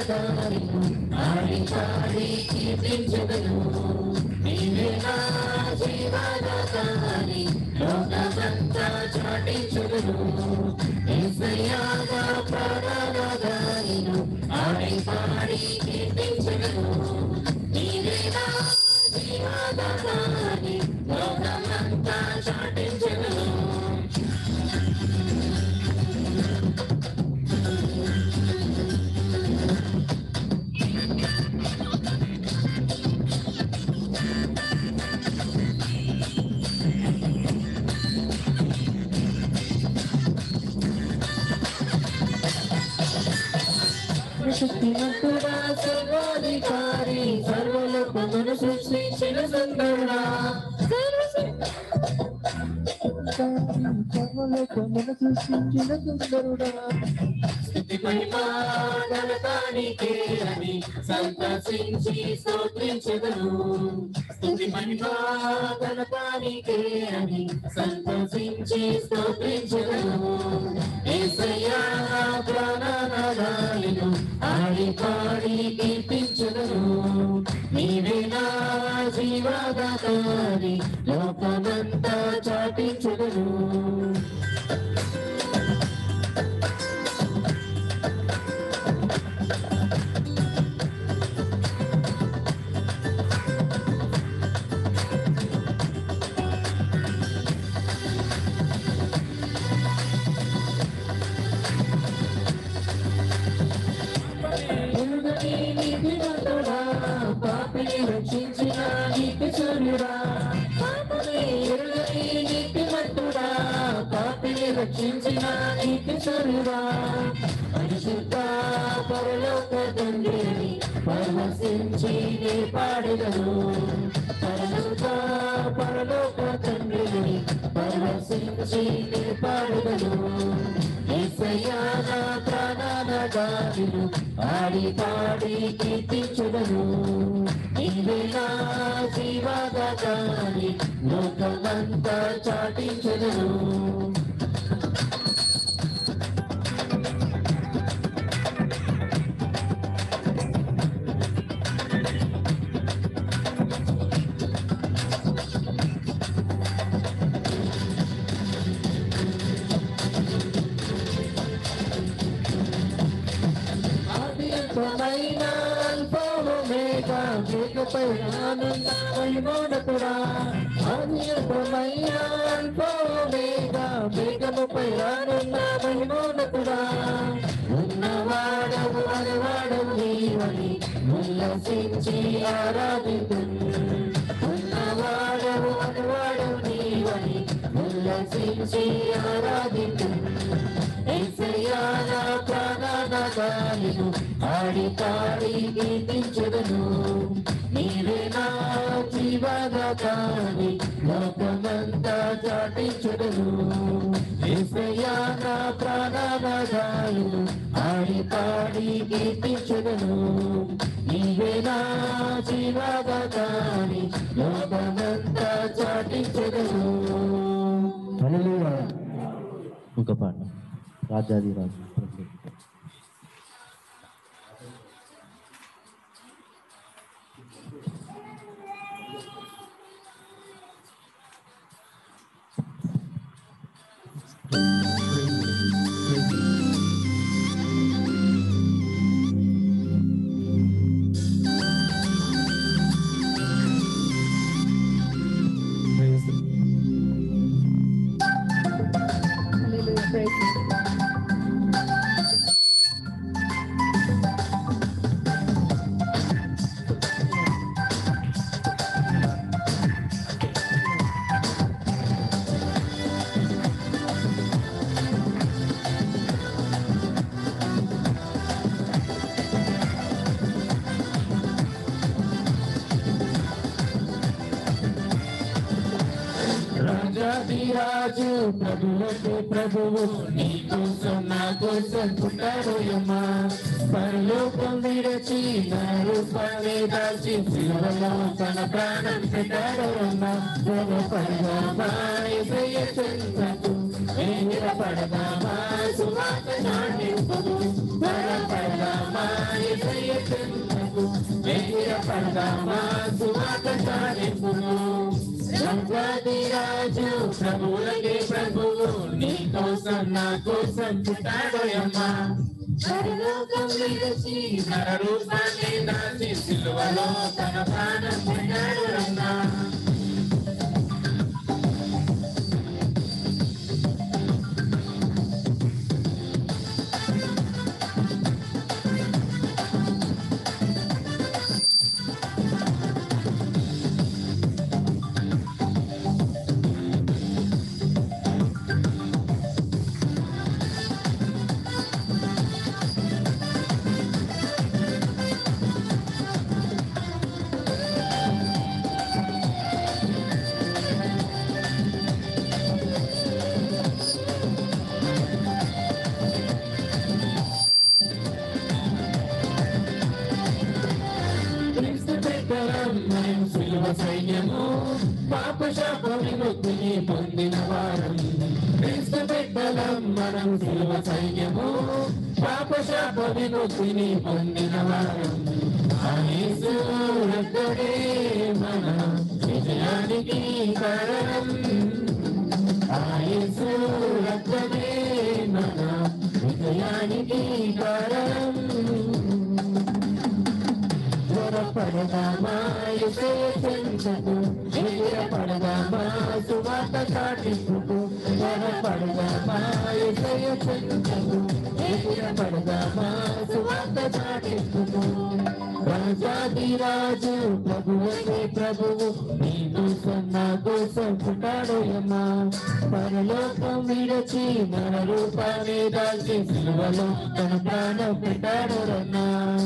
ప్రధానను ఆడి పాడి కీర్తించదను నీవే నా జీవనదాని లోకమంతా చాటించదను ఏసయ్యాగా ప్రధానను ఆడి పాడి కీర్తించదను నీవే నా జీవనదాని లోకమంతా చాటించదను శక్తిమంతుడా సర్వాధికారి సర్వలోకమును సృష్టించిన సుందరుడా సర్వలోకమును సృష్టించిన సుందరుడా స్థితి మహిమాగలతానికే అని సంతసించి స్తోత్రించెదను స్థుతి మహిమాగలతానికే అని సంతసించి స్తోత్రించెదను ఏసయ్యా నా ప్రాణనాదాలను ఆడి పాడి కీర్తించెదను నీవే నా జీవదాతాని లోకమంతా చాటించెదను ఎరుగని నీతిమంతుడా, పాపిని రక్షించిన నీతిశూరుడా. పాపని ఎరుగని నీతిమంతుడా, పాపిని రక్షించిన నీతిశూరుడా. పరిశుద్ధ పరలోక తండ్రిని పరవశించి నీ పాడెదను పరలోక పరలోక తండ్రిని పరవశించి నీ పాడెదను ఏసయ్యా నా ప్రాణనగాను ఆడి పాడి కీర్తించుదను నీవే నా జీవగాని లోకమంతా చాటించుదను ఆదిత్యమైన అల్పమేఘ వేగపై ఆనంద వైమోనకుడా ఆదిత్యమైన అల్పమేఘ వేగముపై ఆనంద వైమోనకుడా ఉన్నవాడవు అనివాడవు నీవని ఉల్లసించి ఆరాధితు ఉన్నవాడవు అనివాడవు నీవని ఉల్లసించి ఆరాధితు ఏసయ్యా నా ప్రాణనగాను ఆడి పాడి కీర్తించదను నీవే నా జీవగాని లోకమంతా చాటించదను ఏసయ్యా నా ప్రాణనగాను ఆడి పాడి కీర్తించదను నీవే నా జీవగాని లోకమంతా చాటించదను హల్లెలూయా ఒక పాట రాజాదిరాజు ప్రభు. Hallelujah. Praise Him. రాజాదిరాజు ప్రభులకు ప్రభువు నీ కోసం నా కోసం పుట్టాడు యమ్మా పరలోకం విడచి నా రూపాన్ని దాల్చి శిలువలో తన ప్రాణం పెట్టాడు అమ్మా పడదామా ఎసయ్య చెందకు వేగిర పడదామా సువాత నాటింపు పడదామా ఎసయ్య త్వరపడదామా సువాత చాలింపును రంగాది రాజు ప్రభువులకే ప్రభువు నీ కోసం నా కోసం పుట్టాడోయమ్మా పరలోకం విడిచి నర రూపాన్ని దాచి సిలువలో తన ప్రాణం పెట్టాడు రన్నా క్రీస్తు పెట్టరం మనం సిలువ సైన్యము పాప శాప విముక్తిని పొందిన వారం క్రీస్తు పెట్టలం మనం సిలువ సైన్యము పాప శాప విముక్తిని పొందిన వారం ఆ యేసు రక్తమే మన విజయానికి కారణం ఆ యేసు రక్తమే మన విజయానికి కారణం త్వరపడదామా చెంతకు పడదామా సువాత చాటింపుకు త్వరపడదామా చెంతకు పడదామా సువాత చాటింపుకు రాజాది రాజు ప్రభువుకే ప్రభువు నీ కోసం నా కోసం పుట్టాడోయమ్మా పరలోకం విడచి మన రూపాన్ని దాల్చి సిలువలో తన ప్రాణం పెట్టాడు రన్నా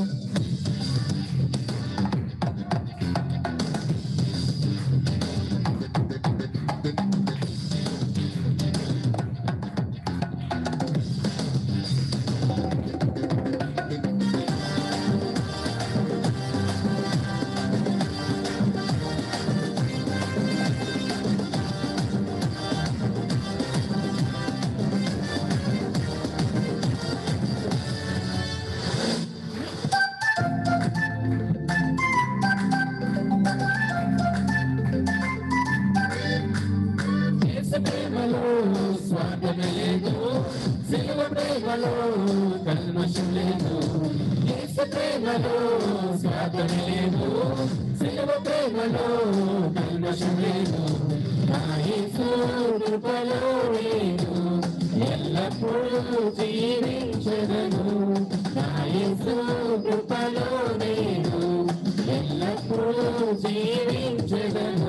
యేసు ప్రేమలో స్వార్థమే లేదు సిలువ ప్రేమలో కల్మషం లేదు యేసు ప్రేమలో స్వార్థమే లేదు సిలువ ప్రేమలో కల్మషం లేదు నా యేసు కృపలో లేదు ఎల్లప్పుడూ జీవించదను నా యేసు కృపలో నేను ఎల్లప్పుడూ జీవించదను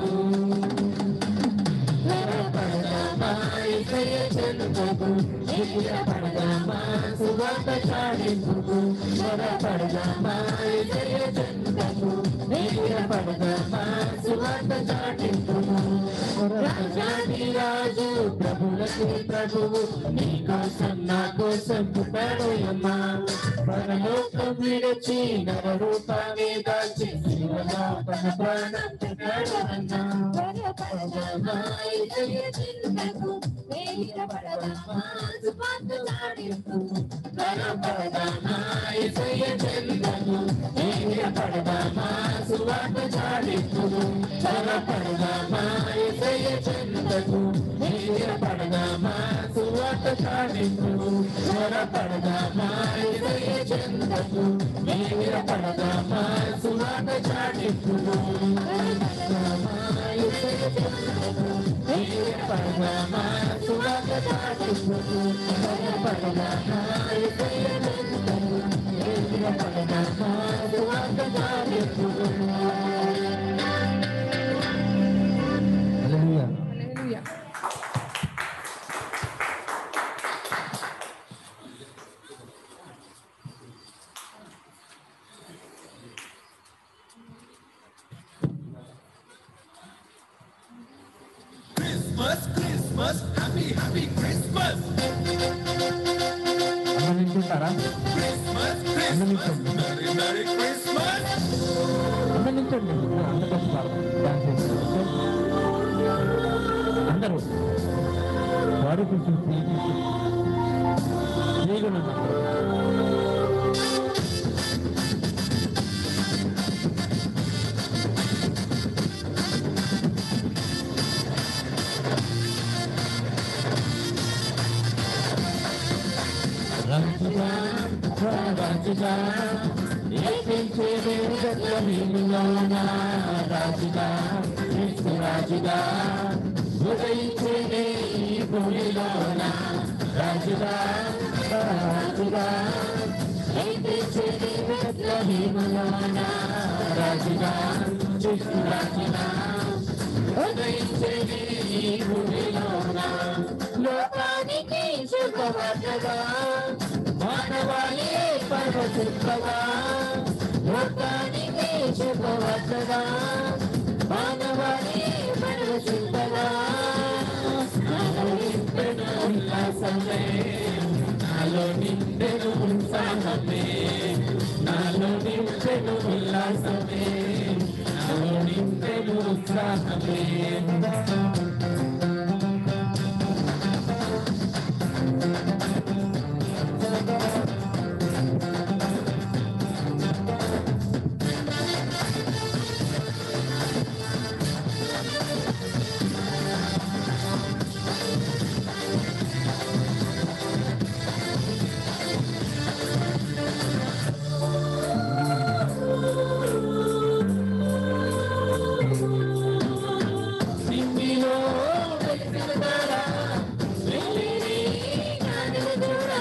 పడదామా సువాత చాడింపుకు పడదామా చెంతకు పడదామా సువాత చాటింపుకు రాజాది రాజు ప్రభులకి ప్రభువు నీ కోసం నా కోసం పుట్టాడోయమ్మా పరలోకం విడిచి నర రూపాన్ని దాచి శివలో తన ప్రాణం పెట్టాడు అన్నా పరపడదామా చింతకు పడదామా సువాత చాడింపుకు పరపడదామా చింతకు పడదామా సువాత చాడింపుకు పరపడదామా చింతకు పడదామా సువాత చాడింపుకు పరపడదామా చింతకు పడదామా సువాత చాడింపుకు పడదామా సువాత చాడింపుకు పడదామా పడదామా సువాత చాడింపుకు హల్లెలూయా హల్లెలూయా Christmas, Christmas, happy, happy Christmas! అన్నం వింటుంటారా Christmas, Christmas, Merry, Merry Christmas! అందరించండి అందరు కలిసి పాడదాం డాన్స్ చేస్తాం ఓకే? అందరూ వారు కొంచెం ఫ్రీ ఫ్రీగా ఉన్నారు రాజుగా రాజుగా ఏపించే దేవుడలోన రాజుగా క్రీస్తు రాజుగా ఉదయించే ఈ భూమిలోన రాజుగా రాజుగా ఏపించే దేవుడలోన రాజుగా క్రీస్తు రాజుగా ఉదయించే ఈ భూమిలోన లోకానికి శుభవార్తగా మానవాళి పర్వతింపగా లోకానికి శుభవార్తగా మానవాళి పర్వతింపగా నాలో నింపెను ఉల్లాసమే నాలో నింపెను ఉత్సాహమే నాలో నింపెను ఉల్లాసమే నాలో నింపెను ఉత్సాహమే నిన్నిలో వెలిసిన తారా, వెలిని జ్ఞానము దూరా.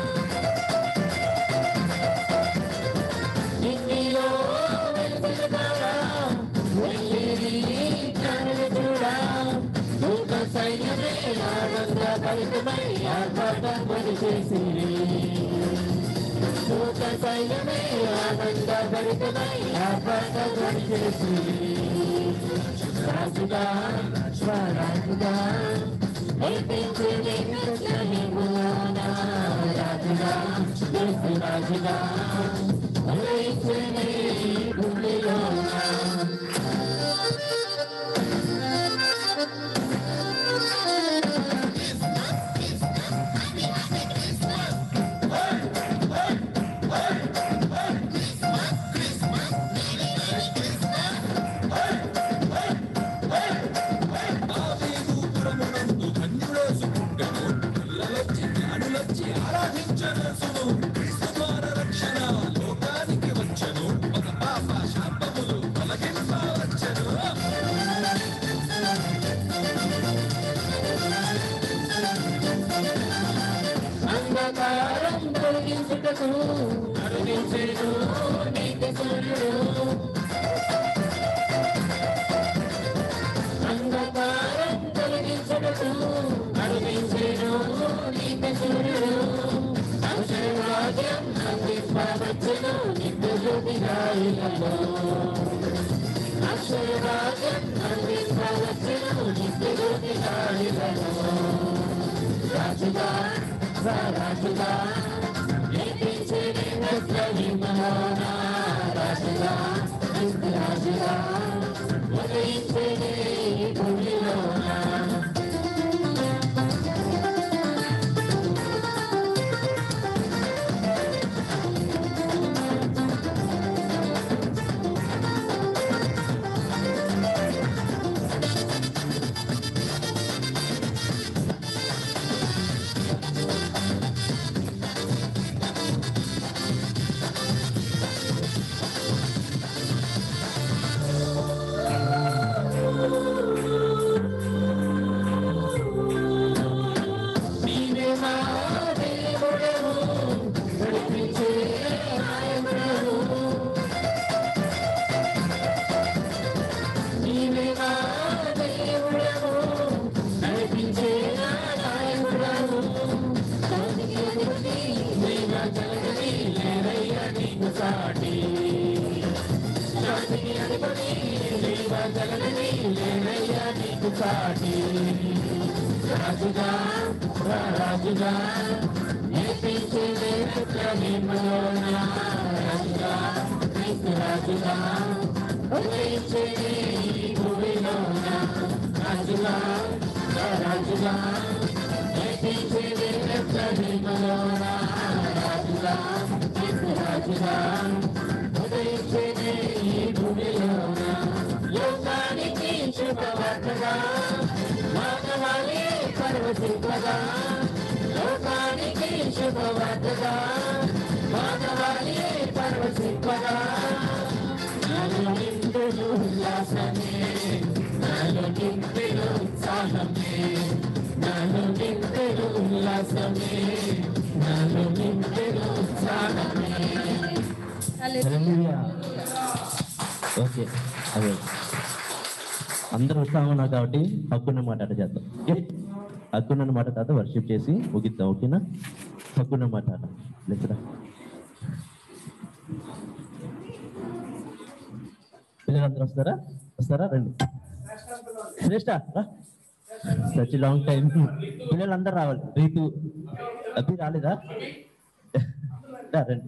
నిన్నిలో వెలిసిన తారా, వెలిని జ్ఞానము దూరా. దూత సైన్యమే ఆనంద భరితమై ఆర్భాటం చేసిరి దూత సైన్యమే ఆనంద భరితమై ఆర్భాటం చేసిరి రాజుగా స్వరాజుగా నేర్పించేది కృష్ణహిమునా రాజుగా యేసు రాజుగా ఉదయించేది భూమిలోనా ఆవేదూపురమునందు ధన్యుడేసుకుండెను. పిల్లలొచ్చి జ్ఞానులొచ్చి ఆరాధించెనేసును. క్రీస్తు ద్వారా రక్షణ లోకానికి వచ్చెను. ఒక పాప శాపములు తొలగింపవచ్చెను. అంధకారం తొలగించుటకు అరుగించేను నీతి సూర్యుడు అంధకారం తొలగించుటకు అరుగించేను నీతి సూర్యుడు అక్షరాజ్యం అందింపవచ్చును నిత్య జ్యోతిగా ఇలలో అక్షరాజ్యం అందింపవచ్చును నిత్య జ్యోతిగా ఇలలో రాజుగా రాజుగా నేర్పించేది నృత్యహిమలోన రాజుగా రాజుగా ఉదయించేది భూమిలోన నీవే మా దేవుడవు నడిపించే నాయకుడవు నీవే మా దేవుడవు నడిపించే నాయకుడవు శాంతికి అధిపతి దేవ జగతి లేరయ్య నీకు సాటి శాంతికి అధిపతి దేవ జగతి లేరయ్య నీకు సాటి రాజుగా రాజుగా నేర్పించే దేవుడలోన రాజుగా క్రీస్తు రాజుగా ఉదయించే ఈ భూమిలోన రాజుగా రాజుగా నేర్పించే దేవుడలోన రాజుగా క్రీస్తు రాజుగా ఉదయించే ఈ భూమిలోన లోకానికి శుభవార్తగా మానవాళి పర్వతింపగా లోకానికి శుభవార్త సాగగా మానవాళి పరవశింపగా నాలో నిండును ఉల్లాసమే నాలో నిండును ఉత్సాహమే నాలో నిండును ఉల్లాసమే నాలో నిండును ఉత్సాహమే హల్లెలూయా. ఓకే అదే అందరూ ఉత్సాహం ఉన్నారు కాబట్టి హక్కున్న మాట అట చేద్దాం ఓకే హక్కున్న మాట తర్వాత వర్షిప్ చేసి ముగిద్దాం ఓకేనా హక్కున్న మాట అట లేచరా పిల్లలందరూ వస్తారా వస్తారా రండి శ్రేష్ట రా సచ్ లాంగ్ టైం పిల్లలందరూ రావాలి రీతు అభి రాలేదా రా, రండి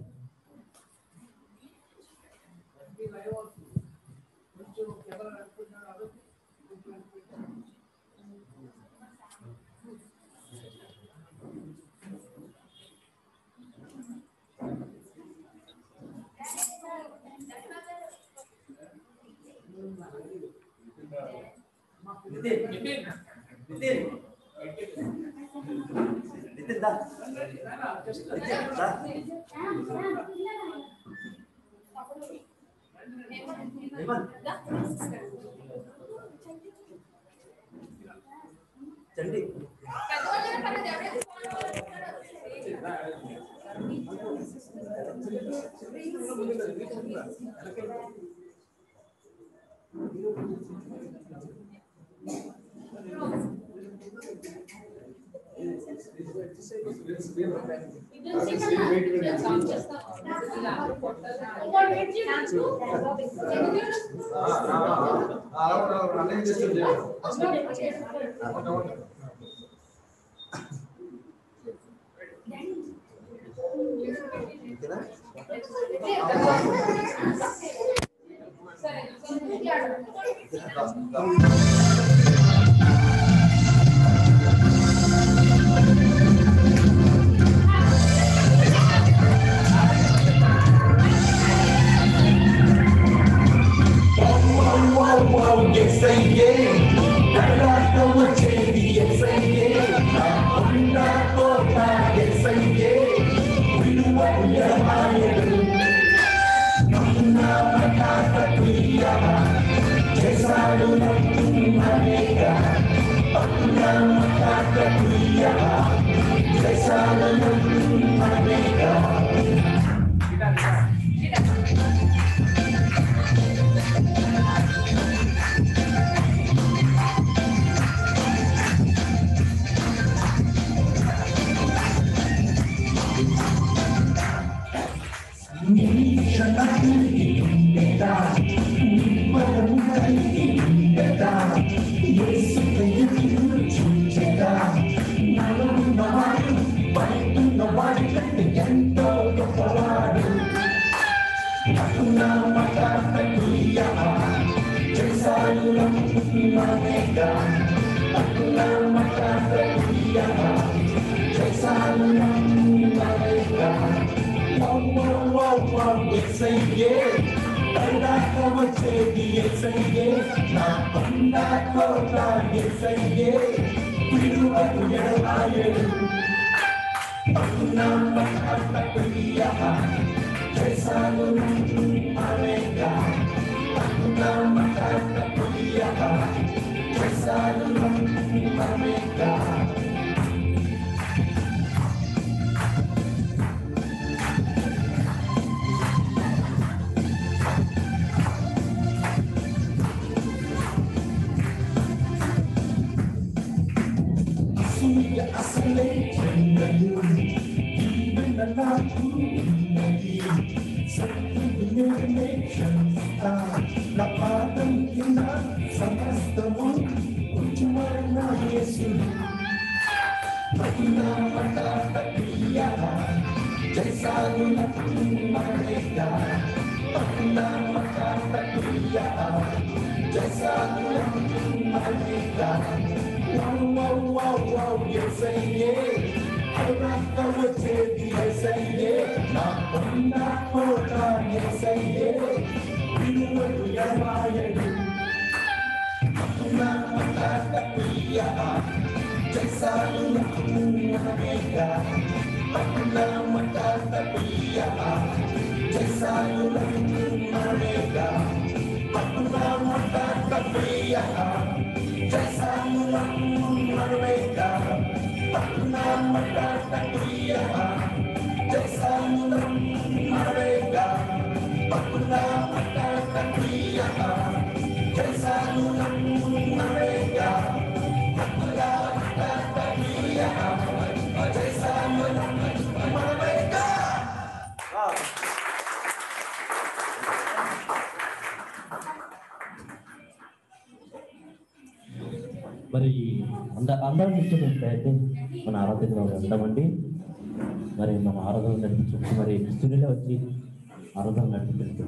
Jai మరి అంద అందరం నిల్చొని ప్రయత్నం మన ఆరాధనలో ఉండమండి మరి మన ఆరాధన నడిపించు మరి క్రిస్తునిలో వచ్చి ఆరాధన నడిపించు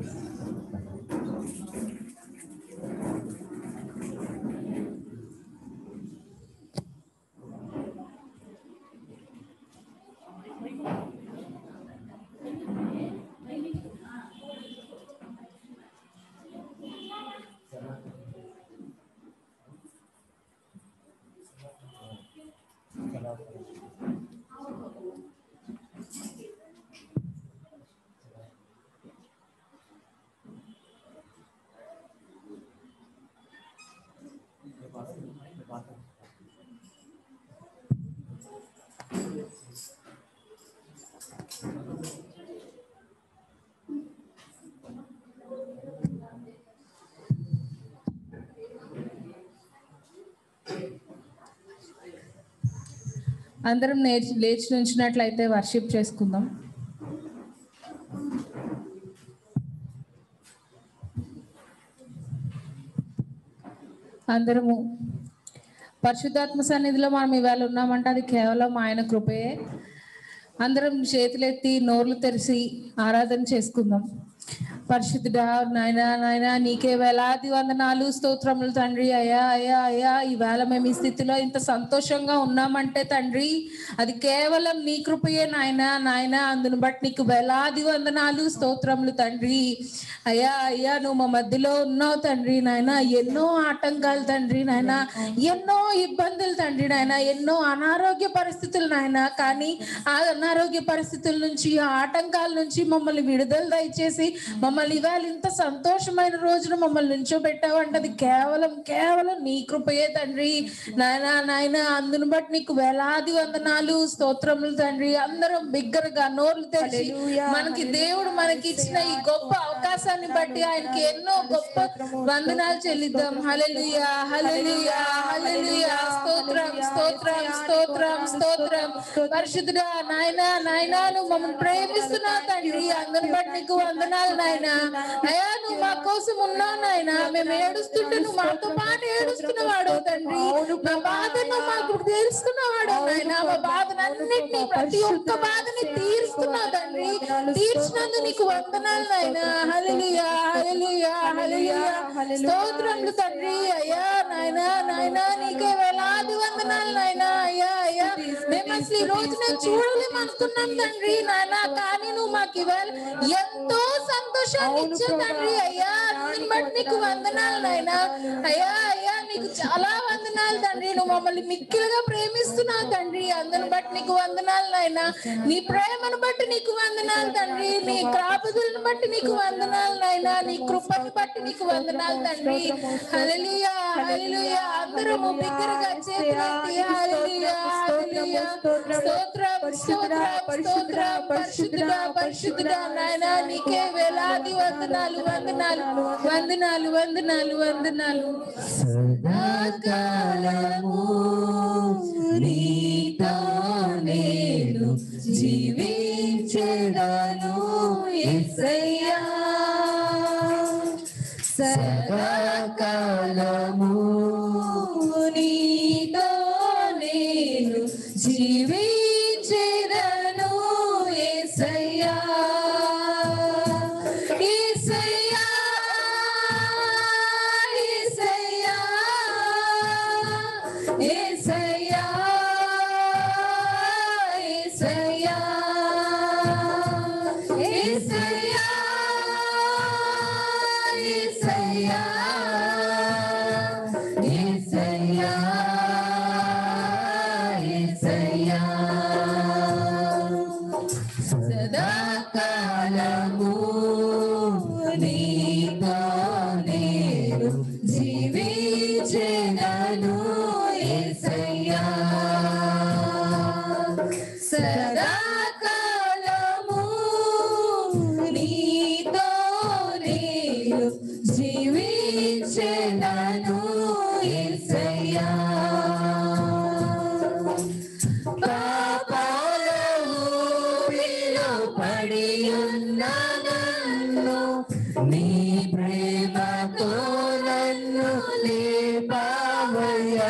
అందరం నేర్చి లేచి నుంచినట్లయితే వర్షిప్ చేసుకుందాం అందరము పరిశుద్ధాత్మ సన్నిధిలో మనం ఇవాళ ఉన్నామంటే అది కేవలం ఆయన కృపయే అందరం చేతులెత్తి నోర్లు తెరిచి ఆరాధన చేసుకుందాం పరిశుద్ధుడా నాయనా నాయనా నీకే వేలాది వందనాలు స్తోత్రములు తండ్రి అయ్యా అయ్యా అయ్యా ఈవేళ మేము ఈ స్థితిలో ఇంత సంతోషంగా ఉన్నామంటే తండ్రి అది కేవలం నీ కృపయే నాయనా నాయనా అందును బట్టి నీకు వేలాది వందనాలు స్తోత్రములు తండ్రి అయ్యా అయ్యా నువ్వు మా మధ్యలో ఉన్నావు తండ్రి నాయన ఎన్నో ఆటంకాలు తండ్రి నాయన ఎన్నో ఇబ్బందులు తండ్రి నాయన ఎన్నో అనారోగ్య పరిస్థితులు నాయన కానీ ఆ అనారోగ్య పరిస్థితుల నుంచి ఆ ఆటంకాల నుంచి మమ్మల్ని విడుదల దయచేసి మమ్మల్ని ఇవాళ ఇంత సంతోషమైన రోజున మమ్మల్ని నుంచోబెట్టావు అంటే అది కేవలం కేవలం నీ కృపయే తండ్రి నాయన నాయన అందును బట్టి నీకు వేలాది వందనాలు స్తోత్రములు తండ్రి అందరం బిగ్గరగా నోర్లు తెరిచి మనకి దేవుడు మనకి ఇచ్చిన ఈ గొప్ప అవకాశాన్ని బట్టి ఆయనకి ఎన్నో గొప్ప వందనాలు చెల్లిద్దాం హల్లెలూయా హల్లెలూయా హల్లెలూయా స్తోత్రం స్తోత్రం స్తోత్రం స్తోత్రం పరిశుద్ధుడా నాయన నాయనా నువ్వు మమ్మల్ని ప్రేమిస్తున్నావు తండ్రి అందరిని బట్టి నీకు వందనాలు నాయన అయ్యా నువ్వు మా కోసం ఉన్నావు నాయన మేము ఏడుస్తుంటే నువ్వు మాతో పాటు ఏడుస్తున్నవాడు తండ్రి మా బాధను మాకు తెలుసుకున్నవాడు నాయన మా బాధనన్నిటినీ ప్రతి ఒక్క బాధని తీరుస్తున్నావు తండ్రి తీర్చినందుకు నీకు వందనాలు నాయన హల్లెలూయా హల్లెలూయా హల్లెలూయా స్తోత్రములు తండ్రి అయ్యా నాయన నాయన నీకే వేలాది వందనాలు నాయన అయ్యా అయ్యా మేము అసలు ఈ రోజు నేను చూడలేము అనుకున్నాం తండ్రి నాయన కానీ నువ్వు మాకు ఇవాళ ఎంతో సంతోషాన్ని ఇచ్చావు తండ్రి అయ్యా అందుని బట్టి నీకు వందనాలు నాయన అయ్యా అయ్యా నీకు చాలా వందనాలు తండ్రి నువ్వు మమ్మల్ని మిక్కిలుగా ప్రేమిస్తున్నావు తండ్రి అందుని బట్టి నీకు వందనాలు నాయన నీ ప్రేమను బట్టి నీకు వందనాలు తండ్రి నీ క్రాపదులను బట్టి నీకు వందనాలు నాయన నీ కృపను బట్టి నీకు వందనాలు తండ్రి హల్లెలూయా హల్లెలూయా అందరము బిగ్గరగా చేతులెత్తి హల్లెలూయా హల్లెలూయా స్తోత్రం స్తోత్రం స్తోత్రం పరిశుద్ధుడా పరిశుద్ధుడా నాయన నీకే వేలాది వందనాలు వందనాలు వందనాలు వందనాలు వందనాలు సదాకాలము నీతో నేను జీవించెదను యేసయ్యా సదాకాలము నీతో నేను జీవించెదను యేసయ్యా యేసయ్యా యేసయ్యా యేసయ్యా యేసయ్యా యేసయ్యా యేసయ్యా యేసయ్యా యేసయ్యా సదాకాలము నీతో నేను జీవించెదను యేసయ్యా సదాకాలము నీతో నేను జీవించెదను యేసయ్యా పాపాల ఊపిలో పడి ఉన్న నన్ను నీ ప్రేమతో నన్ను లేపావయ్యా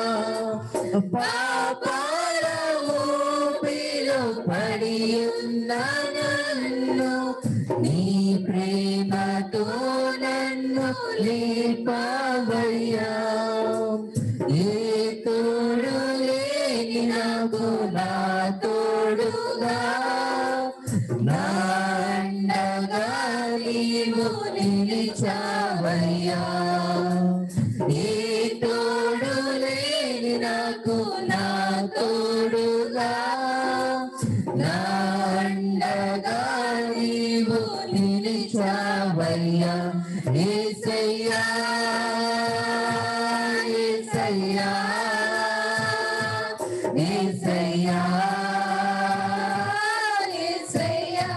పాపాల ఊపిలో పడి ఉన్న నన్ను నీ ప్రేమతో నన్ను లేపావయ్యా ఏ తోడు లేని నాకు నా తోడుగా నా అండగా నీవు నిలిచావయ్యా ఏ తోడు లేని నాకు నా తోడుగా నా అండగా నీవు నిలిచావయ్యా ఏసయ్యా ఏసయ్యా ఏసయ్యా ఏసయ్యా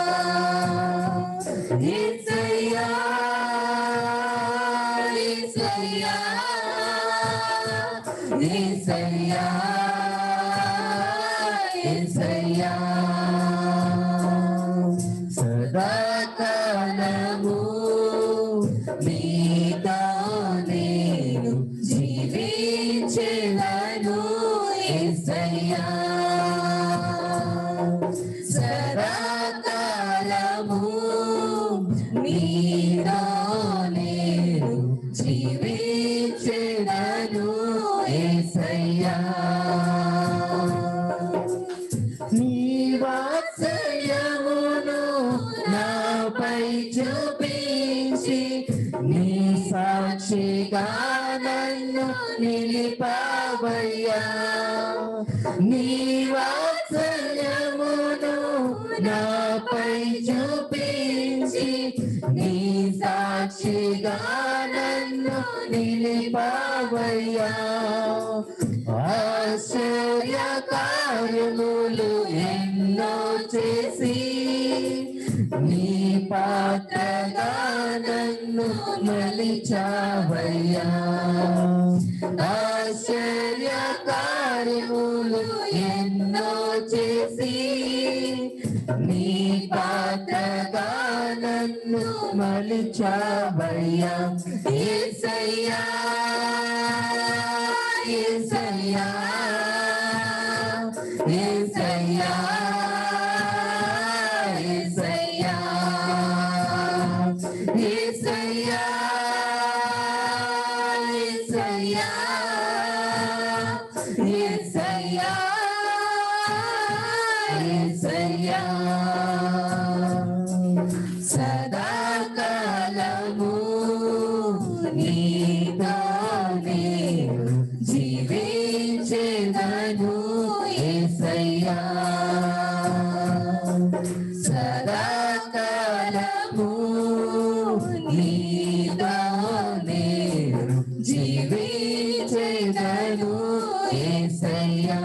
ఏసయ్యా ఏసయ్యా ఏసయ్యా ఏసయ్యా సదాకాలము నీతో నేను జీవించెదను యేసయ్యా సదాకాలము నీతో నేను జీవించెదను యేసయ్యా నీ వాత్సల్యమును నాపై చూపించి నీ సాక్షిగా నన్ను నిలిపావయ్యా నీ వాత్సల్యమును నాపై చూపించి నీ సాక్షిగా నన్ను నిలిపావయ్యా ఆశ్చర్య కార్యములు ఎన్నో చేసి నీ పాత్రగా నన్ను మలిచావయ్యా ఆశ్చర్య కార్యములు ఎన్నో చేసి నీ పాత్రగా నన్ను మలిచావయ్యా ఏసయ్యా ఏసయ్యా ఏసయ్యా ఏసయ్యా ఏసయ్యా ఏసయ్యా ఏసయ్యా ఏసయ్యా సదాకాలము నీతో నేను జీవించెదను యేసయ్యా సదాకాలము నీతో నేను జీవించెదను యేసయ్యా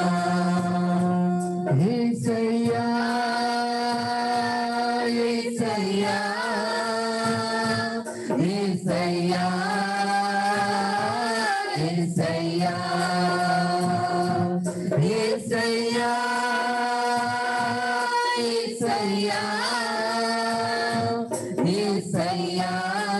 యేసయ్యా యేసయ్యా యేసయ్యా యేసయ్యా యేసయ్యా యేసయ్యా యేసయ్యా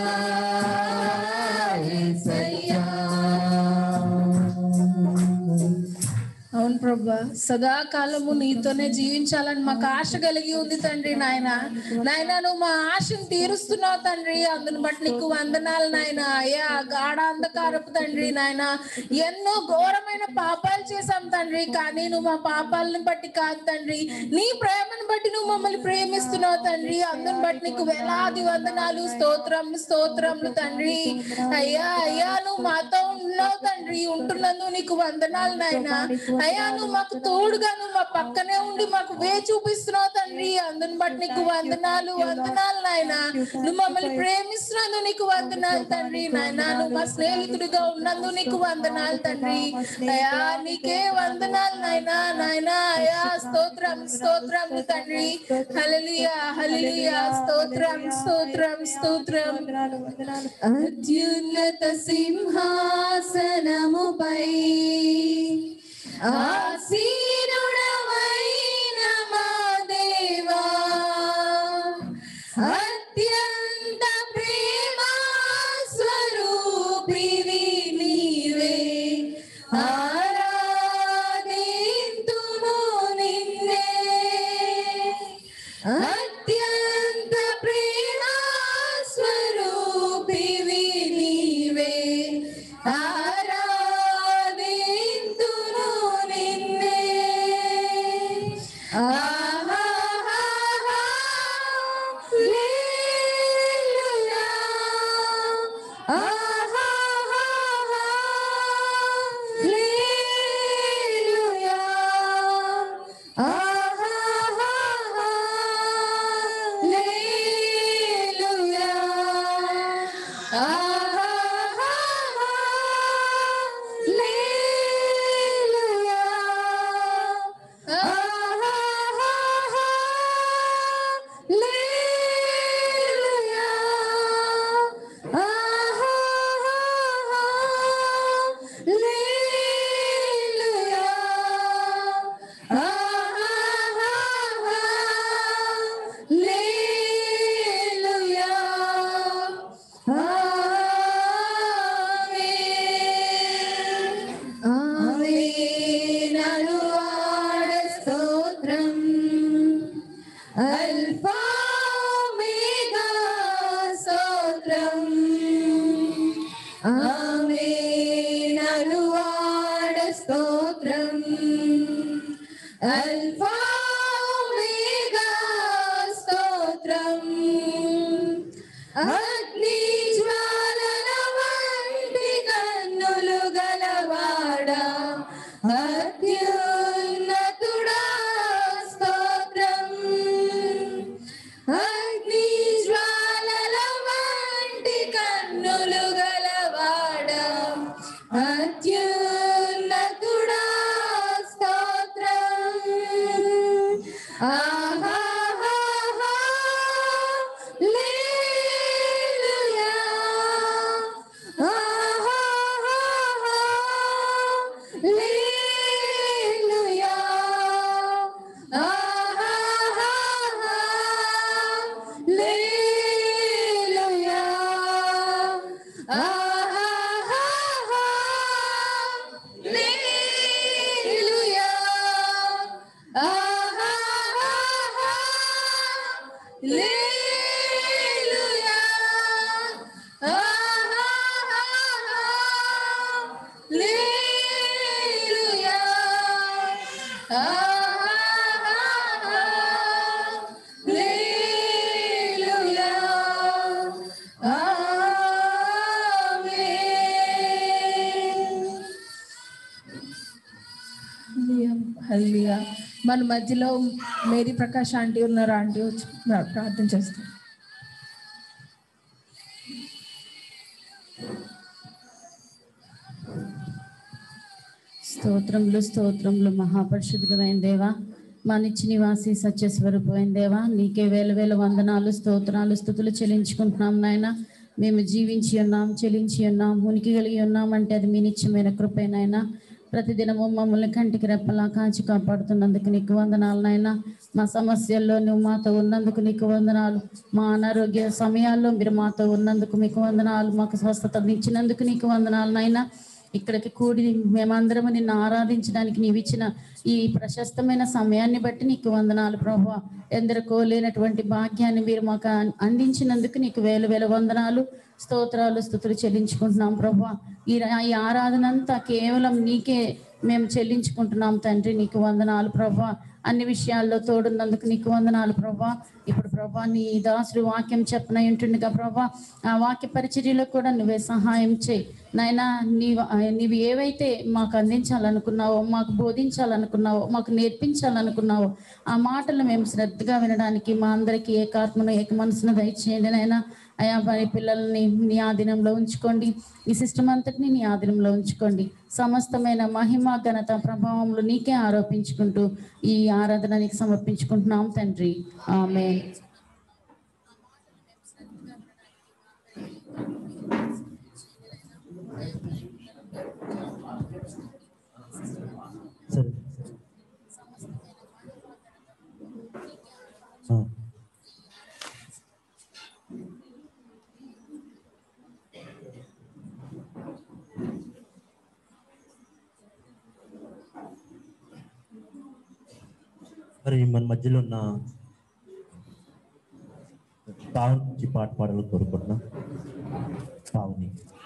యేసయ్యా అవును ప్రభా సదాకాలము నీతోనే జీవించాలని మాకు ఆశ కలిగి ఉంది తండ్రి నాయన నాయన నువ్వు మా ఆశను తీరుస్తున్నావు తండ్రి అందుని బట్టి నీకు వందనాలు నాయన అయ్యా గాఢ అంధకారపు తండ్రి నాయన ఎన్నో ఘోరమైన పాపాలు చేశాం తండ్రి కానీ నువ్వు మా పాపాలను బట్టి కాదు తండ్రి నీ ప్రేమను బట్టి నువ్వు మమ్మల్ని ప్రేమిస్తున్నావు తండ్రి అందుని బట్టి నీకు వేలాది వందనాలు స్తోత్రములు స్తోత్రములు తండ్రి అయ్యా అయ్యా నువ్వు మాతో ఉన్నావు తండ్రి ఉంటున్నందుకు నీకు వందనాలు నాయన అయ్యా నువ్వు మాకు తోడుగా నువ్వు మా పక్కనే ఉండి మాకు వే చూపిస్తున్నావు తండ్రి అందుని బట్టి నీకు వందనాలు వందనాలు నాయన నువ్వు మమ్మల్ని ప్రేమిస్తున్నందుకు నీకు వందనాలు తండ్రి నాయన నువ్వు మా స్నేహితుడిగా ఉన్నందుకు నీకు వందనాలు తండ్రి అయా నీకే వందనాలు నాయనా నాయనా అయా స్తోత్రం స్తోత్రం తండ్రి హల్లెలూయా హల్లెలూయా స్తోత్రం స్తోత్రం స్తోత్రం అత్యున్నత సింహాసనముపై ఆసీనుడవైన మా దేవా అత్యంత ప్రేమ స్వరూపివి నీవే ఆరాధింతుము నిన్నే అత్యంత ప్రేమ స్వరూపివి నీవే ఆరాధింతును నిన్నే ఆహాహాహా, హల్లెలూయా. ఆహాహాహా, హల్లెలూయా. ఆహాహాహా, హల్లెలూయా. ఆహాహాహా, హల్లెలూయా. ఆహాహాహా, హల్లెలూయా. ఆహాహాహా, హల్లెలూయా. ఆహాహాహా, హల్లెలూయా. ఆమేన్. ఆమేన్ అనువాడ స్తోత్రం అల్ఫా ఒమేగా స్తోత్రం ఆమేన్ అనువాడ స్తోత్రం అల్ఫా ఒమేగా స్తోత్రం అగ్ని జ్వాలల వంటి కన్నులు గలవాడా అత్యున్నతుడా స్తోత్రం అగ్ని జ్వాలల వంటి కన్నులు గలవాడా అత్యున్నతుడా స్తోత్రం ఆహాహాహా, హల్లెలూయా. ఆహాహాహా, హల్లెలూయా. ఆహాహాహా, హల్లెలూయా. ఆహాహాహా, హల్లెలూయా. ఆహాహాహా, హల్లెలూయా. ఆహాహాహా, హల్లెలూయా. ఆహాహాహా, హల్లెలూయా. ఆమేన్. హల్లెలూయా మన మధ్యలో మేరీ ప్రకాష్ ఆంటీ ఉన్నారు ఆంటీ వచ్చి ప్రా- ప్రార్థన చేస్తారు స్తోత్రములు స్తోత్రములు మహాపరిశుద్ధమైన దేవా మా నిత్య నివాసి సత్యస్వరూపమైన దేవా నీకే వేల వేల వందనాలు స్తోత్రాలు స్థుతులు చెల్లించుకుంటున్నాం నాయన మేము జీవించి ఉన్నాం చెల్లించి ఉన్నాం ఉనికి కలిగి ఉన్నాం అంటే అది మీ నిత్యమైన కృపేనాయన ప్రతిదినము మమ్మల్ని కంటికి రెప్పలా కాచి కాపాడుతున్నందుకు నీకు వందనాలు నాయన మా సమస్యల్లో నువ్వు మాతో ఉన్నందుకు నీకు వందనాలు మా అనారోగ్య సమయాల్లో మీరు మాతో ఉన్నందుకు మీకు వందనాలు మాకు స్వస్థత ఇచ్చినందుకు నీకు వందనాలు నాయన ఇక్కడికి కూడి మేమందరము నిన్ను ఆరాధించడానికి నీవు ఇచ్చిన ఈ ప్రశస్తమైన సమయాన్ని బట్టి నీకు వందనాలు ప్రభు ఎందరికో లేనటువంటి భాగ్యాన్ని మీరు మాకు అన్- అందించినందుకు నీకు వేల వేల వందనాలు స్తోత్రాలు స్థుతులు చెల్లించుకుంటున్నాం ప్రభు ఈ రా- ఈ ఆరాధన అంతా కేవలం నీకే మేము చెల్లించుకుంటున్నాం తండ్రి నీకు వందనాలు ప్రభు అన్ని విషయాల్లో తోడున్నందుకు నీకు వందనాలు ప్రభా ఇప్పుడు ప్రభా నీ దాసుడు వాక్యం చెప్పనై ఉంటుండగా ప్రభా ఆ వాక్య పరిచర్యలో కూడా నువ్వే సహాయం చేయి నాయనా నీవు నీవు ఏవైతే మాకు అందించాలనుకున్నావో మాకు బోధించాలనుకున్నావో మాకు నేర్పించాలనుకున్నావో ఆ మాటలు మేము శ్రద్ధగా వినడానికి మా అందరికీ ఏకాత్మను ఏక మనసును దయచేయండి నాయనా అయా వారి పిల్లల్ని నీ ఆధీనంలో ఉంచుకోండి ఈ సిస్టమ్ అంతటిని నీ ఆధీనంలో ఉంచుకోండి సమస్తమైన మహిమ ఘనత ప్రభావములు నీకే ఆరోపించుకుంటూ ఈ ఆరాధన నీకు సమర్పించుకుంటున్నాం తండ్రి ఆమె సరే ఆ. మరి మన మధ్యలో ఉన్న పావుని నుంచి పాట పాడాలని కోరుకుంటున్నా పావుని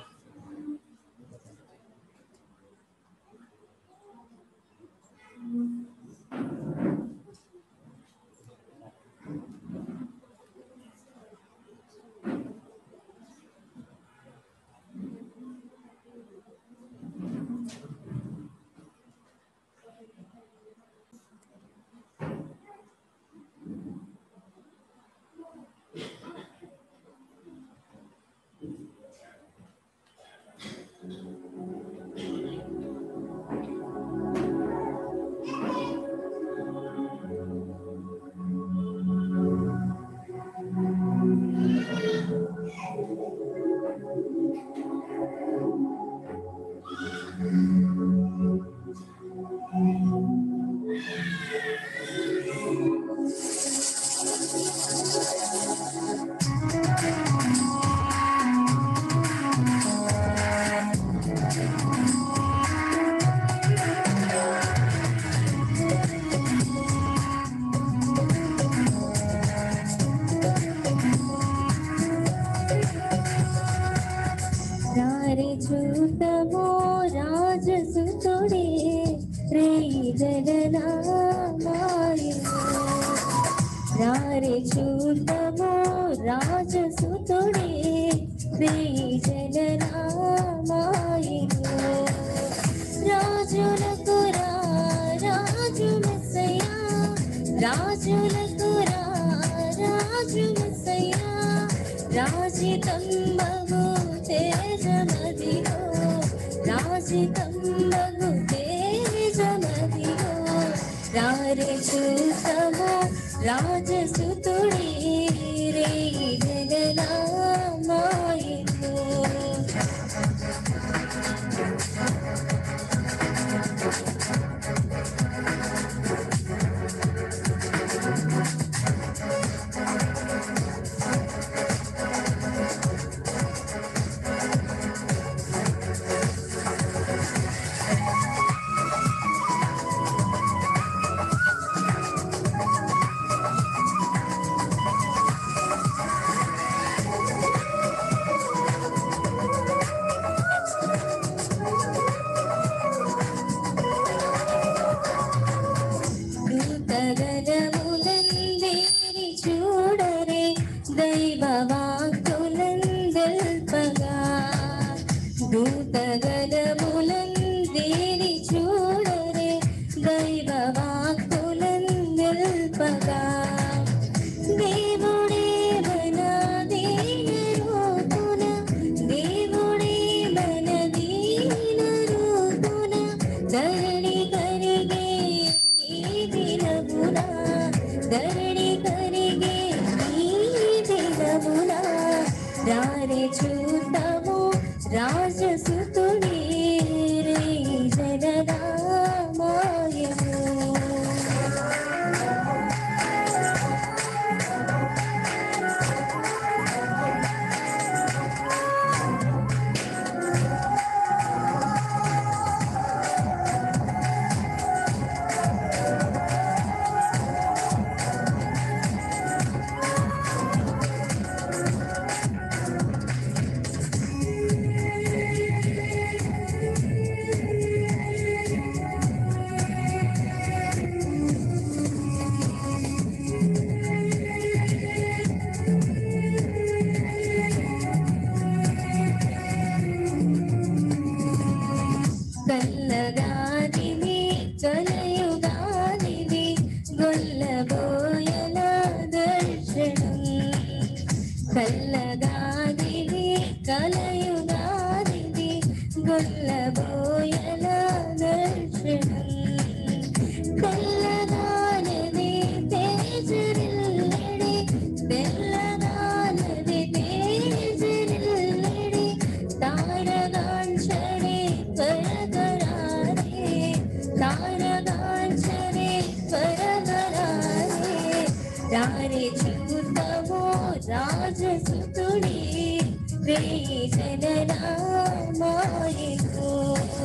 రారి చూతమో రాజసుతుడే రే జగనామాయను రారి చూతమో రాజసుతుడే రే జగనామాయను రాజులకు రా రాజు మెస్సయ్యా రాజులకు రా రాజు మెస్సయ్యా రాజితం బగు తేజమదిగో రాజితం బగు తేజమదిగో రారే చూతము రాజసుతుడి రే జగనామాయను దూతగణములందేరి చూడరే దైవ వాక్కులందల్పగా దూతగణములందేరి చూడరే దైవ వాక్కులందల్పగా దేవుడే మన దీన రూపున దేవుడే మన దీన రూపున ధరణి కరిగే ఈ దినమున ధరణి కరిగే ఈ దినమున రారే చూద్దాము రాజసుతుడి రే జగదామాయము రాజసుతుడే ప్రేజననామాయకు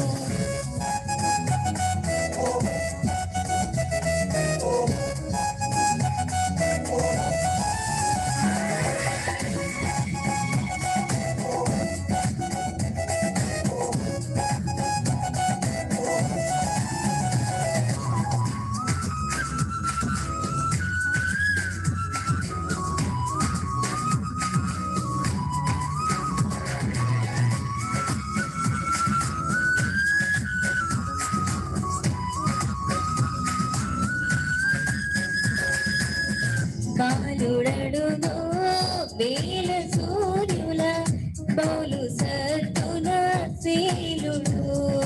బాలుడడుగో వేల సూర్యుల బౌలు సత్తున శీలుడు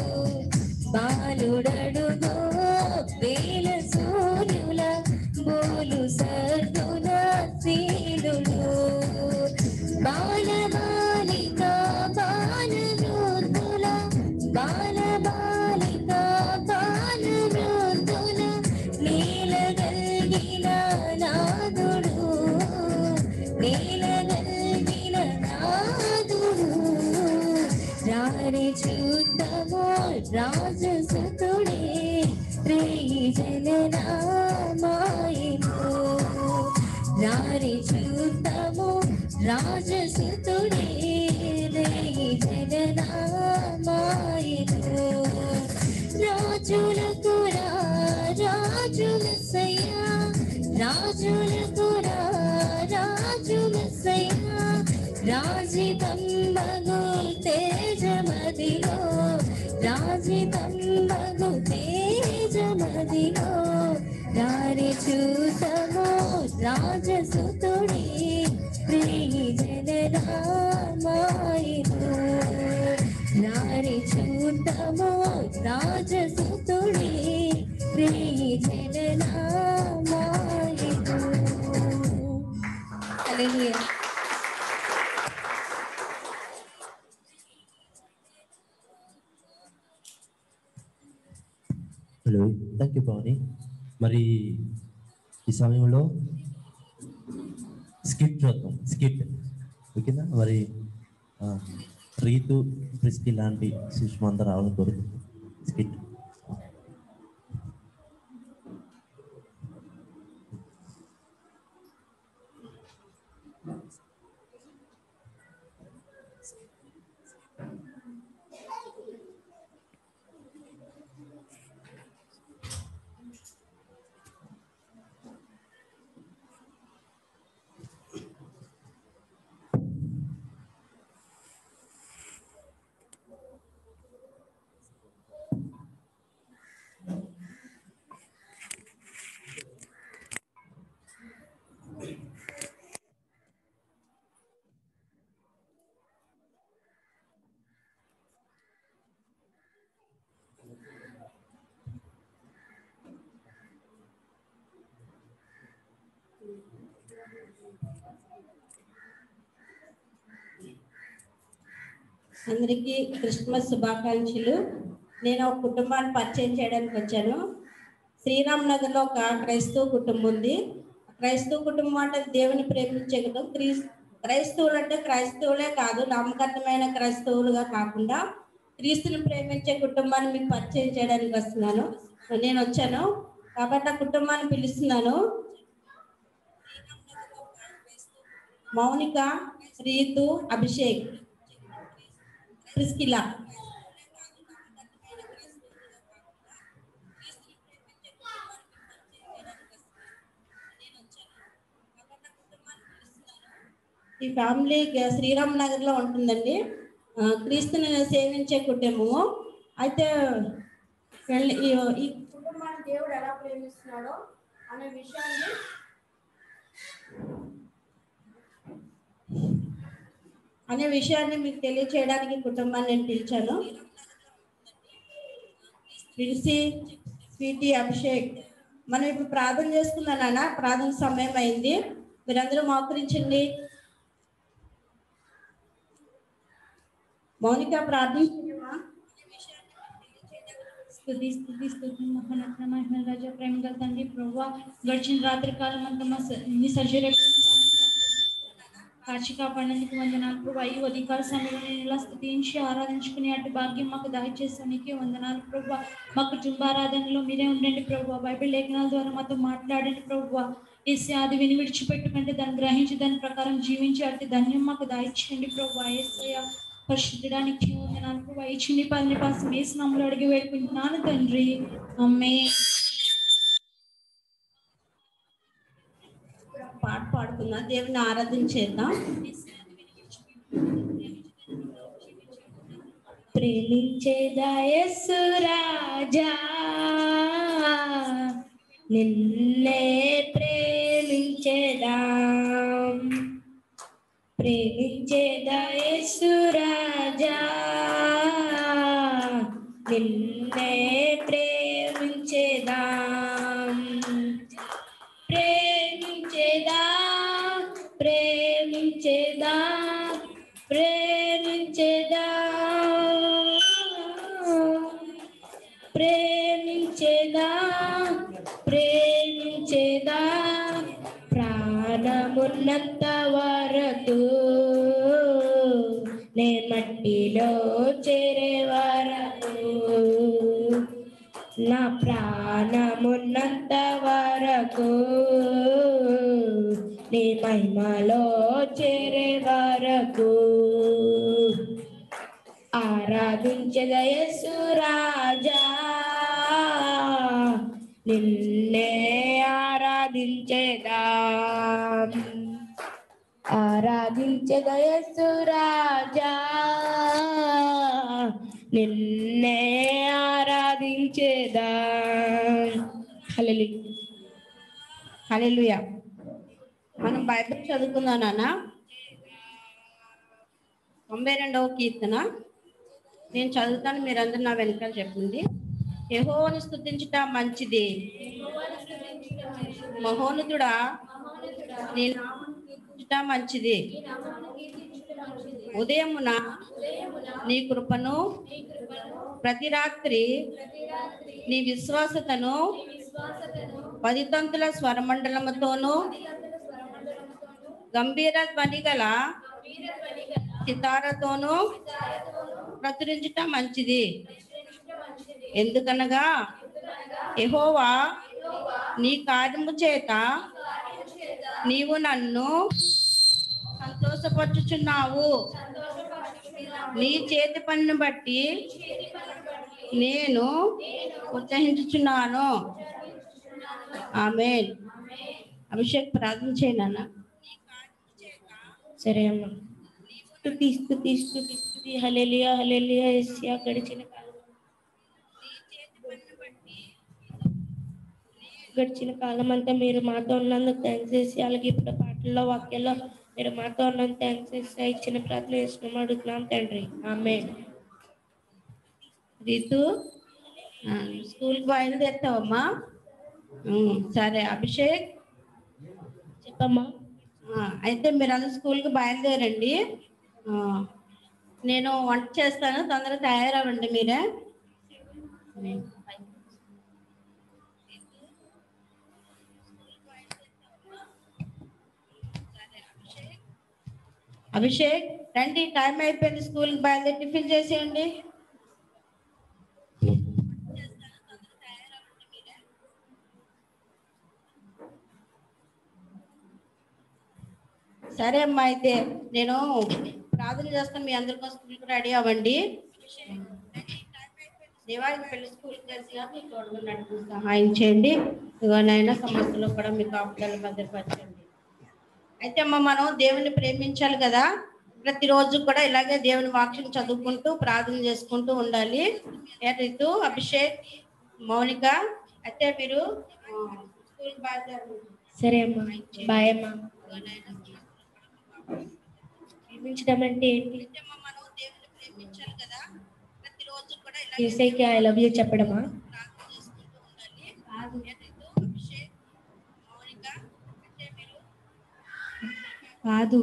బాలుడడుగో వేల సూర్యుల బోలు సత్తున శీలుడు బాల బాలిక బాలయోధుల బాల బాలిక బాలయోధుల నీలగల్గిన నాదుడు నీలగల్గిన నాదుడు రారి చూద్దాము రాజసుతుడే శ్రీజననామాయకు రారి చూద్దాము రాజసుతుడే జననామాయకు రాజులకు రా రాజులసయ్యా రాజులకు రా రాజులసయ్యా రాజితంబగు తేజమదిలో రాజితంబగు తేజమదిలో రారి చూతము రాజసుతుడే ప్రియజనరామాయకు రారి చూతము రాజసుతుడే ప్రియజనరామాయకు hallelujah hello thank you Pavani మరి ఈ సమయంలో స్కిట్ చూద్దాం స్కిట్ ఓకేనా మరి ఆ, రీతు ప్రిస్కి లాంటి సుష్మా అంతా రావాలని కోరుకుంటున్నాం స్కిట్ అందరికీ క్రిస్మస్ శుభాకాంక్షలు నేను ఒక కుటుంబాన్ని పరిచయం చేయడానికి వచ్చాను శ్రీరామ్ నగర్లో ఒక క్రైస్తవ కుటుంబం ఉంది క్రైస్తవ కుటుంబం అంటే దేవుని ప్రేమించే కుటుంబం క్రీస్ క్రైస్తవులు అంటే క్రైస్తవులే కాదు నామకరణమైన క్రైస్తవులుగా కాకుండా క్రీస్తుని ప్రేమించే కుటుంబాన్ని మీకు పరిచయం చేయడానికి వస్తున్నాను నేను వచ్చాను కాబట్టి ఆ కుటుంబాన్ని పిలుస్తున్నాను మౌనిక రీతు అభిషేక్ ప్రిస్కిలా ఈ ఫ్యామిలీ గ- శ్రీరామ్ నగర్ లో ఉంటుందండి ఆ, క్రీస్తుని సేవించే కుటుంబము అయితే వెళ్ళి- ఈ ఈ కుటుంబాన్ని దేవుడు ఎలా ప్రేమిస్తున్నాడో అనే విషయాన్ని అనే విషయాన్ని మీకు తెలియచేయడానికి కుటుంబాన్ని నేను పిలిచాను పిలిచి స్వీటీ అభిషేక్ మనం ఇప్పుడు ప్రార్థన చేసుకుందాం నాన్న ప్రార్థన సమయం అయింది మీరందరూ మోకరించండి మౌనిక ప్రార్థించమ్మా స్థుతి స్థుతి స్థుతి మహోన్నత మహిమ రాజా ప్రేమ గల తండ్రి ప్రభు గడిచిన రాత్రి కాలం అంతా మా స- నీ సజీర కాచి కాపాడడానికి వందనాలు ప్రభా ఈ అధికార సమయంలో నేను ఇలా స్థుతించి ఆరాధించుకునే అటు భాగ్యం మాకు దయచేసానికి వందనాలు ప్రభా మా కుటుంబారాధనలో మీరే ఉండండి ప్రభా బైబిల్ లేఖనాల ద్వారా మాతో మాట్లాడండి ప్రభా ఏసీ అది విని విడిచిపెట్టుకుంటే దాన్ని గ్రహించి దాని ప్రకారం జీవించి అటు ధన్యం మాకు దాయిచ్చండి ప్రభా ఏసయ్య పరిశుద్ధడానికి వందనాలు ప్రభా ఈ చిన్ని పని కోసం వేసి నమ్మలు అడిగి వేడుకుంటున్నాను తండ్రి అమ్మే పాట పాడుకుందాం దేవుని ఆరాధించేద్దాం ప్రేమించేదా యేసు రాజా నిన్నే ప్రేమించేదా ప్రేమించేదా యేసు రాజా నిన్నే ప్రేమించేదా ప్రేమించేదా ప్రేమించేదా ప్రేమించేదా ప్రేమించేదా ప్రేమించేదా ప్రాణమున్నంత వరకు నే మట్టిలో చేరే వరకు నా ప్రాణమున్నంత వరకు నీ మహిమలో చేరే వరకు ఆరాధించదయసు రాజా నిన్నే ఆరాధించేదా ఆరాధించదయసు రాజా నిన్నే ఆరాధించేదా హల్లెలూయా హల్లెలూయా మనం బైబిల్ చదువుకుందాం నాన్న తొంభై రెండవ కీర్తన నేను చదువుతాను మీరందరూ నా వెనకాల చెప్పండి యెహోవాను స్తుతించుట మంచిది మహోన్నతుడా నీ నామమును కీర్తించుట మంచిది ఉదయమున నీ కృపను ప్రతి రాత్రి నీ విశ్వాసతను పదితంతుల స్వరమండలముతోనూ గంభీర ధ్వని గల సితారతోనూ ప్రచురించుట మంచిది ఎందుకనగా యెహోవా నీ కార్యము చేత నీవు నన్ను సంతోషపరచుచున్నావు నీ చేతి పనిని బట్టి నేను ఉత్సహించుచున్నాను ఆమె అభిషేక్ ప్రార్థన చేయనన్న సరే అమ్మా స్తుతి స్తుతి స్తుతి స్తుతి హల్లెలూయా హల్లెలూయా యేసయ్యా గడిచిన కాలం గడిచిన కాలం అంతా మీరు మాతో ఉన్నందుకు థ్యాంక్స్ చేసి అలాగే ఇప్పుడు పాటల్లో వాక్యాల్లో మీరు మాతో ఉన్నందుకు థ్యాంక్స్ చేసి ఇచ్చిన ప్రార్థన చేస్తున్నాం అడుగుతున్నాం తండ్రి ఆమె రీతు ఆ, స్కూల్కి బయలుదేరుతావమ్మా ఉమ్, సరే అభిషేక్ చెప్పమ్మా ఆ, అయితే మీరందరూ స్కూల్కి బయలుదేరండి ఆ, నేను వంట చేస్తాను తొందరగా తయారవ్వండి మీరే అభిషేక్ రండి టైం అయిపోయింది స్కూల్కి బయలుదేరి టిఫిన్ చేసేయండి సరే అమ్మా అయితే నేను ప్రార్థన చేస్తాను మీ అందరి కోసం స్కూల్కి రెడీ అవ్వండి దేవాలయం పెళ్లి స్కూల్కి కలిసిగా మీకు తోడుగా నడుపు సహాయం చేయండి ఇదిగోనైనా సమస్యలు కూడా మీకు కాపుదల భద్రపరచండి అయితే అమ్మ మనం దేవుని ప్రేమించాలి కదా ప్రతిరోజు కూడా ఇలాగే దేవుని వాక్యం చదువుకుంటూ ప్రార్థన చేసుకుంటూ ఉండాలి ఏ రీతు అభిషేక్ మౌనిక అయితే మీరు ఆ, స్కూల్కి బయలుదేరండి సరే అమ్మా బాయ్ అమ్మా ప్రేమించడం అంటే ఏంటి అయితే అమ్మ మనం దేవుని ప్రేమించాలి కదా ప్రతిరోజు కూడా ఇలాగే ఏసైకి ఐ లవ్ యూ చెప్పడమా ప్రార్థన చేసుకుంటూ ఉండాలి ఏ రీతు అభిషేక్ మౌనిక అయితే మీరు కాదు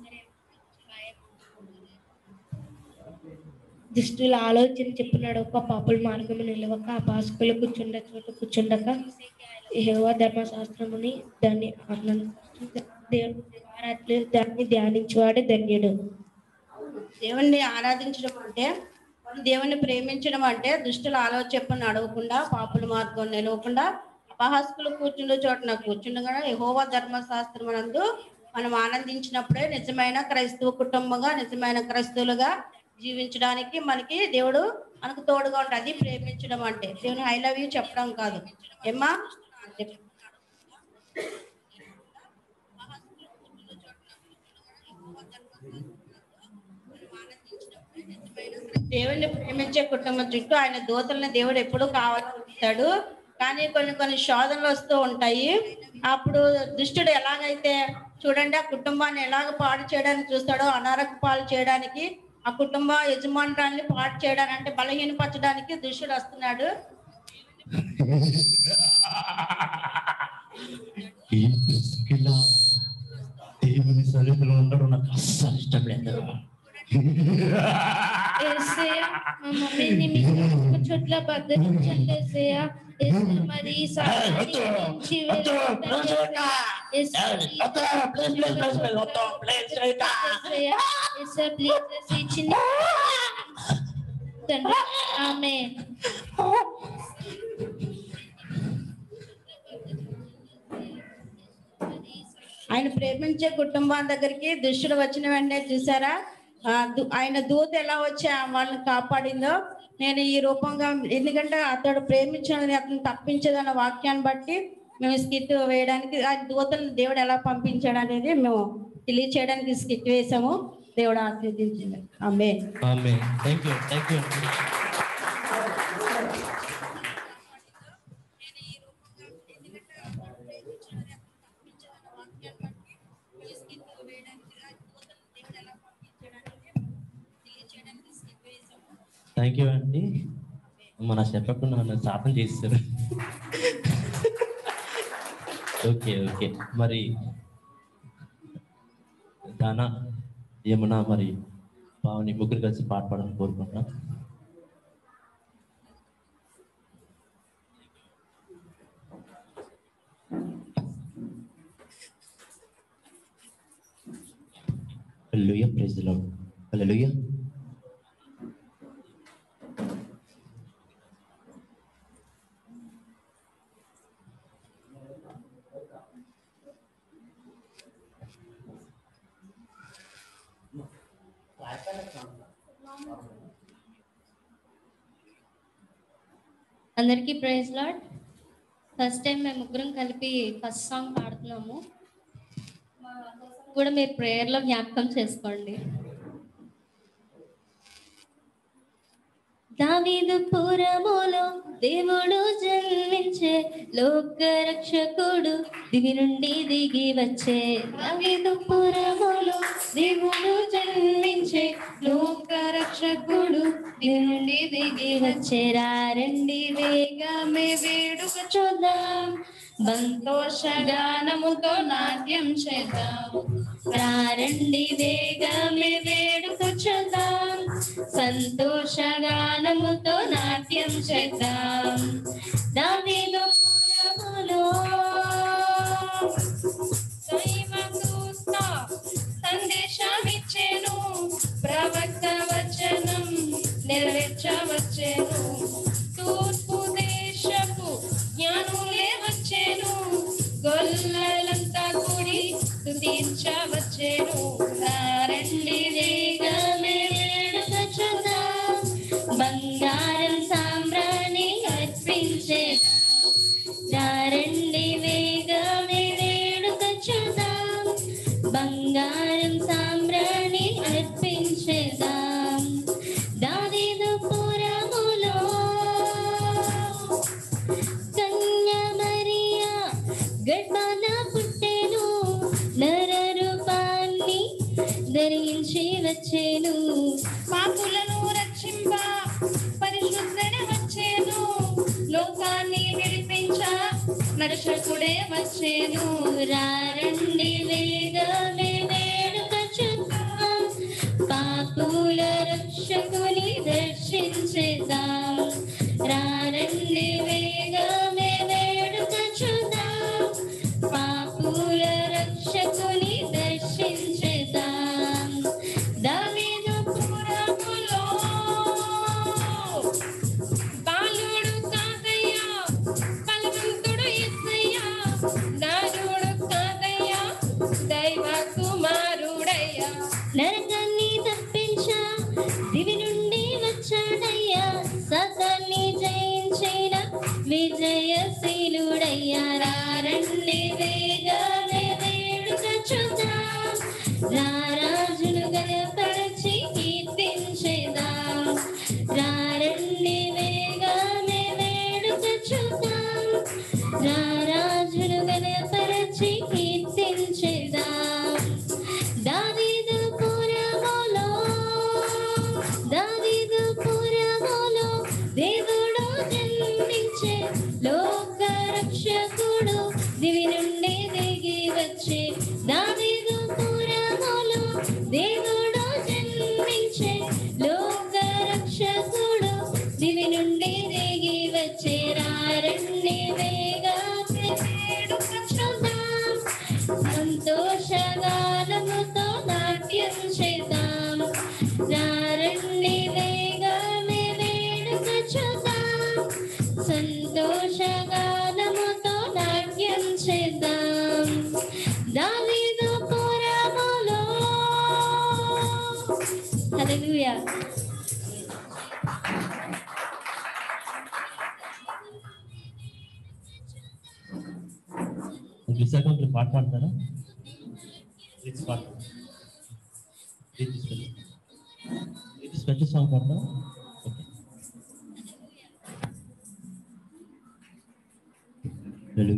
దుష్టుల ఆలోచన చెప్పినాడు ఒక పాపుల మార్గము నిలవక ఆ పాసుకులు కూర్చుండ చోట కూర్చుండక యెహోవా ధర్మశాస్త్రముని దాన్ని ఆనంద దేవుని ఆరాధన దాన్ని ధ్యానించేవాడు ధన్యుడు దేవుణ్ణి ఆరాధించడం అంటే మనం దేవుణ్ణి ప్రేమించడం అంటే దుష్టుల ఆలోచన అడగకుండా పాపుల మార్గం నిలవకుండా అపహాస్కులు కూర్చుండే చోటన కూర్చుండగా యెహోవా ధర్మశాస్త్రం నందు మనం ఆనందించినప్పుడే నిజమైన క్రైస్తవ కుటుంబంగా నిజమైన క్రైస్తవులుగా జీవించడానికి మనకి దేవుడు మనకు తోడుగా ఉంటుంది అది ప్రేమించడం అంటే దేవుని ఐ లవ్ యూ చెప్పడం కాదు ఏమ్మా చెప్పు. దేవుణ్ణి ప్రేమించే కుటుంబం చుట్టూ ఆయన దూతలను దేవుడు ఎప్పుడు కావాలంటాడు కానీ కొన్ని కొన్ని శోధనలు వస్తూ ఉంటాయి అప్పుడు దుష్టుడు ఎలాగైతే చూడండి ఆ కుటుంబాన్ని ఎలాగ పాడు చేయడానికి చూస్తాడో అనారోగ్య పాలు చేయడానికి ఆ కుటుంబ యజమానురాల్ని పాడు చేయడానికి అంటే బలహీనపరచడానికి దుష్టుడు వస్తున్నాడు ఈ ప్రిస్కిలా దేవుని సన్నిధిలో ఉండడం నాకు అస్సలు ఇష్టం లేదు ఏసయ్య, మా మమ్మీని మీ ఒక చోట్ల భద్రించండి ఏసయ్య. ఏసయ్య, మరి ఈ సాతాన్ని నుంచి వెళ్ళగొట్టండి ఏసయ్య. ఏసయ్య, ఏసయ్య, ఏసయ్య, ప్లీజ్ ఏసయ్య, ఈ చిన్న తండ్రి ఆమె ఆయన ప్రేమించే కుటుంబం దగ్గరికి దుష్టుడు వచ్చిన వెంటనే చూసారా ఆ, దు- ఆయన దూత ఎలా వచ్చి ఆ వాళ్ళని కాపాడిందో నేను ఈ రూపంగా ఎందుకంటే అతడు ప్రేమించిన అతను తప్పించదన్న వాక్యాన్ని బట్టి మేము స్కిట్ వేయడానికి ఆయన దూతలను దేవుడు ఎలా పంపించాడు అనేది మేము తెలియచేయడానికి స్కిట్ వేసాము దేవుడు ఆశీర్వదించింది ఆమె ఆమె thank you thank you thank you అండి మన చెప్పకుండా నన్ను శాపం చేస్తారు ఓకే ఓకే మరి దానా ఏమన్నా మరి బావని ముగ్గురు కలిసి పాట పాడాలని కోరుకుంటున్నా hallelujah praise the Lord hallelujah అందరికీ ప్రైజ్ లాడ్ ఫస్ట్ టైం మేము ముగ్గురం కలిపి ఫస్ట్ సాంగ్ పాడుతున్నాము మా కోసం కూడా మీరు ప్రేయర్లో జ్ఞాపకం చేసుకోండి దావీదు పురములో దేవుడు జన్మించే లోక రక్షకుడు దివి నుండి దిగి వచ్చే దావీదు పురములో దేవుడు జన్మించే లోక రక్షకుడు దివి నుండి దిగి వచ్చే రండి వేగమే వేడుక చూద్దాం సంతోష గానముతో నాట్యం చేద్దాం రండి వేగమే వేడుక చూద్దాం సంతోష గానముతో నాట్యం చేద్దాం దావీదు పురములో దైవదూత సందేశమిచ్చెను ప్రవక్త వచనం నెరవేర్చవచ్చెను తూర్పు దేశపు జ్ఞానులే వచ్చెను గొల్లలంతా కూడి స్తుతించవచ్చెను రండి వేగమే వేడుక చూద్దాం బంగారం సాంబ్రాణి అర్పించేదా రండి వేగమే వేడుక చూద్దాం బంగారం సాంబ్రాణి అర్పించేదాం దావీదు పురములో కన్యమరియా గర్భాన పుట్టెను నర రూపాన్ని ధరించి వచ్చేను పాపులను రక్షింప పరిశుద్ధుడే వచ్చేను లోకాన్ని విడిపించ నరక్షకుడే వచ్చేను రండి వేగమే వేడుక చూద్దాం పాపుల రక్షకుని దర్శించేద్దాం రండి వేగమే వేడుక చూద్దాం పాపుల రక్షకుని నరకాన్ని తప్పించా దివి నుండి వచ్చాడయ్యా సతాన్ని జయించిన విజయశీలుడయ్యా రారండి వేగానే వేడుక చూద్దాం రారాజును గనపరచి కీర్తించేదాం రారండి వేగానే వేడుక చూద్దాం రారాజును గనపరచి కీర్తించేదాం దావీదు పురములో దావీదు పురములో దేవుడు జన్మించే లోక రక్షకుడు దివి నుండి దిగి వచ్చే దావీదు పురములో దేవుడు జన్మించే లోక రక్షకుడు దివి నుండి దిగి వచ్చే రారండి వేగా వేడుక చూద్దాం సంతోషగానముతో నాట్యం చేద్దాం రారండి వేగమే వేడుక చూద్దాం సంతోషగానముతో నాట్యం చేద్దాం దావీదు పురములో హల్లెలూయా విశాఖ మీరు పాట పాడతారా ప్లీజ్ పాట ప్లీజ్ స్పెషల్ సాంగ్ పాడతారా ఓకే హలో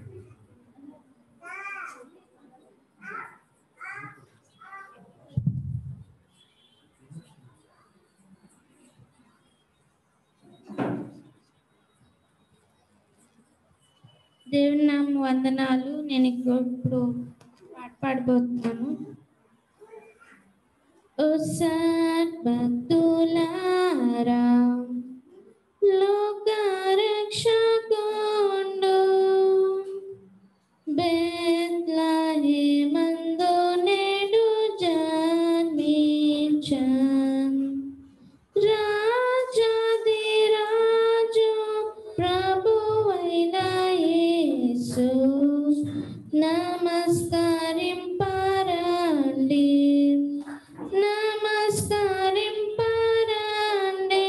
దేవుని నామ వందనాలు నేను ఇప్పుడు పాట పాడబోతున్నాను ఓ సద్భక్తులారా లోక రక్షకుండు బెత్లహేమందు నేడు జన్మించన్ రాజాదిరాజు ప్రభువైన యేసు నమస్కరింపరండి నమస్కరింపరండి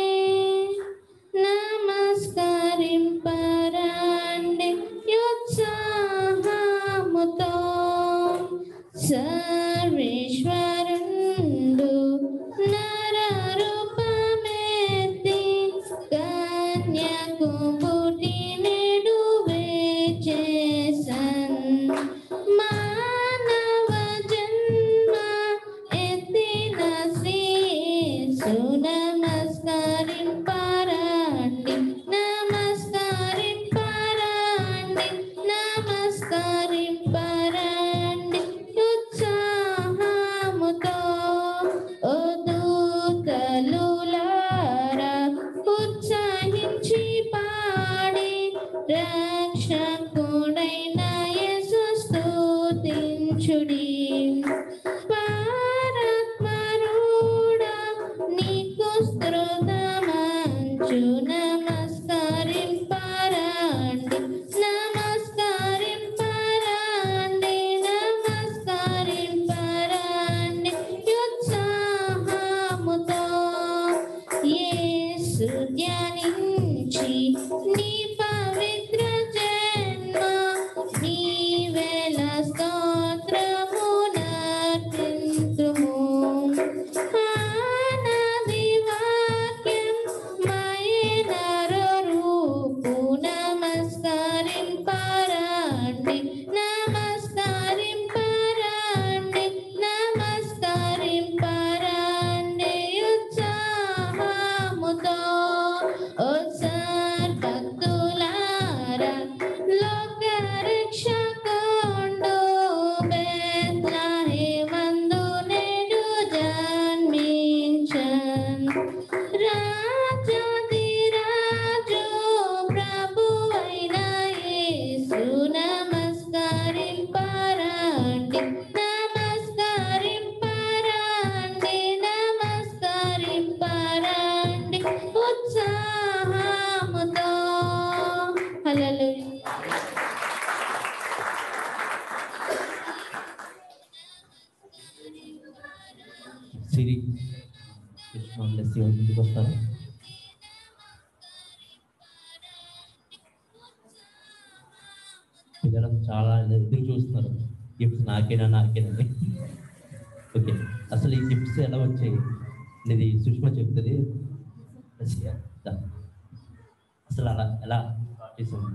నమస్కరింపరండి యుత్సాహముతో సర్వేశ్వరుండు నరరూపమెత్తి కన్యకు పుట్టి నేడు వేచేసన్ మానవ జన్మ ఎత్తిన శ్రీసు నమస్కరింపరండి నమస్కరింపరండి నమస్కరింపరండి ఉత్సాహముతో సిరి కృష్ణ లెస్సి ఇంటికి వస్తాను పిల్లలు చాలా ఎదురు చూస్తున్నారు గిఫ్ట్స్ నాకేనా నాకేనని ఓకే అసలు ఈ గిఫ్ట్స్ ఎలా వచ్చాయి అనేది సుష్మా చెప్తుంది లస్సియా, దా. అసలు అలా ఎలా స్టార్ట్ చేసాము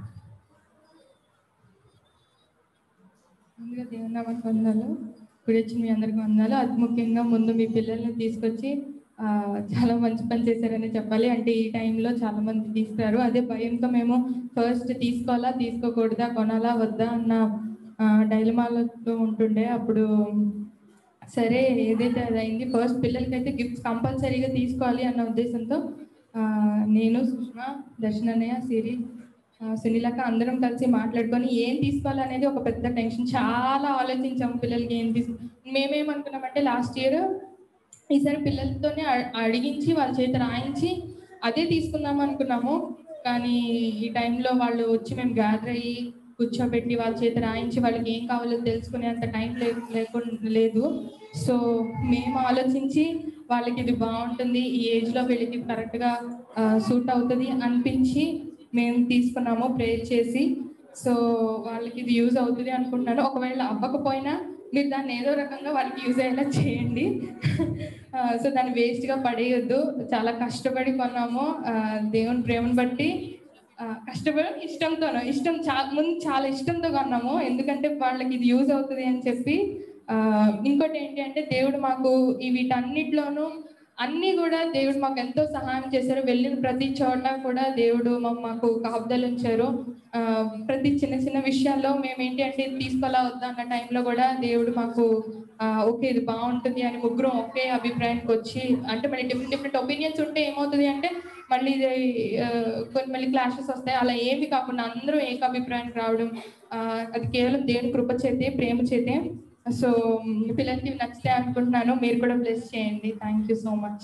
ముందుగా దేవుని నామానికి వందనాలు ఇప్పుడు వచ్చిన మీ అందరికీ వందనాలు అది ముఖ్యంగా ముందు మీ పిల్లల్ని తీసుకొచ్చి ఆ, చాలా మంచి పని చేశారని చెప్పాలి అంటే ఈ టైంలో చాలా మంది తీసుకురారు అదే భయంతో మేము ఫస్ట్ తీసుకోవాలా తీసుకోకూడదా కొనాలా వద్దా అన్న డైలమాలో ఉంటుండే అప్పుడు సరే ఏదైతే అది అయింది ఫస్ట్ పిల్లలకైతే గిఫ్ట్స్ కంపల్సరీగా తీసుకోవాలి అన్న ఉద్దేశంతో ఆ, నేను సుష్మా దర్శనన్నయ్య సిరి ఆ, సునీలక అందరం కలిసి మాట్లాడుకొని ఏం తీసుకోవాలనేది ఒక పెద్ద టెన్షన్ చాలా ఆలోచించాము పిల్లలకి ఏం తీసు మేమేమనుకున్నామంటే లాస్ట్ ఇయర్ ఈసారి పిల్లలతోనే అ- అడిగించి వాళ్ళ చేత రాయించి అదే తీసుకుందాం అనుకున్నాము కానీ ఈ టైంలో వాళ్ళు వచ్చి మేము గ్యాదర్ అయ్యి కూర్చోబెట్టి వాళ్ళ చేత రాయించి వాళ్ళకి ఏం కావాలో తెలుసుకునే అంత టైం లే లేకుండా లేదు సో మేము ఆలోచించి వాళ్ళకి ఇది బాగుంటుంది ఈ ఏజ్లో వీళ్ళకి కరెక్ట్గా సూట్ అవుతుంది అనిపించి మేము తీసుకున్నాము ప్రేర్ చేసి సో వాళ్ళకి ఇది యూజ్ అవుతుంది అనుకుంటున్నాను ఒకవేళ అవ్వకపోయినా మీరు దాన్ని ఏదో రకంగా వాళ్ళకి యూజ్ అయ్యేలా చేయండి ఆ, సో దాన్ని వేస్ట్గా పడేయొద్దు చాలా కష్టపడి కొన్నాము ఆ, దేవుని ప్రేమను బట్టి ఆ, కష్టపడి ఇష్టంతోనో ఇష్టం చాలా ముందు చాలా ఇష్టంతో కొన్నాము ఎందుకంటే వాళ్ళకి ఇది యూజ్ అవుతుంది అని చెప్పి ఆ, ఇంకోటి ఏంటి అంటే దేవుడు మాకు ఈ వీటన్నిటిలోనూ అన్నీ కూడా దేవుడు మాకు ఎంతో సహాయం చేశారు వెళ్ళిన ప్రతి చోట కూడా దేవుడు మా- మాకు కాపుదలు ఉంచారు ఆ, ప్రతి చిన్న చిన్న విషయాల్లో మేము ఏంటి అంటే ఇది తీసుకోవాలా వద్దా అన్న టైంలో కూడా దేవుడు మాకు ఆ, ఓకే ఇది బాగుంటుంది అని ముగ్గురం ఒకే అభిప్రాయానికి వచ్చి అంటే మళ్ళీ డిఫరెంట్ డిఫరెంట్ ఒపీనియన్స్ ఉంటే ఏమవుతుంది అంటే మళ్ళీ ఇది ఆ, కొన్ని మళ్ళీ క్లాషెస్ వస్తాయి అలా ఏమి కాకుండా అందరూ ఏక అభిప్రాయానికి రావడం ఆ, అది కేవలం దేవుని కృప చేతే ప్రేమ చేతే సో మీ పిల్లలకి నచ్చితే అనుకుంటున్నాను మీరు కూడా బ్లెస్ చేయండి థ్యాంక్ యూ సో మచ్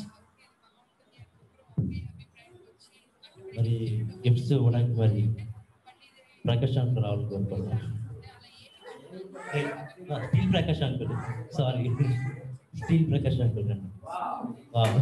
మరి గిఫ్ట్స్ ఇవ్వడానికి మరి ప్రకాష్ అంకుల్ రావాలి కోరుకుంటున్నాను steel Prakash uncle sorry steel Prakash uncle అండి వావ్.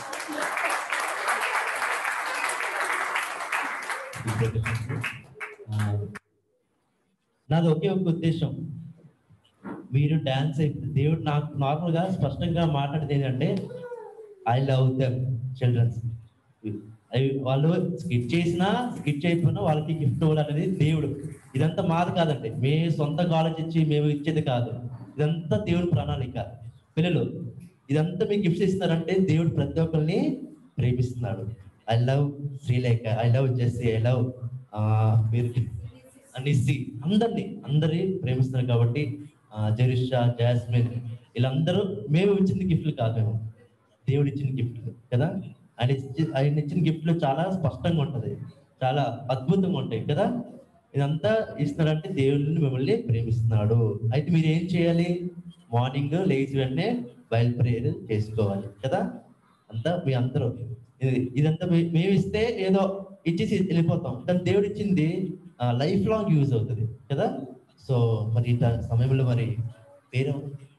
Steel Prakash uncle. ఆ, నాది ఒకే ఒక ఉద్దేశం మీరు డాన్స్ దేవుడు నాకు నార్మల్గా స్పష్టంగా మాట్లాడేది ఏంటంటే ఐ లవ్ దెమ్ చిల్డ్రన్స్ అవి వాళ్ళు స్కిట్ చేసినా స్కిట్ చేయకపోయినా వాళ్ళకి గిఫ్ట్ ఇవ్వడం అనేది దేవుడు ఇదంతా మాది కాదండి మీ సొంతంగా ఆలోచించి మేము ఇచ్చేది కాదు ఇదంతా దేవుడి ప్రణాళిక పిల్లలు ఇదంతా మీకు గిఫ్ట్స్ ఇస్తారంటే దేవుడు ప్రతి ఒక్కరిని ప్రేమిస్తున్నాడు I love Srilekha I love Jessie I love మీరు నిస్సి అందరినీ అందరి ప్రేమిస్తున్నారు కాబట్టి ఆ, జెరిషా జాస్మిన్ వీళ్ళందరూ మేము ఇచ్చిన గిఫ్ట్లు కాదు మేము దేవుడు ఇచ్చిన గిఫ్ట్లు కదా ఆయన ఇచ్చి ఆయన ఇచ్చిన గిఫ్ట్లు చాలా స్పష్టంగా ఉంటది చాలా అద్భుతంగా ఉంటాయి కదా ఇదంతా ఇస్తున్నాడంటే దేవుడిని మిమ్మల్ని ప్రేమిస్తున్నాడు అయితే మీరు ఏం చేయాలి మార్నింగ్ లేచి వెంటనే బయలు ప్రేయర్ చేసుకోవాలి కదా అంతా మీ అందరూ ఇది ఇదంతా మే- మేము ఇస్తే ఏదో ఇచ్చేసి వెళ్ళిపోతాం కానీ దేవుడు ఇచ్చింది లైఫ్ లాంగ్ యూజ్ అవుతుంది కదా సో మరి ఇట్లా సమయంలో మరి పేరు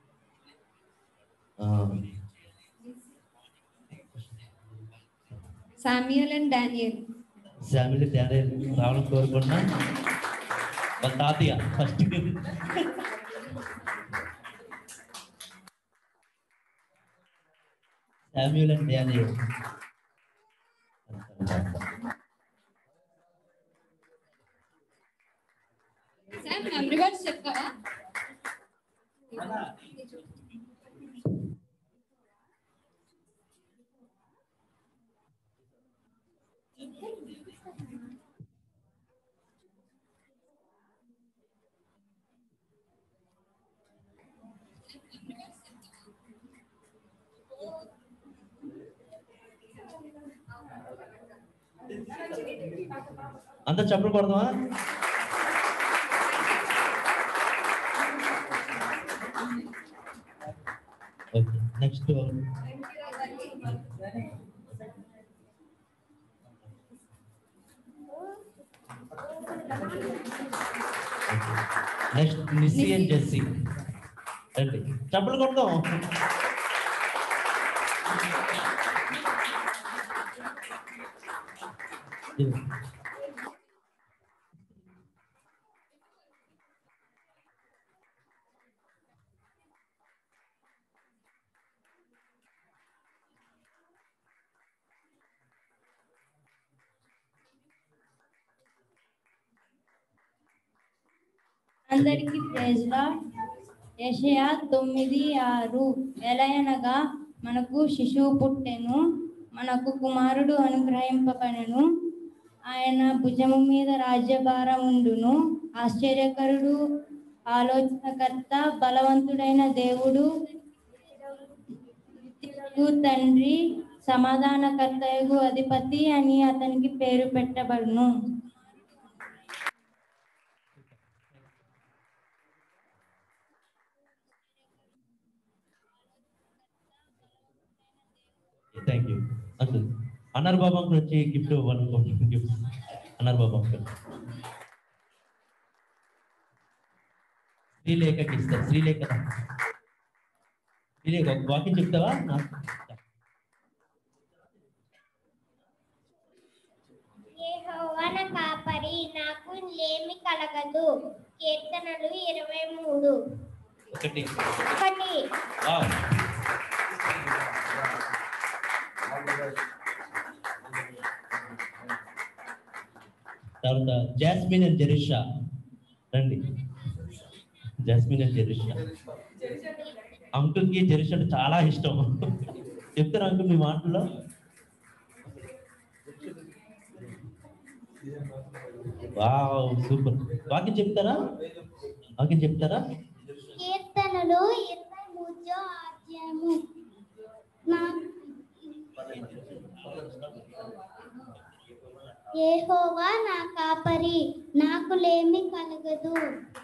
ఆ, Samuel and Daniel Shamili Daniel రావడం కోరుకున్నా వాళ్ళ తాతయ్య first Samuel and Daniel sir memory words చెప్తావా అంత చప్పుడు కొడదామా okay next next Nissi and Jessie రండి చప్పులు కొడదాం అందరికీ ప్రేజ్లా యెషయా తొమ్మిది ఆరు ఎలయనగా మనకు శిశువు పుట్టెను మనకు కుమారుడు అనుగ్రహింపబడెను ఆయన భుజము మీద రాజ్యభారం ఉండును ఆశ్చర్యకరుడు ఆలోచనకర్త బలవంతుడైన దేవుడు నిత్యుడు తండ్రి సమాధానకర్తయగు అధిపతి అని అతనికి పేరు పెట్టబడును థ్యాంక్ యూ అంకుల్ అన్నారు బాబు అంకుల్ వచ్చి గిఫ్ట్ ఇవ్వాలి గిఫ్ట్ అన్నారు బాబు అంకుల్ శ్రీలేఖకి ఇస్తారు శ్రీలేఖ శ్రీలేఖ ఒక వాక్యం చెప్తావా నాకు యెహోవా నా కాపరి నాకు లేమి కలగదు కీర్తనలు ఇరవై మూడు ఒకటి ఒకటి వావ్ తర్వాత జాస్మిన్ అండ్ జెరిషా రండి జాస్మిన్ అండ్ జెరిషా అంకుల్ కి జెరిషా అంటే చాలా ఇష్టం చెప్తారా అంకుల్ మీ మాటల్లో వావ్ సూపర్ వాక్యం చెప్తారా వాక్యం చెప్తారా కీర్తనలు ఇరవై మూడో అధ్యాయము నా యెహోవా నా కాపరి నాకు లేమి కలగదు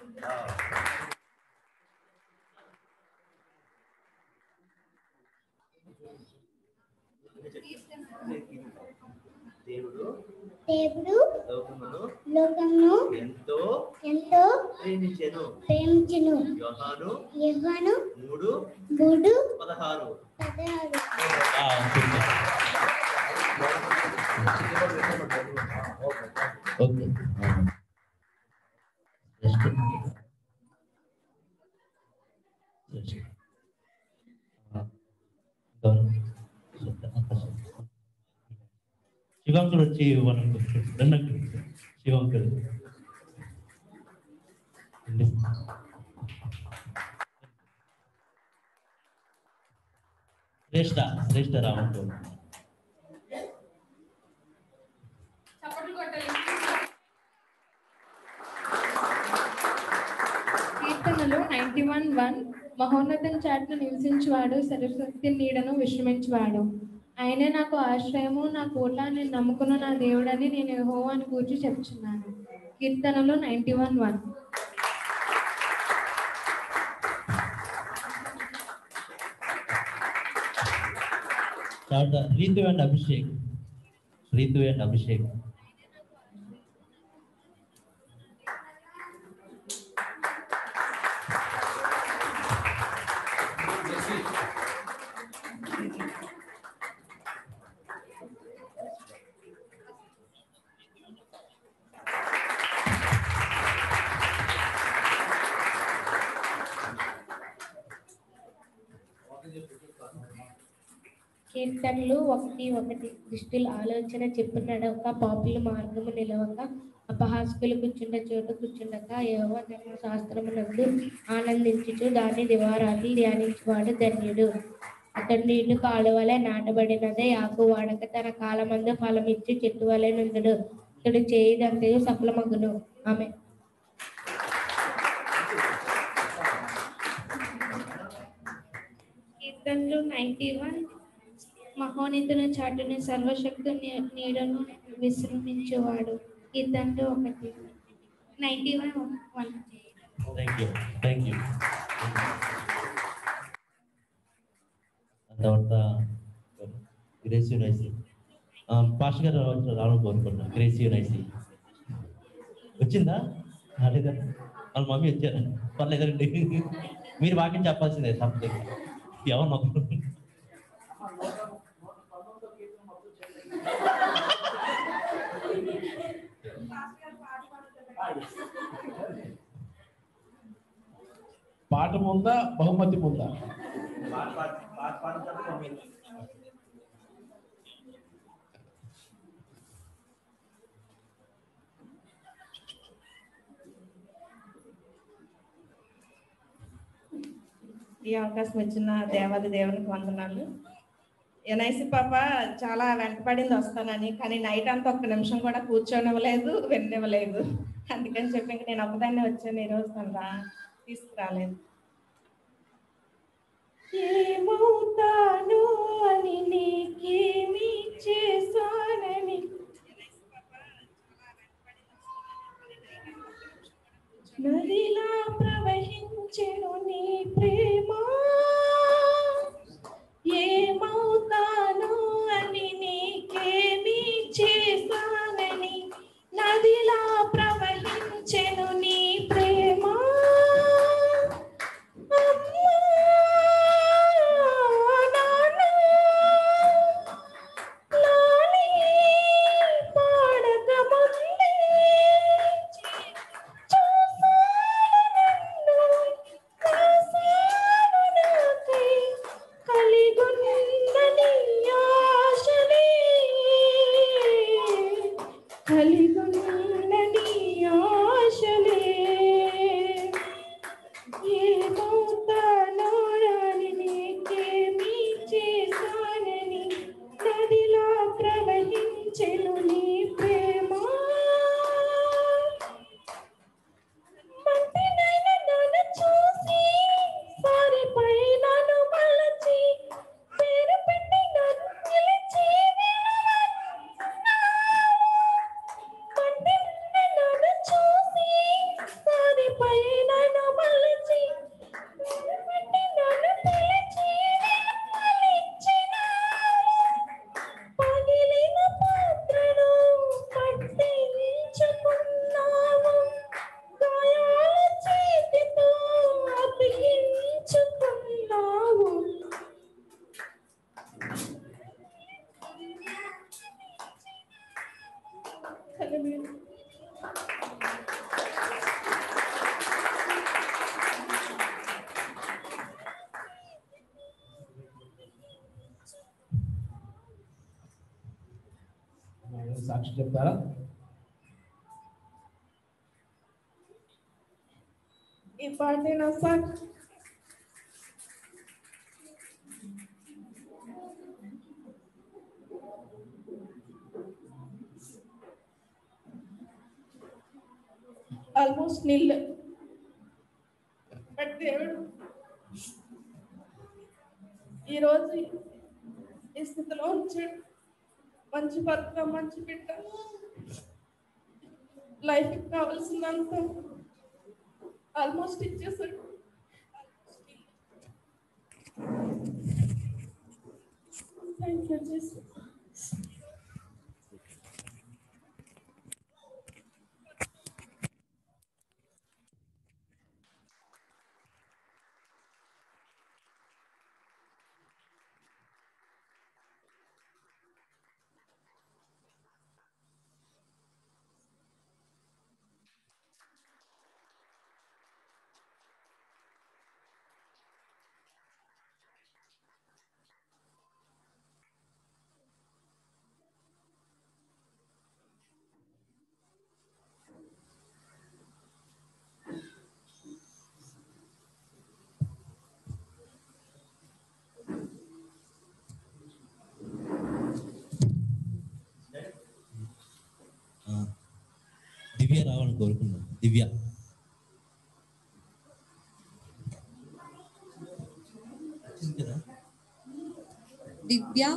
దేవుడు దేవుడు లోకమును లోకమును ఎంతో ఎంతో ప్రేమించెను ప్రేమించును యోహాను యెహోవాను మూడు మూడు పదహారు పదహారు wow super okay next next శివంకుడు వచ్చి మనం రెండు శివంకుడు శ్రేష్ట శ్రేష్ట రావంకుడు కీర్తనలు నైన్టీ వన్ వన్ మహోన్నతం చాటును నివసించువాడు సరస్వతి నీడను విశ్రమించువాడు ఆయనే నాకు ఆశ్రయము నా కోట నేను నమ్ముకున్న నా దేవుడని నేను యెహోవాను కూర్చి చెప్తున్నాను కీర్తనలు నైన్టీ వన్ వన్ తర్వాత రీతు అండ్ అభిషేక్ రీతు అండ్ అభిషేక్ కీర్తనలు ఒకటి ఒకటి దుష్టుల ఆలోచన చెప్పు నడవక పాపుల మార్గము నిలవక అపహాస్కులు కూర్చుండ చోటు కూర్చుండక యహోవ ధర్మ శాస్త్రమునందు ఆనందించుచు దాని దివారాతి ధ్యానించువాడు ధన్యుడు అతడు నీళ్లు కాలువలే నాటబడినదే ఆకు వాడక తన కాలమందు ఫలమిచ్చి చెట్టు వలె నుందుడు అతడు చేయదంతయు సఫలమగును ఆమె కీర్తనలు నైన్టీ వన్ మహోన్నతుల చాటుని సర్వశక్తు నీ- నీడను విశ్రమించేవాడు కీర్తనలు ఒకటి ninety one one thank you thank you తర్వాత గ్రేస్ యూనైసీ పాస్టర్ గారు రావాల్సిన రావాలని కోరుకుంటున్నాను గ్రేస్ యూనైసీ వచ్చిందా రాలేదా వాళ్ళ మమ్మీ వచ్చారు పర్లేదండి మీరు వాక్యం చెప్పాల్సిందే తప్పదు ఎవరు నొక్కరు పాట ముందా బహుమతి ముందా ఈ అవకాశం ఇచ్చిన దేవాది దేవునికి వందనాలు ఎన్ఐసి పాప చాలా వెంటపడింది వస్తానని కానీ నైట్ అంతా ఒక్క నిమిషం కూడా కూర్చోనివ్వలేదు వెళ్ళనివ్వలేదు అందుకని చెప్పి ఇంక నేను ఒకదాన్ని వచ్చాను ఈరోజు తను రా తీసుకురాలేదు ఏమవుతాను అని నీకేమి చేశానని నదిలా ప్రవహించెను నీ ప్రేమ ఏమవుతాను అని నీకేమి చేశానని నదిలా ప్రవహించెను నీ ప్రేమ అమ్మా, నాన్న, లాలి పాడక ముందే చూసాను నన్ను, రాసాను నాకై, కలిగున్న నీ ఆశలే, కలిగున్న నీ ఆశలే ఏమవుతానో రాని నీకేమి చేశానని నదిలా ప్రవహించెను నీ ప్రేమ మంటినైన నన్ను చూసి సారిపై నన్ను మలచి పేరు పెట్టి నన్ను పిలిచి మంటినైన నన్ను చూసి సారిపై నన్ను మలచి పేరు పెట్టి నన్ను పిలిచి వెలుపలిచ్చినావు. పగిలిన పాత్రను పట్టించుకున్నావు గాయాల చేతితో అతికించుకున్నావు హల్లెలూయా. సాక్షి చెప్తారా ఈ పాట నా సాక్షి ఆల్మోస్ట్ నిల్ బట్ దేవుడు ఈరోజు ఈ స్థితిలో ఉంచాడు మంచి భర్త మంచి బిడ్డ లైఫ్ కావాల్సినంత ఆల్మోస్ట్ ఇచ్చేసాడు థ్యాంక్ యూ జీసస్ దివ్య రావాలని కోరుకున్నాను దివ్య వచ్చింది కదా దివ్య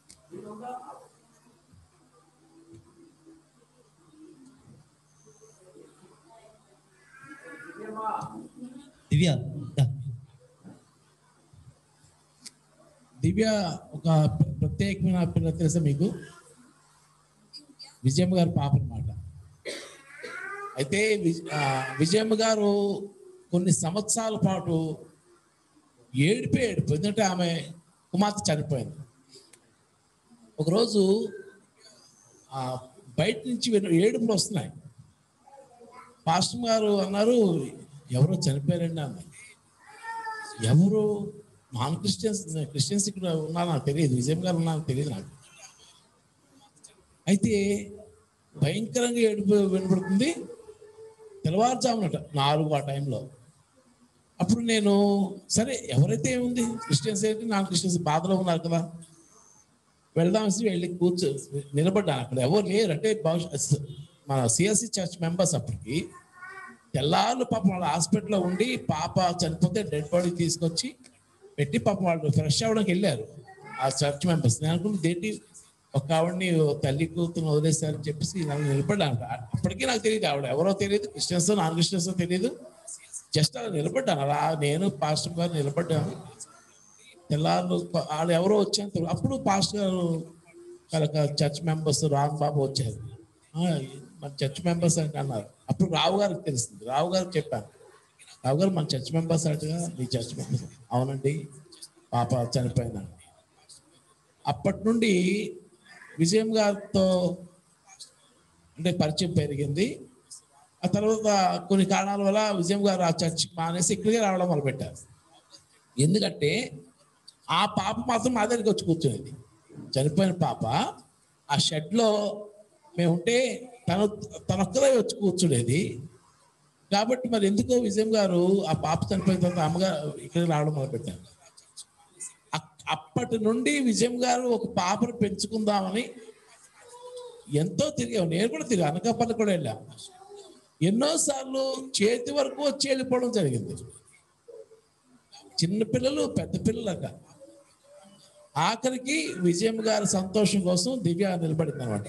దివ్య దా. దివ్య ఒక ప్ర- ప్రత్యేకమైన పిల్ల తెలుసా మీకు విజయమ్మ గారు పాప అన్నమాట అయితే విజ- ఆ, విజయమ్మ గారు కొన్ని సంవత్సరాల పాటు ఏడిపే ఏడుపు ఎందుకంటే ఆమె కుమార్తె చనిపోయింది ఒకరోజు ఆ బయట నుంచి విన- ఏడుపులు వస్తున్నాయి పాస్టర్ గారు అన్నారు ఎవరో చనిపోయారండి అన్నారు ఎవరు నాన్ క్రిస్టియన్స్ క్రిస్టియన్స్ ఇక్కడ ఉన్నా నాకు తెలియదు విజయం గారు ఉన్నా నాకు తెలియదు నాకు అయితే భయంకరంగా ఏడుపు వినపడుతుంది తెల్లవారుజామునట నాలుగు ఆ టైంలో అప్పుడు నేను సరే ఎవరైతే ఏముంది క్రిస్టియన్స్ అయితే నాన్ క్రిస్టియన్స్ బాధలో ఉన్నారు కదా వెళ్దామని వెళ్ళి కూర్చో నిలబడ్డాను అక్కడ ఎవరు లేరు అంటే బహుశా మన సిఎస్సి చర్చ్ మెంబర్స్ అప్పటికి తెల్లాళ్ళు పాపం వాళ్ళ హాస్పిటల్లో ఉండి పాప చనిపోతే డెడ్ బాడీ తీసుకొచ్చి పెట్టి పాపం వాళ్ళు ఫ్రెష్ అవ్వడానికి వెళ్ళారు ఆ చర్చ్ మెంబర్స్ నేను అనుకున్నది ఏంటి ఒక ఆవిడని ఓ తల్లి కూతురు వదిలేశారని చెప్పేసి నన్ను నిలబడ్డాను అప్పటికీ నాకు తెలియదు ఆవిడ ఎవరో తెలియదు క్రిస్టియన్స్ నాన్ క్రిస్టియన్స్ తెలియదు జస్ట్ అలా నిలబడ్డాను అలా నేను పాస్టర్ గారు నిలబడ్డాను తెల్లారు వాళ్ళు ఎవరో వచ్చారు అప్పుడు పాస్టర్ గారు కనుక చర్చ్ మెంబర్స్ రామ్ బాబు వచ్చారు "ఆ, మన చర్చ్ మెంబర్స్ అంటే అన్నారు అప్పుడు రావు గారికి తెలుస్తుంది రావు గారికి చెప్పాను రావు గారు మన చర్చ్ మెంబర్స్ అటుగా మీ చర్చ్ మెంబర్స్ అవునండి పాప చనిపోయిందండి అప్పటి నుండి విజయం గారితో అంటే పరిచయం పెరిగింది ఆ తర్వాత కొన్ని కారణాల వల్ల విజయం గారు ఆ చర్చ్ మానేసి ఇక్కడికే రావడం మొదలుపెట్టారు ఎందుకంటే ఆ పాప మాత్రం మా దగ్గరికి వచ్చి కూర్చునేది చనిపోయిన పాప ఆ షెడ్లో మేము ఉంటే తను తనొక్కదే వచ్చి కూర్చునేది కాబట్టి మరి ఎందుకో విజయం గారు ఆ పాప చనిపోయిన తర్వాత అమ్మగారు ఇక్కడికి రావడం మొదలుపెట్టారు అక్- అప్పటి నుండి విజయం గారు ఒక పాపను పెంచుకుందామని ఎంతో తిరిగాం నేను కూడా తిరిగా అనకాపల్లి కూడా వెళ్ళాం ఎన్నోసార్లు చేతి వరకు వచ్చి వెళ్ళిపోవడం జరిగింది చిన్న పిల్లలు పెద్ద పిల్లలక ఆఖరికి విజయం గారి సంతోషం కోసం దివ్య నిలబడింది అనమాట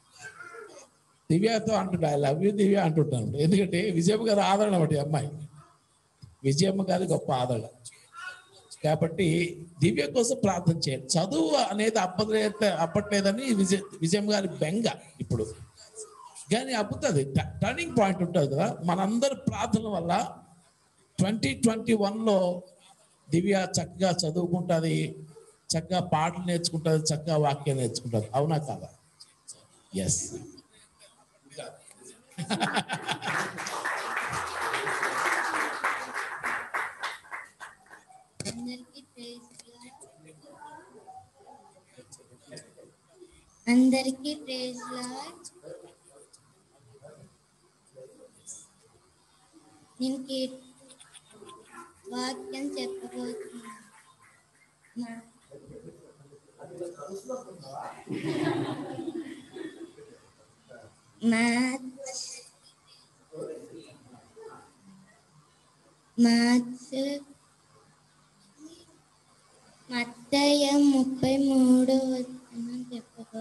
దివ్యతో అంటుంటా ఐ లవ్ యూ దివ్య అంటుంటాను ఎందుకంటే విజయమ్మ గారి ఆదరణ ఒకటి ఈ అమ్మాయి విజయమ్మ గారి గొప్ప ఆదరణ కాబట్టి దివ్య కోసం ప్రార్థన చేయాలి చదువు అనేది అప్పట్లే అప్పట్లేదని విజయ విజయం గారి బెంగ ఇప్పుడు కానీ అప్పుతుంది టర్నింగ్ పాయింట్ ఉంటుంది కదా మనందరి ప్రార్థన వల్ల ట్వంటీ ట్వంటీ వన్లో దివ్య చక్కగా చదువుకుంటుంది చక్కగా పాటలు నేర్చుకుంటుంది చక్కగా వాక్యం నేర్చుకుంటుంది అవునా కాదా ఎస్ అందరికీ ప్రైజ్ అందరికీ ప్రైజ్ లార్డ్ నేను కీ- వాక్యం చెప్పబోతున్నాను నా- మ్యాథ్స్ మ్యాథ్స్ మత్తయ్య ముప్పై మూడో వచనం చెప్పబో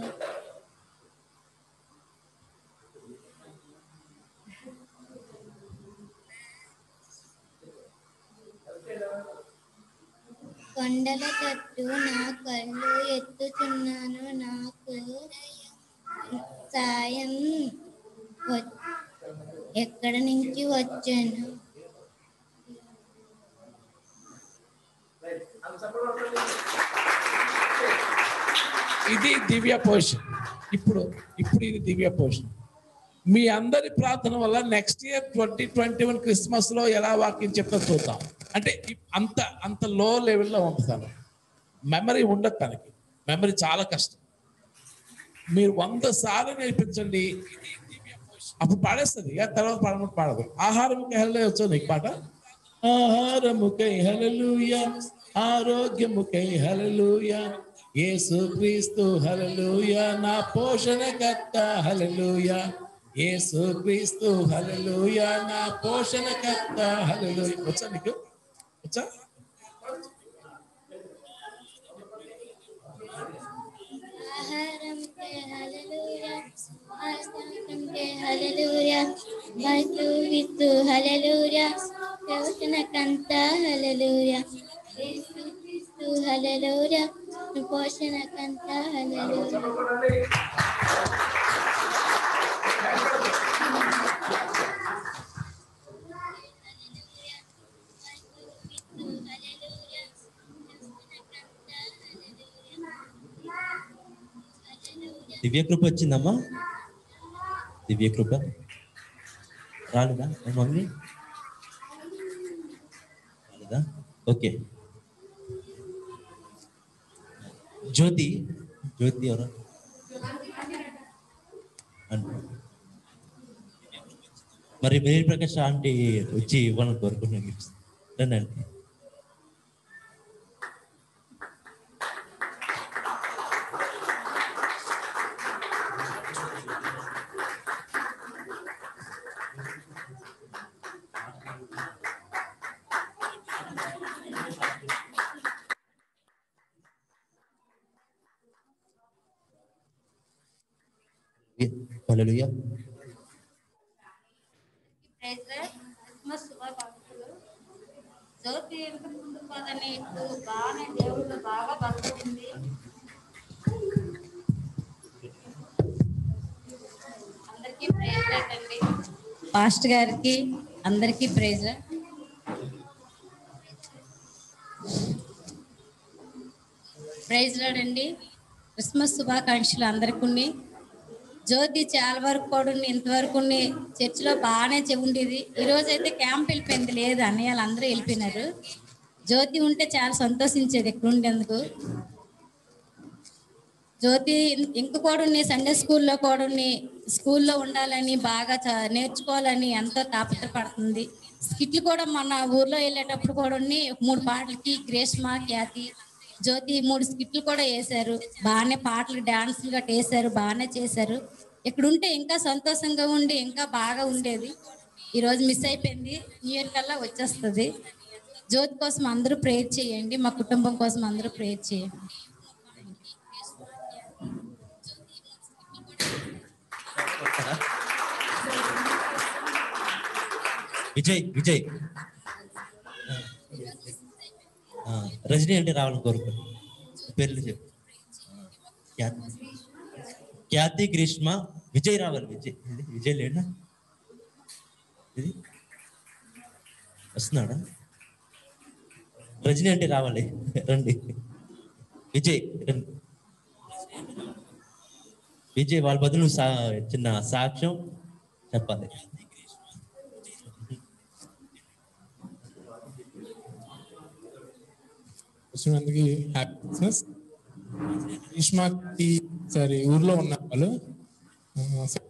కొండల తట్టు నా కళ్ళు ఎత్తుచున్నాను నాకు సాయం వ- ఎక్కడ నుంచి వచ్చాను ఇది దివ్య పోషన్ ఇప్పుడు ఇప్పుడు ఇది దివ్య పోషన్ మీ అందరి ప్రార్థన వల్ల next year twenty twenty one Christmas లో ఎలా వాక్యం చెప్తా చూద్దాం అంటే ఇ- అంత అంత లో లెవెల్లో ఉంటుంది మెమరీ ఉండదు తనకి మెమరీ చాలా కష్టం మీరు వంద సార్లు నేర్పించండి అప్పుడు పాడేస్తుంది ఇక తర్వాత పాడమంటే పాడదు ఆహారముకై హెల్లే వచ్చా నీకు పాట ఆహారముకై హలలుయ ఆరోగ్యముకై హలలుయ యేసు క్రీస్తు హలలుయ నా పోషణ కర్త హలలుయ యేసు క్రీస్తు హలలుయ నా పోషణ కర్త హలలుయ వచ్చా నీకు వచ్చా ఆహారంకే హల్లెలూయా ఆస్తంకే హల్లెలూయా బైతు విత్తు హల్లెలూయా పోషణకంత హల్లెలూయా యేసు క్రీస్తు హల్లెలూయా పోషణకంత హల్లెలూయా దివ్య కృప వచ్చిందమ్మా దివ్య కృప రాలేదా ఏ మమ్మీ రాలేదా ఓకే జ్యోతి జ్యోతి ఎవరు అన్- మరి మేరీ ప్రకాష్ ఆంటీ వచ్చి ఇవ్వాలని కోరుకుంటున్నాను గిఫ్ట్స్ రండి ఆంటీ. హల్లెలూయా క్రిస్మస్ శుభాకాంక్షలు జ్యోతి ఎంత ముందు పదని బాగానే దేవుళ్ళు బాగా బతుకుంది అందరికీ ప్రేజ్ అండి పాస్ట్ గారికి అందరికీ ప్రేజ్ ప్రైజ్ అండి క్రిస్మస్ శుభాకాంక్షలు అందరికీ జ్యోతి చాలా వరకు కూడా ఉంది, ఇంతవరకు ఉంది. చర్చిలో బాగానే చె- ఉండేది ఈ రోజు అయితే క్యాంప్ వెళ్ళిపోయింది లేదు అన్నయ్య వాళ్ళందరూ వెళ్ళిపోయినారు జ్యోతి ఉంటే చాలా సంతోషించేది ఇక్కడ ఉండేందుకు జ్యోతి ఇం- ఇంక కూడా ఉన్నాయి సండే స్కూల్లో కూడా ఉన్నాయి స్కూల్లో ఉండాలని బాగా చ- నేర్చుకోవాలని ఎంతో తాపత్రపడుతుంది స్కిట్లు కూడా మన ఊర్లో వెళ్ళేటప్పుడు కూడా ఉన్నాయి మూడు పాటలకి గ్రేష్మా ఖ్యాతి జ్యోతి మూడు స్కిట్లు కూడా వేశారు బాగానే పాటలు డాన్సులు గట్రా వేశారు బాగానే చేశారు ఇక్కడ ఉంటే ఇంకా సంతోషంగా ఉండి ఇంకా బాగా ఉండేది ఈ రోజు మిస్ అయిపోయింది న్యూ ఇయర్ కల్లా వచ్చేస్తుంది జ్యోతి కోసం అందరూ ప్రేయర్ చేయండి మా కుటుంబం కోసం అందరూ ప్రేయర్ చేయండి విజయ్ విజయ్ ఆ, రజనీ అంటే రావాలని కోరుకోండి పేర్లు చెప్పు ఖ్యాతి ఖ్యాతి గ్రీష్మ విజయ్ రావాలి విజయ్ ఇది విజయ్ లేడా ఇది వస్తున్నాడా రజనీ అంటే రావాలి రండి విజయ్ రండి విజయ్ వాళ్ళ బదులు సా చిన్న సాక్ష్యం చెప్పాలి వచ్చినందుకు హ్యాపీ క్రిస్మస్ గ్రీష్మకి సరే ఊర్లో ఉన్నారు వాళ్ళు ఆ, సరే.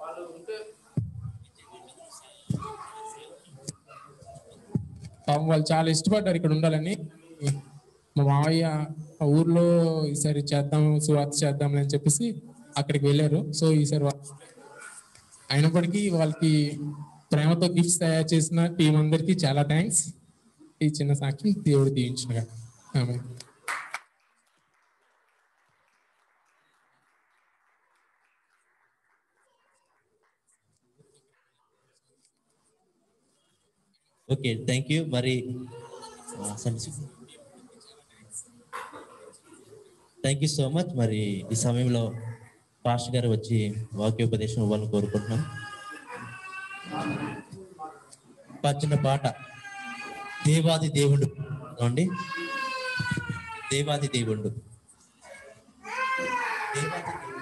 పాపం వాళ్ళు చాలా ఇష్టపడ్డారు ఇక్కడ ఉండాలని మా మావయ్య ఆ ఊర్లో ఈసారి చేద్దాం సువార్త చేద్దాం అని చెప్పేసి అక్కడికి వెళ్ళారు సో ఈసారి వా- అయినప్పటికీ వాళ్ళకి ప్రేమతో గిఫ్ట్స్ తయారు చేసిన టీం అందరికీ చాలా థ్యాంక్స్ ఈ చిన్న సాక్షి దేవుడు దీవించిన ఆమె ఓకే థ్యాంక్ యూ మరి థ్యాంక్ యూ సో మచ్ మరి ఈ సమయంలో పాస్టర్ గారు వచ్చి వాక్యోపదేశం ఇవ్వాలని కోరుకుంటున్నాం పచ్చిన పాట దేవాది దేవుడు అండి దేవాది దేవుడు దేవాది దేవుడు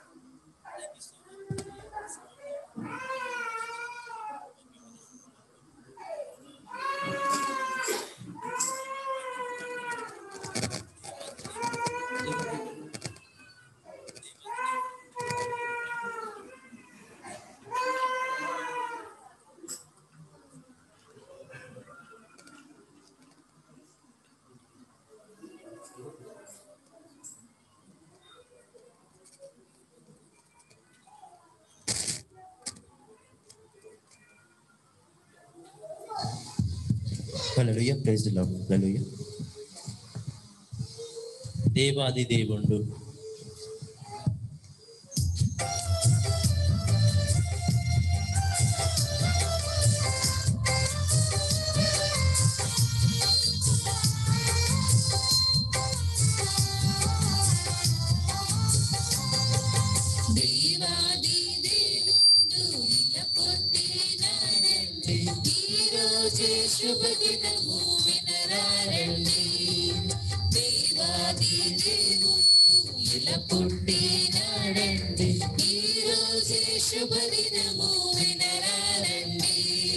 hallelujah praise the Lord hallelujah దేవాది దేవుండు దేవాది దేవుడు ఇలా పుట్టినాడండి ఈ రోజే శుభదినము వినరారండి దేవాది దేవుడు ఇలా పుట్టినాడండి శుభదినము వినరారండి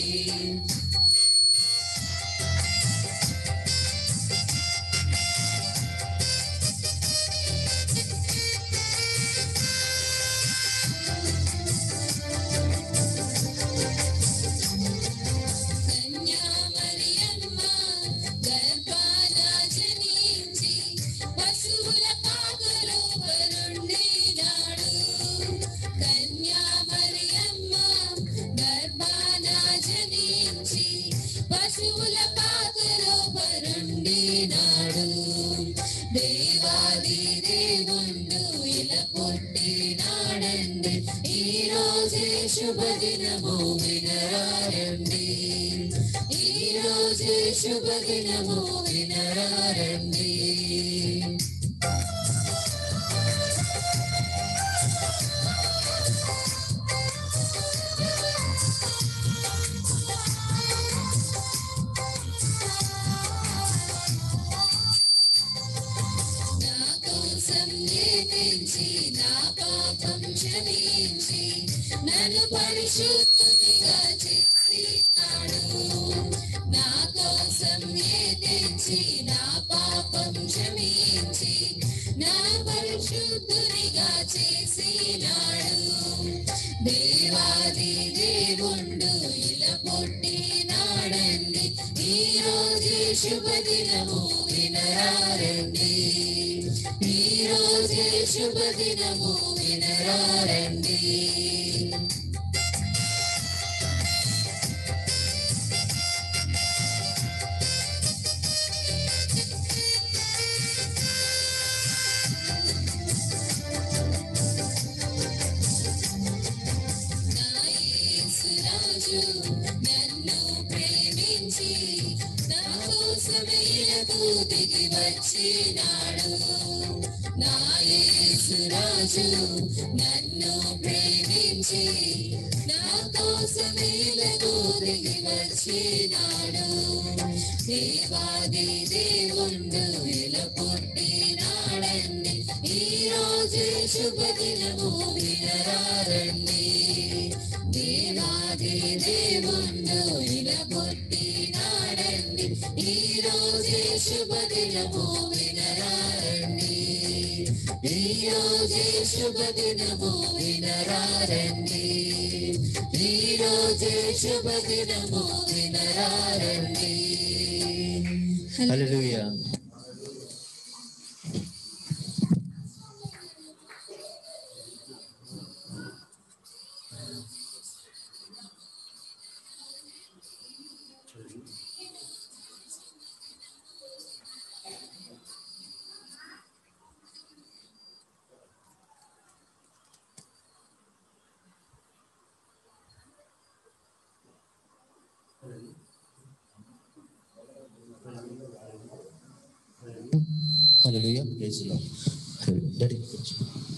కన్యామరియమ్మ గర్భాన జనించి పశువుల పాకలో వరుణ్ణినాడు కన్యామరియమ్మ గర్భాన జనించి పశువుల పాకలో వరుణ్ణినాడు దేవాది దేవుండు ఇలా పుట్టినాడండి ఈ రోజే శుభదినము వినరారండి ఈ రోజే శుభదినము వినరారండి నా కోసం జీవించి నా పాపం క్షమించి నన్ను పరిశుద్ధునిగా చేసినాడు నా కోసం జీవించి నా పాపం క్షమించి నన్ను పరిశుద్ధునిగా చేసినాడు దేవాది దేవుండు ఇలా పుట్టినాడండి ఈ రోజే శుభదినము వినరారండి ఈ రోజే శుభదినము వినరారండి యేసురాజు నన్ను ప్రేమించి నా కోసమే ఇలకు దిగి వచ్చినాడు నా యేసురాజు నన్ను ప్రేమించి నా కోసమే ఇలకు దిగి వచ్చినాడు దేవాది దేవుండు ఇలా పుట్టినాడండి ఈ రోజే శుభదినము వినరారండి దేవాది దేవుండు ఇలా పుట్టినాడండి ఈ రోజే శుభదినము వినరారండి ఈ రోజే శుభదినము వినరారండి ఈ రోజే శుభదినము వినరారండి hallelujah hallelujah praise Lord daddy కూర్చో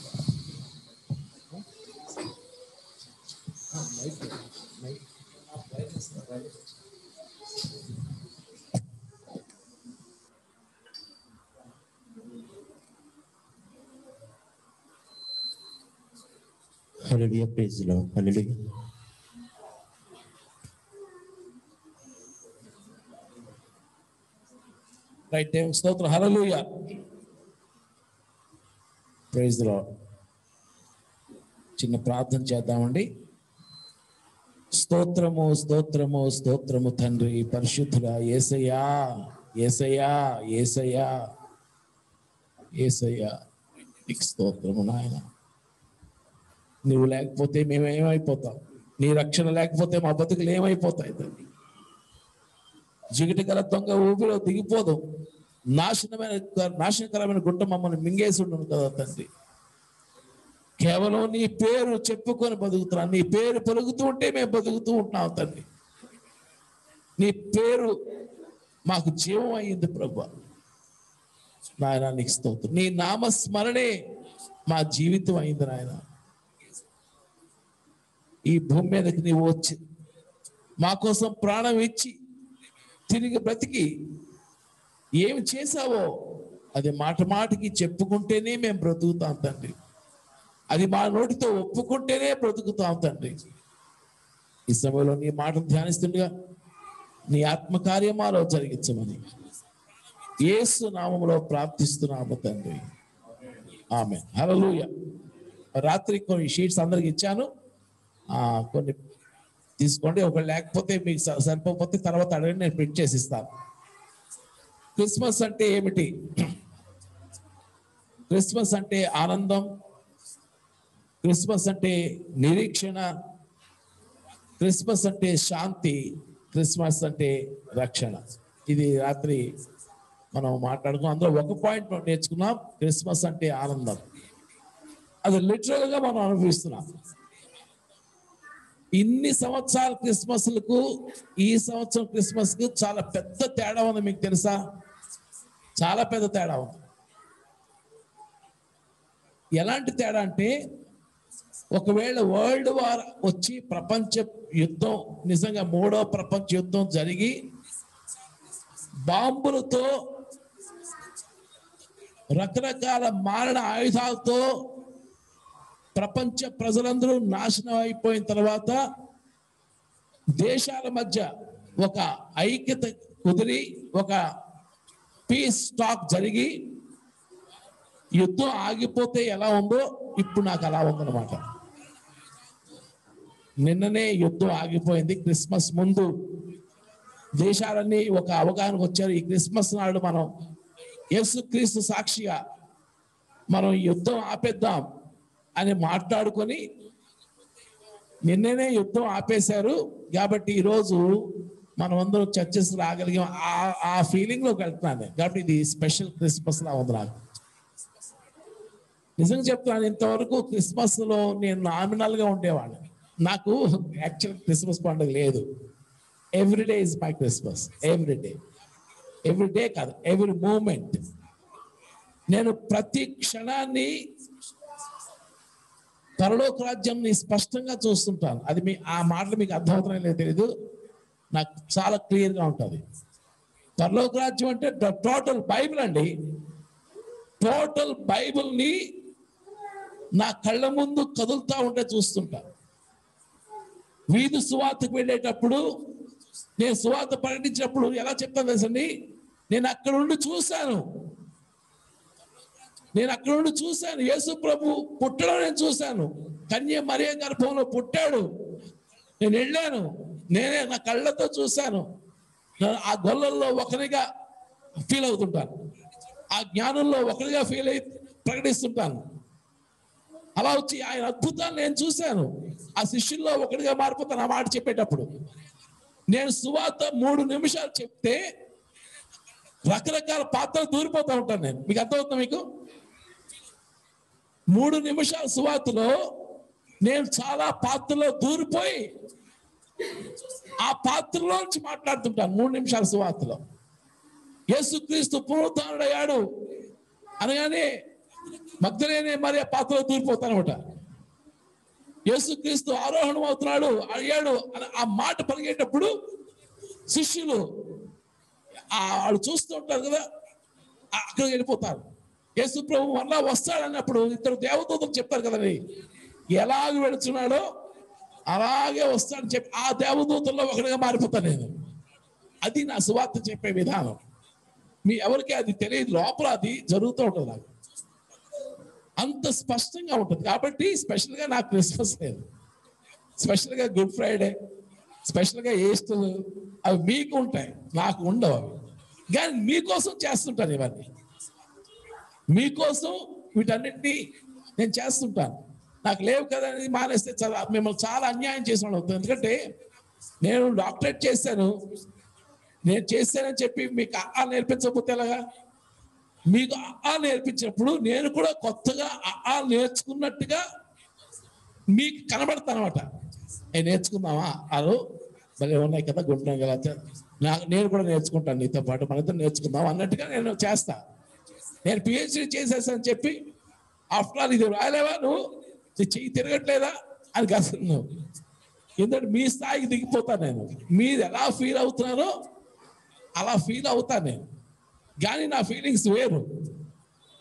hallelujah praise Lord hallelujah right దేవునికి స్తోత్రం హల్లెలూయా ప్రైజ్ ద లార్డ్ చిన్న ప్రార్థన చేద్దామండి స్తోత్రము స్తోత్రము స్తోత్రము తండ్రి పరిశుద్ధుల ఏసయ్యా ఏసయ్యా ఏసయ్యా ఏసయ్యా నీకు స్తోత్రము నాయన నువ్వు లేకపోతే మేము ఏమైపోతాం నీ రక్షణ లేకపోతే మా బతుకులు ఏమైపోతాయి తండ్రి జిగిటి గల దొంగ ఊపిలో దిగిపోదు నాశనమైన నాశనకరమైన గుంట మమ్మల్ని మింగేసి ఉండను కదా తండ్రి కేవలం నీ పేరు చెప్పుకొని బతుకుతున్నాం నీ పేరు పలుకుతూ ఉంటే మేము బతుకుతూ ఉంటున్నాం తండ్రి నీ పేరు మాకు జీవం అయ్యింది ప్రభు నాయన నీకు స్తోత్రం నీ నామస్మరణే మా జీవితం అయింది నాయన ఈ భూమి మీదకి నీవు వచ్చి మా కోసం ప్రాణం ఇచ్చి తిరిగి బ్రతికి ఏమి చేశావో అది మాట మాటికి చెప్పుకుంటేనే మేము బ్రతుకుతాం తండ్రి అది మా నోటితో ఒప్పుకుంటేనే బ్రతుకుతాం తండ్రి ఈ సమయంలో నీ మాటలు ధ్యానిస్తుండగా నీ ఆత్మకార్యమాలో జరిగించమని యేసు నామములో ప్రార్థిస్తున్నాము తండ్రి ఆమె హల్లెలూయ రాత్రి కొన్ని షీట్స్ అందరికి ఇచ్చాను ఆ, కొన్ని తీసుకోండి ఒకవేళ లేకపోతే మీకు స- సరిపోతే తర్వాత అడగండి నేను ప్రింట్ చేసి ఇస్తాను క్రిస్మస్ అంటే ఏమిటి క్రిస్మస్ అంటే ఆనందం క్రిస్మస్ అంటే నిరీక్షణ క్రిస్మస్ అంటే శాంతి క్రిస్మస్ అంటే రక్షణ ఇది రాత్రి మనం మాట్లాడుకున్నాం అందులో ఒక పాయింట్ మనం నేర్చుకున్నాం క్రిస్మస్ అంటే ఆనందం అది లిటరల్ గా మనం అనుభవిస్తున్నాం ఇన్ని సంవత్సరాల క్రిస్మస్లకు ఈ సంవత్సరం క్రిస్మస్ కు చాలా పెద్ద తేడా ఉంది మీకు తెలుసా చాలా పెద్ద తేడా ఉంది ఎలాంటి తేడా అంటే ఒకవేళ వరల్డ్ వార్ వచ్చి ప్రపంచ యుద్ధం నిజంగా మూడో ప్రపంచ యుద్ధం జరిగి బాంబులతో రకరకాల మారణ ఆయుధాలతో ప్రపంచ ప్రజలందరూ నాశనం అయిపోయిన తర్వాత దేశాల మధ్య ఒక ఐక్యత కుదిరి ఒక పీస్ టాక్ జరిగి యుద్ధం ఆగిపోతే ఎలా ఉందో ఇప్పుడు నాకు అలా ఉందన్నమాట నిన్ననే యుద్ధం ఆగిపోయింది క్రిస్మస్ ముందు దేశాలన్నీ ఒక అవగాహనకు వచ్చారు ఈ క్రిస్మస్ నాడు మనం యేసుక్రీస్తు సాక్షిగా మనం ఈ యుద్ధం ఆపేద్దాం అని మాట్లాడుకొని నిన్ననే యుద్ధం ఆపేశారు కాబట్టి ఈరోజు మనం అందరం చర్చెస్ రాగలిగాం ఆ- ఆ ఫీలింగ్ లోకి వెళ్తున్నాను నేను. కాబట్టి ఇది స్పెషల్ క్రిస్మస్ లా ఉంది నాకు నిజంగా చెప్తున్నాను ఇంతవరకు క్రిస్మస్ లో నేను నామినల్ గా ఉండేవాడిని నాకు యాక్చువల్ క్రిస్మస్ పండుగ లేదు every day is my Christmas every day every day కాదు ఎవ్రీ మూమెంట్ నేను ప్రతి క్షణాన్ని పరలోక రాజ్యాన్ని స్పష్టంగా చూస్తుంటాను అది మీ ఆ మాటలు మీకు అర్థమవుతున్నాయో లేదో తెలియదు నాకు చాలా క్లియర్గా ఉంటుంది పరలోక రాజ్యం అంటే టోటల్ బైబిల్ అండి టోటల్ బైబిల్ని నా కళ్ళ ముందు కదులుతా ఉంటే చూస్తుంటా వీధి సువార్తకు వెళ్ళేటప్పుడు నేను సువార్త ప్రకటించినప్పుడు ఎలా చెప్తాను తెలుసండి నేను అక్కడ ఉండి చూశాను నేను అక్కడ నుండి చూశాను యేసు ప్రభు పుట్టడం నేను చూశాను కన్య మరియ గర్భంలో పుట్టాడు నేను వెళ్ళాను నేనే నా కళ్ళతో చూశాను నేను ఆ గొల్లల్లో ఒకరిగా ఫీల్ అవుతుంటాను ఆ జ్ఞానంలో ఒకరిగా ఫీల్ అయి ప్రకటిస్తుంటాను అలా వచ్చి ఆయన అద్భుతాన్ని నేను చూశాను ఆ శిష్యుల్లో ఒకటిగా మారిపోతాను ఆ మాట చెప్పేటప్పుడు నేను సువాత మూడు నిమిషాలు చెప్తే రకరకాల పాత్రలు దూరిపోతూ ఉంటాను నేను మీకు అర్థమవుతుందా మీకు మూడు నిమిషాల సువార్తలో నేను చాలా పాత్రలో దూరిపోయి ఆ పాత్రలోంచి మాట్లాడుతుంటాను మూడు నిమిషాల సువార్తలో యేసుక్రీస్తు పునరుద్ధరణయ్యాడు అనగానే మగ్ధలేనే మరి ఆ పాత్రలో దూరిపోతానమాట యేసుక్రీస్తు ఆరోహణం అవుతున్నాడు అయ్యాడు అని ఆ మాట పలిగేటప్పుడు శిష్యులు ఆ వాళ్ళు చూస్తూ ఉంటారు కదా ఆ అక్కడికి వెళ్ళిపోతారు యేసు ప్రభు మళ్ళా వస్తాడన్నప్పుడు ఇద్దరు దేవదూతలు చెప్తారు కదండి ఎలాగ వెళుతున్నాడో అలాగే వస్తాడని చెప్పి ఆ దేవదూతల్లో ఒకటిగా మారిపోతాను నేను అది నా సువార్త చెప్పే విధానం మీ ఎవరికి అది తెలియదు లోపల అది జరుగుతూ ఉంటుంది నాకు అంత స్పష్టంగా ఉంటుంది కాబట్టి స్పెషల్గా నాకు క్రిస్మస్ లేదు స్పెషల్గా గుడ్ ఫ్రైడే స్పెషల్గా ఈస్టర్ అవి మీకు ఉంటాయి నాకు ఉండవు అవి కానీ మీకోసం చేస్తుంటాను ఇవన్నీ మీకోసం వీటన్నిటినీ నేను చేస్తుంటాను నాకు లేవు కదా అని మానేస్తే చాలా మిమ్మల్ని చాలా అన్యాయం చేసిన వాళ్ళు అవుతుంది ఎందుకంటే నేను డాక్టరేట్ చేశాను నేను చేశానని చెప్పి మీకు ఆ నేర్పించకపోతే ఎలాగా మీకు ఆ నేర్పించినప్పుడు నేను కూడా కొత్తగా ఆ నేర్చుకున్నట్టుగా మీకు కనబడతాను అనమాట నేను నేర్చుకుందామా అదో భలే ఉన్నాయి కదా గుంటున్నాం కదా నాకు నేను కూడా నేర్చుకుంటాను నీతో పాటు మనిద్దరం నేర్చుకుందాం అన్నట్టుగా నేను చేస్తా నేను పిహెచ్డి చేసేసాను చెప్పి ఆఫ్టర్ ఆల్ ఇది రాయలేవా నువ్వు నీ చెయ్యి తిరగట్లేదా అని కాదు నువ్వు ఎందుకంటే మీ స్థాయికి దిగిపోతాను నేను మీరు ఎలా ఫీల్ అవుతున్నారో అలా ఫీల్ అవుతాను నేను కానీ నా ఫీలింగ్స్ వేరు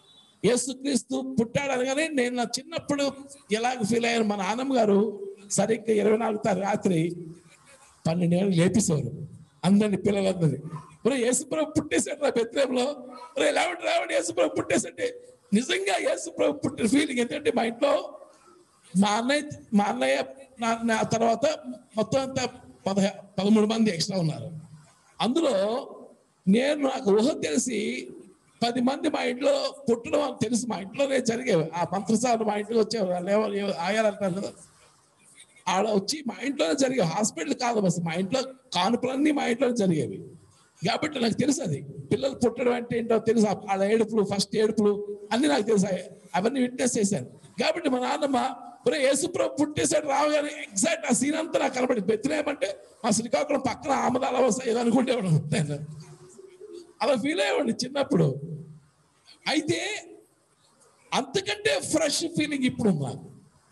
యేసుక్రీస్తు పుట్టాడు అనగానే నేను నా చిన్నప్పుడు ఎలాగ ఫీల్ అయ్యాను మా నాన్నమ్మ గారు సరిగ్గా ఇరవై నాలుగు తారీఖు రాత్రి పన్నెండు ఏళ్ళు లేపేసేవారు అందరిని పిల్లలందరినీ ఒరే యేసుప్రభు పుట్టేశాడు నా బెత్తంలో ఒరే లేవండి లేవండి యేసుప్రభు పుట్టేసంటే నిజంగా యేసుప్రభు పుట్టిన ఫీలింగ్ ఏంటంటే మా ఇంట్లో మా అన్నయ్య మా అన్నయ్య నా నా తర్వాత మొత్తం అంతా పదహ పదమూడు మంది ఎక్స్ట్రా ఉన్నారు అందులో నేను నాకు ఊహ తెలిసి పది మంది మా ఇంట్లో పుట్టడం అని తెలుసు మా ఇంట్లోనే జరిగేవి ఆ మంత్రసాలు మా ఇంటికి వచ్చేవారు లేవాలి ఆయాలంటారు కదా ఆడ వచ్చి మా ఇంట్లోనే జరిగేవి హాస్పిటల్ కాదు బస్ మా ఇంట్లో కానుపులన్నీ మా ఇంట్లోనే జరిగేవి కాబట్టి నాకు తెలుసు అది పిల్లలు పుట్టడం అంటే ఏంటో తెలుసు ఆడ ఏడుపులు ఫస్ట్ ఏడుపులు అన్ని నాకు తెలుసు అవన్నీ విట్నెస్ చేశాను కాబట్టి మా నాన్నమ్మ ఒరే యేసుప్రభు పుట్టేశాడు రావగానే ఎగ్జాక్ట్ ఆ సీన్ అంతా నాకు కనబడి బెత్తినేమంటే మా శ్రీకాకుళం పక్కన ఆమదాల వస్తాయి ఏదో అనుకుంటేవాడు నేను అలా ఫీల్ అయ్యేవాడిని చిన్నప్పుడు అయితే అంతకంటే ఫ్రెష్ ఫీలింగ్ ఇప్పుడు ఉంది నాకు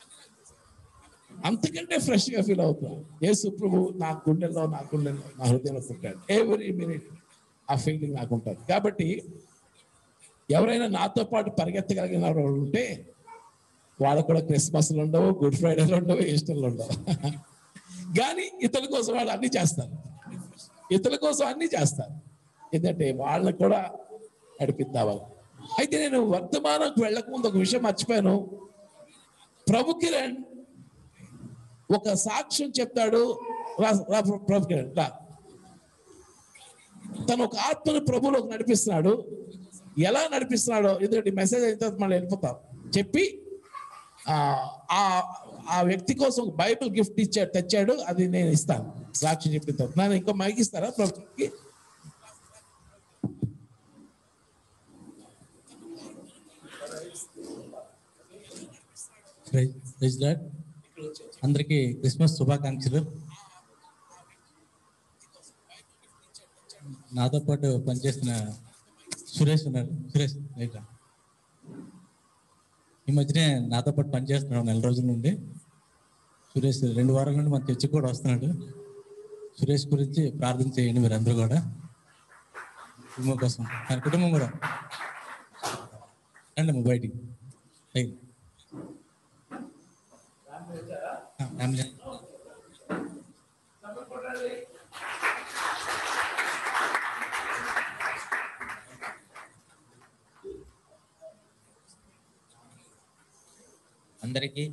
అంతకంటే ఫ్రెష్ గా ఫీల్ అవుతున్నా యేసు ప్రభు నా గుండెల్లో నా గుండెల్లో నా హృదయంలో పుట్టాడు ఎవ్రీ మినిట్ ఆ ఫీలింగ్ నాకు ఉంటుంది కాబట్టి ఎవరైనా నాతో పాటు పరిగెత్తగలిగిన వాళ్ళు ఉంటే వాళ్ళకు కూడా క్రిస్మస్లు ఉండవు గుడ్ ఫ్రైడేలు ఉండవు ఈస్టర్లు ఉండవు కానీ ఇతరుల కోసం వాళ్ళు అన్ని చేస్తారు ఇతరుల కోసం అన్ని చేస్తారు ఎందుకంటే వాళ్ళని కూడా నడిపిద్దావాలి అయితే నేను వర్తమానంకి వెళ్ళక ముందు ఒక విషయం మర్చిపోయాను ప్రభు కిరణ్ ఒక సాక్ష్యం చెప్తాడు రా రా ప్రభు కిరణ్ రా తను ఒక ఆత్మను ప్రభులోకి నడిపిస్తున్నాడు ఎలా నడిపిస్తున్నాడో ఎందుకంటే మెసేజ్ అయిన తర్వాత మళ్ళీ వెళ్ళిపోతాం చెప్పి ఆ ఆ- ఆ వ్యక్తి కోసం బైబిల్ గిఫ్ట్ ఇచ్చాడు తెచ్చాడు అది నేను ఇస్తాను సాక్షి చెప్పిన తర్వాత నన్ను ఇంకో మైక్ ఇస్తారా ప్రభుకి ప్రైజ్ లార్డ్ అందరికీ క్రిస్మస్ శుభాకాంక్షలు నాతో పాటు పనిచేసిన సురేష్ ఉన్నారు సురేష్ రైట్ రా. ఈ మధ్యనే నాతో పాటు పనిచేస్తున్నాడు నెల రోజుల నుండి సురేష్ రెండు వారాల నుండి మన చర్చి కూడా వస్తున్నాడు సురేష్ గురించి ప్రార్థన చేయండి మీరు అందరూ కూడా కుటుంబం కోసం ఆయన కుటుంబం కూడా రండి అమ్మ బయటికి రైట్. ఆ, ఫ్యామిలీ అందరికీ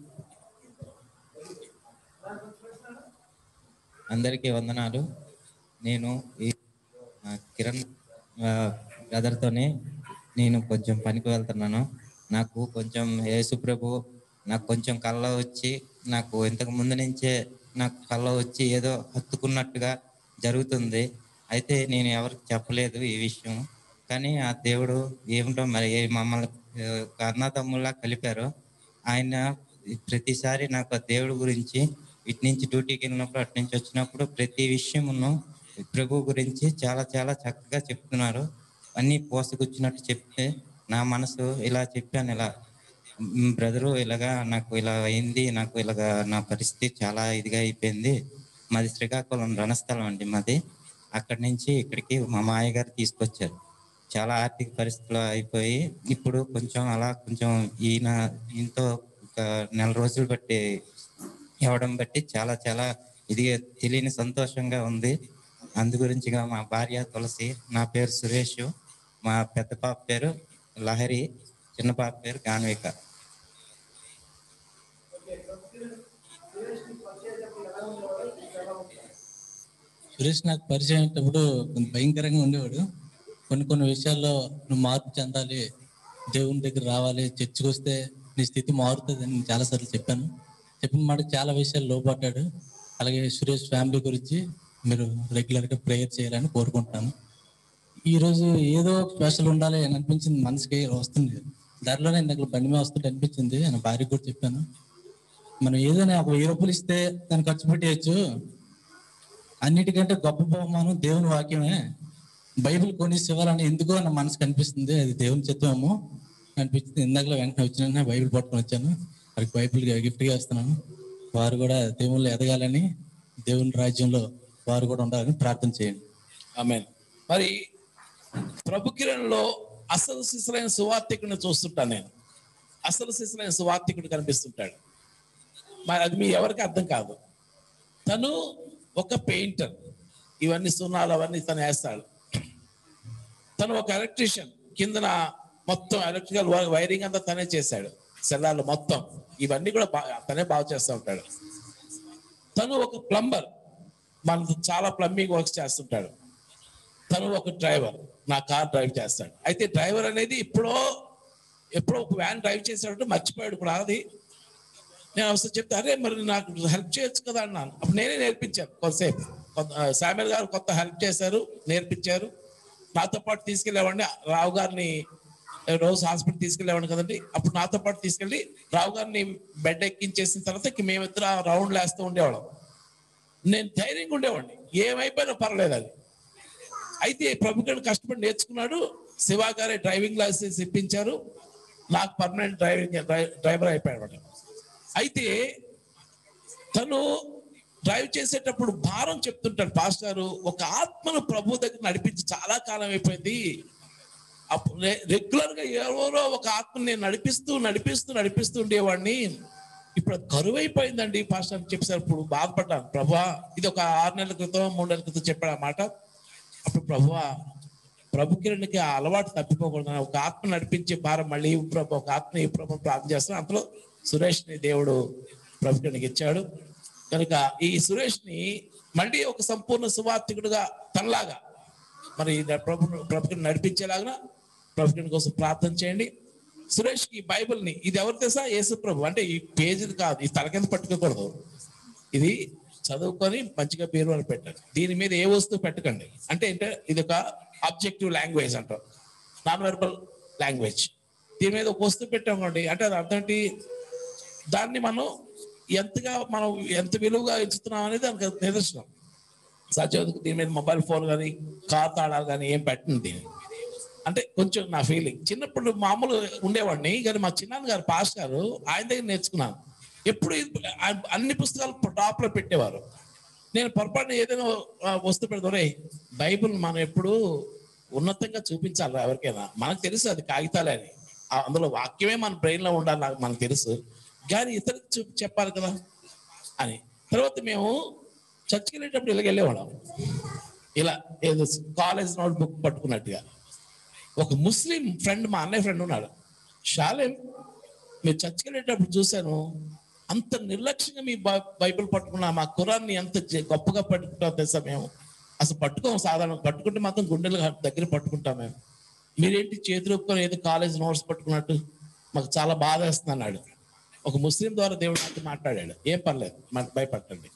అందరికీ వందనాలు నేను ఈ ఆ, కిరణ్ బ్రదర్తోనే నేను కొంచెం పనికి వెళ్తున్నాను నాకు కొంచెం యేసు ప్రభు నాకు కొంచెం కళ్ళ వచ్చి నాకు ఇంతకు ముందు నుంచే నాకు కళ్ళ వచ్చి ఏదో హత్తుకున్నట్టుగా జరుగుతుంది అయితే నేను ఎవరికి చెప్పలేదు ఈ విషయం కానీ ఆ దేవుడు ఏమిటో మరి మమ్మల్ని ఆ, ఒక అన్నదమ్ముల్లా కలిపారు ఆయన ప్రతిసారి నాకు ఆ దేవుడి గురించి ఇటు నుంచి డ్యూటీకి వెళ్ళినప్పుడు అటు నుంచి వచ్చినప్పుడు ప్రతి విషయమును ప్రభు గురించి చాలా చాలా చక్కగా చెప్తున్నారు అన్ని పోసకొచ్చినట్టు చెప్తే నా మనసు ఇలా చెప్పాను ఇలా బ్రదరు ఇలాగా నాకు ఇలా అయింది నాకు ఇలాగా నా పరిస్థితి చాలా ఇదిగా అయిపోయింది మాది శ్రీకాకుళం రణస్థలం అండి మాది అక్కడి నుంచి ఇక్కడికి మా మాయ గారు తీసుకొచ్చారు చాలా ఆర్థిక పరిస్థితులు అయిపోయి ఇప్పుడు కొంచెం అలా కొంచెం ఈయన ఈయనతో ఒక నెల రోజులు బట్టి ఇవ్వడం బట్టి చాలా చాలా ఇది తెలియని సంతోషంగా ఉంది అందు గురించిగా మా భార్య తులసి నా పేరు సురేష్ మా పెద్ద పాప పేరు లహరి చిన్న పాప పేరు గాన్విక సురేష్ నాకు పరిచయం అయినప్పుడు కొంచెం భయంకరంగా ఉండేవాడు కొన్ని కొన్ని విషయాల్లో నువ్వు మార్పు చెందాలి దేవుని దగ్గర రావాలి చర్చికి వస్తే నీ స్థితి మారుతుంది అని చాలాసార్లు చెప్పాను చెప్పిన మాట చాలా విషయాలు లోపడ్డాడు అలాగే సురేష్ ఫ్యామిలీ గురించి మీరు రెగ్యులర్గా ప్రేయర్ చేయాలని కోరుకుంటున్నాను ఈరోజు ఏదో స్పెషల్ ఉండాలి అని అనిపించింది మనసుకి వస్తుంది దారిలోనే ఇందాక బండి మీద వస్తుంటే అనిపించింది నా భార్యకు కూడా చెప్పాను మనం ఏదైనా ఒక వెయ్యి రూపాయలు ఇస్తే దాన్ని ఖర్చు పెట్టేయచ్చు అన్నిటికంటే గొప్ప బహుమానం దేవుని వాక్యమే బైబిల్ కొని ఇవ్వాలని ఎందుకో నా మనసు కనిపిస్తుంది అది దేవుని చిత్తమేమో అనిపించింది ఇందాకలో వెంటనే వచ్చిన బైబిల్ పట్టుకొని వచ్చాను వారికి బైబిల్ గిఫ్ట్గా ఇస్తున్నాను వారు కూడా దేవుళ్ళు ఎదగాలని దేవుని రాజ్యంలో వారు కూడా ఉండాలని ప్రార్థన చేయండి ఆమె మరి ప్రభు కిరణ్లో అసలు శిశులైన సువార్థికుడిని చూస్తుంటాను నేను అసలు శిశులైన సువార్థికుడు కనిపిస్తుంటాడు మరి అది మీ ఎవరికి అర్థం కాదు తను ఒక పెయింటర్ ఇవన్నీ సున్నాలు అవన్నీ తను వేస్తాడు తను ఒక ఎలక్ట్రీషియన్ కిందన మొత్తం ఎలక్ట్రికల్ వైరింగ్ అంతా తనే చేశాడు సెల్లార్లు మొత్తం ఇవన్నీ కూడా బా- తనే బాగు చేస్తూ ఉంటాడు తను ఒక ప్లంబర్ మన చాలా ప్లంబింగ్ వర్క్స్ చేస్తుంటాడు తను ఒక డ్రైవర్ నా కార్ డ్రైవ్ చేస్తాడు అయితే డ్రైవర్ అనేది ఇప్పుడో ఎప్పుడో ఒక వ్యాన్ డ్రైవ్ చేశాడు మర్చిపోయాడు ఇప్పుడు అది నేను అవసరం చెప్తే అరే మరి నాకు హెల్ప్ చేయొచ్చు కదా అన్నాను అప్పుడు నేనే నేర్పించాను కొంతసేపు కొంత శామ్యుల్ గారు కొత్త హెల్ప్ చేశారు నేర్పించారు నాతో పాటు తీసుకెళ్ళేవాడిని రావు గారిని రోజు హాస్పిటల్ తీసుకెళ్ళేవాడిని కదండి అప్పుడు నాతో పాటు తీసుకెళ్ళి రావు గారిని బెడ్ ఎక్కించేసిన తర్వాత ఇక మేమిద్దరు రౌండ్ వేస్తూ ఉండేవాళ్ళం నేను ధైర్యంగా ఉండేవాడిని ఏమైపోయినా పర్లేదు అది అయితే ప్రభుత్వం కష్టపడి నేర్చుకున్నాడు శివ గారే డ్రైవింగ్ లైసెన్స్ ఇప్పించారు నాకు పర్మనెంట్ డ్రైవింగ్ డ్రైవర్ అయిపోయాడు అయితే తను డ్రైవ్ చేసేటప్పుడు భారం చెప్తుంటాడు పాస్టర్ ఒక ఆత్మను ప్రభు దగ్గర నడిపించి చాలా కాలం అయిపోయింది అప్పుడు రెగ్యులర్ గా ఎవరో ఒక ఆత్మని నేను నడిపిస్తూ నడిపిస్తూ నడిపిస్తూ ఉండేవాడిని ఇప్పుడు అది కరువు అయిపోయిందండి పాస్టర్ అని చెప్పేసారు ఇప్పుడు బాధపడ్డాను ప్రభా ఇది ఒక ఆరు నెలల క్రితం మూడు నెలల క్రితం చెప్పాడు ఆ మాట అప్పుడు ప్రభువా ప్రభు కిరణ్కి ఆ అలవాటు తప్పిపోకూడదు ఒక ఆత్మ నడిపించే భారం మళ్ళీ ఈ ప్రభు ఒక ఆత్మ ఈ ప్రభు ప్రార్థన చేస్తాను అంతలో సురేష్ ని దేవుడు ప్రభు కిరణ్కి ఇచ్చాడు కనుక ఈ సురేష్ ని మళ్ళీ ఒక సంపూర్ణ సువార్థికుడుగా తనలాగా మరి ప్రభు ప్రభుకి నడిపించేలాగా ప్రభుకి కోసం ప్రార్థన చేయండి సురేష్ కి బైబిల్ ని ఇది ఎవరు తెలుసా యేసు ప్రభు అంటే ఈ పేజీ కాదు ఈ తల కింద పట్టుకోకూడదు ఇది చదువుకొని మంచిగా పేరు అని పెట్టండి దీని మీద ఏ వస్తువు పెట్టకండి అంటే ఏంటంటే ఇది ఒక ఆబ్జెక్టివ్ లాంగ్వేజ్ అంటారు నాన్ వెర్బల్ లాంగ్వేజ్ దీని మీద ఒక వస్తువు పెట్టామండి అంటే అది అర్థం ఏంటి దాన్ని మనం ఎంతగా మనం ఎంత విలువగా ఎంచుతున్నాం అనేది దానికి నిదర్శనం సత్యవతికి దీని మీద మొబైల్ ఫోన్ కానీ కార్ తాళాలు కానీ ఏం పెట్టండి దీన్ని అంటే కొంచెం నా ఫీలింగ్ చిన్నప్పుడు మామూలు ఉండేవాడిని కానీ మా చిన్నాన్న గారు పాస్ గారు ఆయన దగ్గర నేర్చుకున్నాను ఎప్పుడు ఇది- ఆయన అన్ని పుస్తకాలు టాప్ లో పెట్టేవారు నేను పొరపాటున ఏదైనా ఆ, వస్తువు పెడతారే బైబిల్ మనం ఎప్పుడు ఉన్నతంగా చూపించాలి ఎవరికైనా మనకు తెలుసు అది కాగితాలే అని ఆ, అందులో వాక్యమే మన బ్రెయిన్ లో ఉండాలి నాకు మనకు తెలుసు కానీ ఇతరులకు చూ చెప్పాలి కదా అని తర్వాత మేము చర్చికి వెళ్ళేటప్పుడు ఇలాగ వెళ్ళేవాళ్ళం ఇలా ఏదో కాలేజ్ నోట్ బుక్ పట్టుకున్నట్టుగా ఒక ముస్లిం ఫ్రెండ్ మా అన్నయ్య ఫ్రెండ్ ఉన్నాడు షాలేం మీరు చర్చికి వెళ్ళేటప్పుడు చూశాను అంత నిర్లక్ష్యంగా మీ బై- బైబిల్ పట్టుకున్నా మా ఖురాన్ని ఎంత జ- గొప్పగా పట్టుకుంటాం తెలుసా మేము అసలు పట్టుకోం సాధారణ పట్టుకుంటే మాత్రం గుండెల దగ్గర పట్టుకుంటాం మేము మీరేంటి చేతులు ఒప్పుకొని ఏదో కాలేజ్ నోట్స్ పట్టుకున్నట్టు మాకు చాలా బాధ వేస్తుంది అన్నాడు ఒక ముస్లిం ద్వారా దేవుడు నాతో మాట్లాడాడు ఏం పర్లేదు మాకు భయపడండి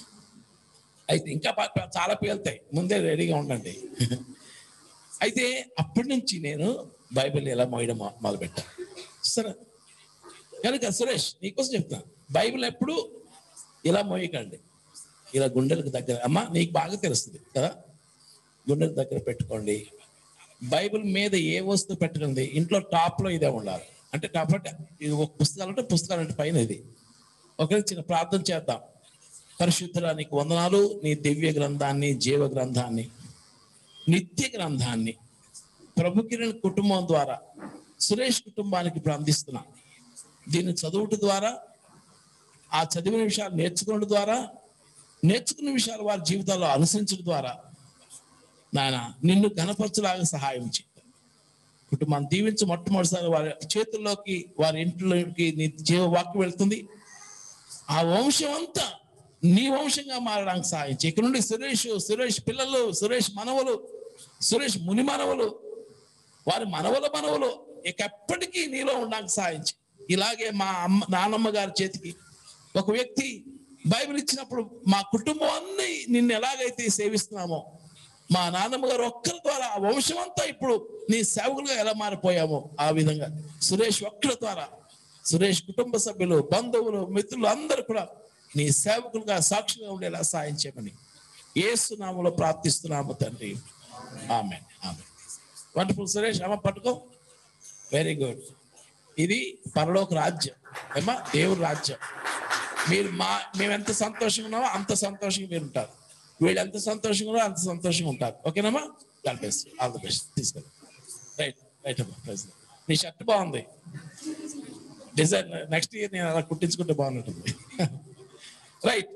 అయితే ఇంకా ప- ప- చాలా పేలుతాయి ముందే రెడీగా ఉండండి అయితే అప్పటి నుంచి నేను బైబిల్ ఎలా మోయడం మొ- మొదలుపెట్టాను సరే కనుక సురేష్ నీకోసం చెప్తాను బైబిల్ ఎప్పుడు ఇలా మోయకండి ఇలా గుండెలకు దగ్గర అమ్మా నీకు బాగా తెలుస్తుంది కదా గుండెలకు దగ్గర పెట్టుకోండి బైబిల్ మీద ఏ వస్తువు పెట్టకండి ఇంట్లో టాప్ లో ఇదే ఉండాలి అంటే కాబట్టి ఇది ఒక పుస్తకాలు అంటే పుస్తకాలు అంటే పైన ఇది ఒక చిన్న ప్రార్థన చేద్దాం పరిశుద్ధుల నీకు వందనాలు నీ దివ్య గ్రంథాన్ని జీవ గ్రంథాన్ని నిత్య గ్రంథాన్ని ప్రభు కిరణ్ కుటుంబం ద్వారా సురేష్ కుటుంబానికి ఇప్పుడు అందిస్తున్నా దీన్ని చదువుట ద్వారా ఆ చదివిన విషయాలు నేర్చుకున్న ద్వారా నేర్చుకున్న విషయాలు వారి జీవితాల్లో అనుసరించడం ద్వారా నాయన నిన్ను గణపరచలాగా సహాయం చేయి కుటుంబాన్ని దీవించి మొట్టమొదటిసారి వారి చేతుల్లోకి వారి ఇంట్లోకి నీ జీవవాక్యం వెళ్తుంది ఆ వంశం అంతా నీ వంశంగా మారడానికి సహాయం చేయి ఇక్కడ నుండి సురేష్ సురేష్ పిల్లలు సురేష్ మనవలు సురేష్ ముని మనవలు వారి మనవల మనవలు ఇక ఎప్పటికీ నీలో ఉండడానికి సహాయం చేయి ఇలాగే మా అమ్మ నానమ్మ గారి చేతికి ఒక వ్యక్తి బైబిల్ ఇచ్చినప్పుడు మా కుటుంబం అన్ని నిన్ను ఎలాగైతే సేవిస్తున్నామో మా నాన్నమ్మ గారు ఒక్కరి ద్వారా ఆ వంశం అంతా ఇప్పుడు నీ సేవకులుగా ఎలా మారిపోయామో ఆ విధంగా సురేష్ ఒక్కరి ద్వారా సురేష్ కుటుంబ సభ్యులు బంధువులు మిత్రులు అందరూ కూడా నీ సేవకులుగా సాక్షిగా ఉండేలా సాయం చేయమని ఏసునామలో ప్రార్థిస్తున్నాము తండ్రి ఆమె ఆమె వండర్ఫుల్ సురేష్ అమ్మ పట్టుకో వెరీ గుడ్ ఇది పరలోక రాజ్యం ఏమా దేవుని రాజ్యం మీరు మా మేము ఎంత సంతోషంగా ఉన్నామో అంత సంతోషంగా మీరు ఉంటారు వీళ్ళు ఎంత సంతోషంగా ఉన్నారో అంత సంతోషంగా ఉంటారు ఓకేనమ్మా God best all the best తీసుకెళ్ళి రైట్ రైట్ అమ్మా ప్రైజ్ నీ షర్ట్ బాగుంది డిజైన్ నెక్స్ట్ ఇయర్ నేను అలా కుట్టించుకుంటే బాగుంటుంది రైట్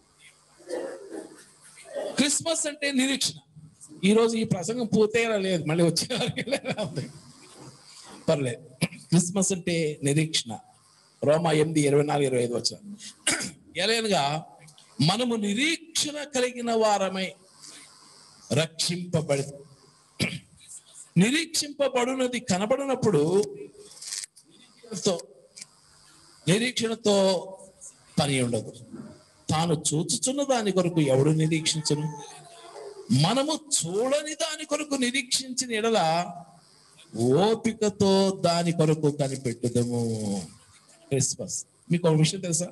క్రిస్మస్ అంటే నిరీక్షణ ఈ రోజు ఈ ప్రసంగం పూర్తయ్యేలా లేదు మళ్ళీ వచ్చే వారికి ఉంది పర్లేదు క్రిస్మస్ అంటే నిరీక్షణ రోమా ఎనిమిది ఇరవై నాలుగు ఇరవై ఐదు వచ్చిన ఎలాగా మనము నిరీక్షణ కలిగిన వారమై రక్షింపబడి నిరీక్షింపబడినది కనబడినప్పుడు నిరీక్షణతో నిరీక్షణతో పని ఉండదు తాను చూచుచున్న దాని కొరకు ఎవడు నిరీక్షించను మనము చూడని దాని కొరకు నిరీక్షించిన ఎడల ఓపికతో దాని కొరకు కనిపెట్టుదము క్రిస్మస్ మీకు ఒక విషయం తెలుసా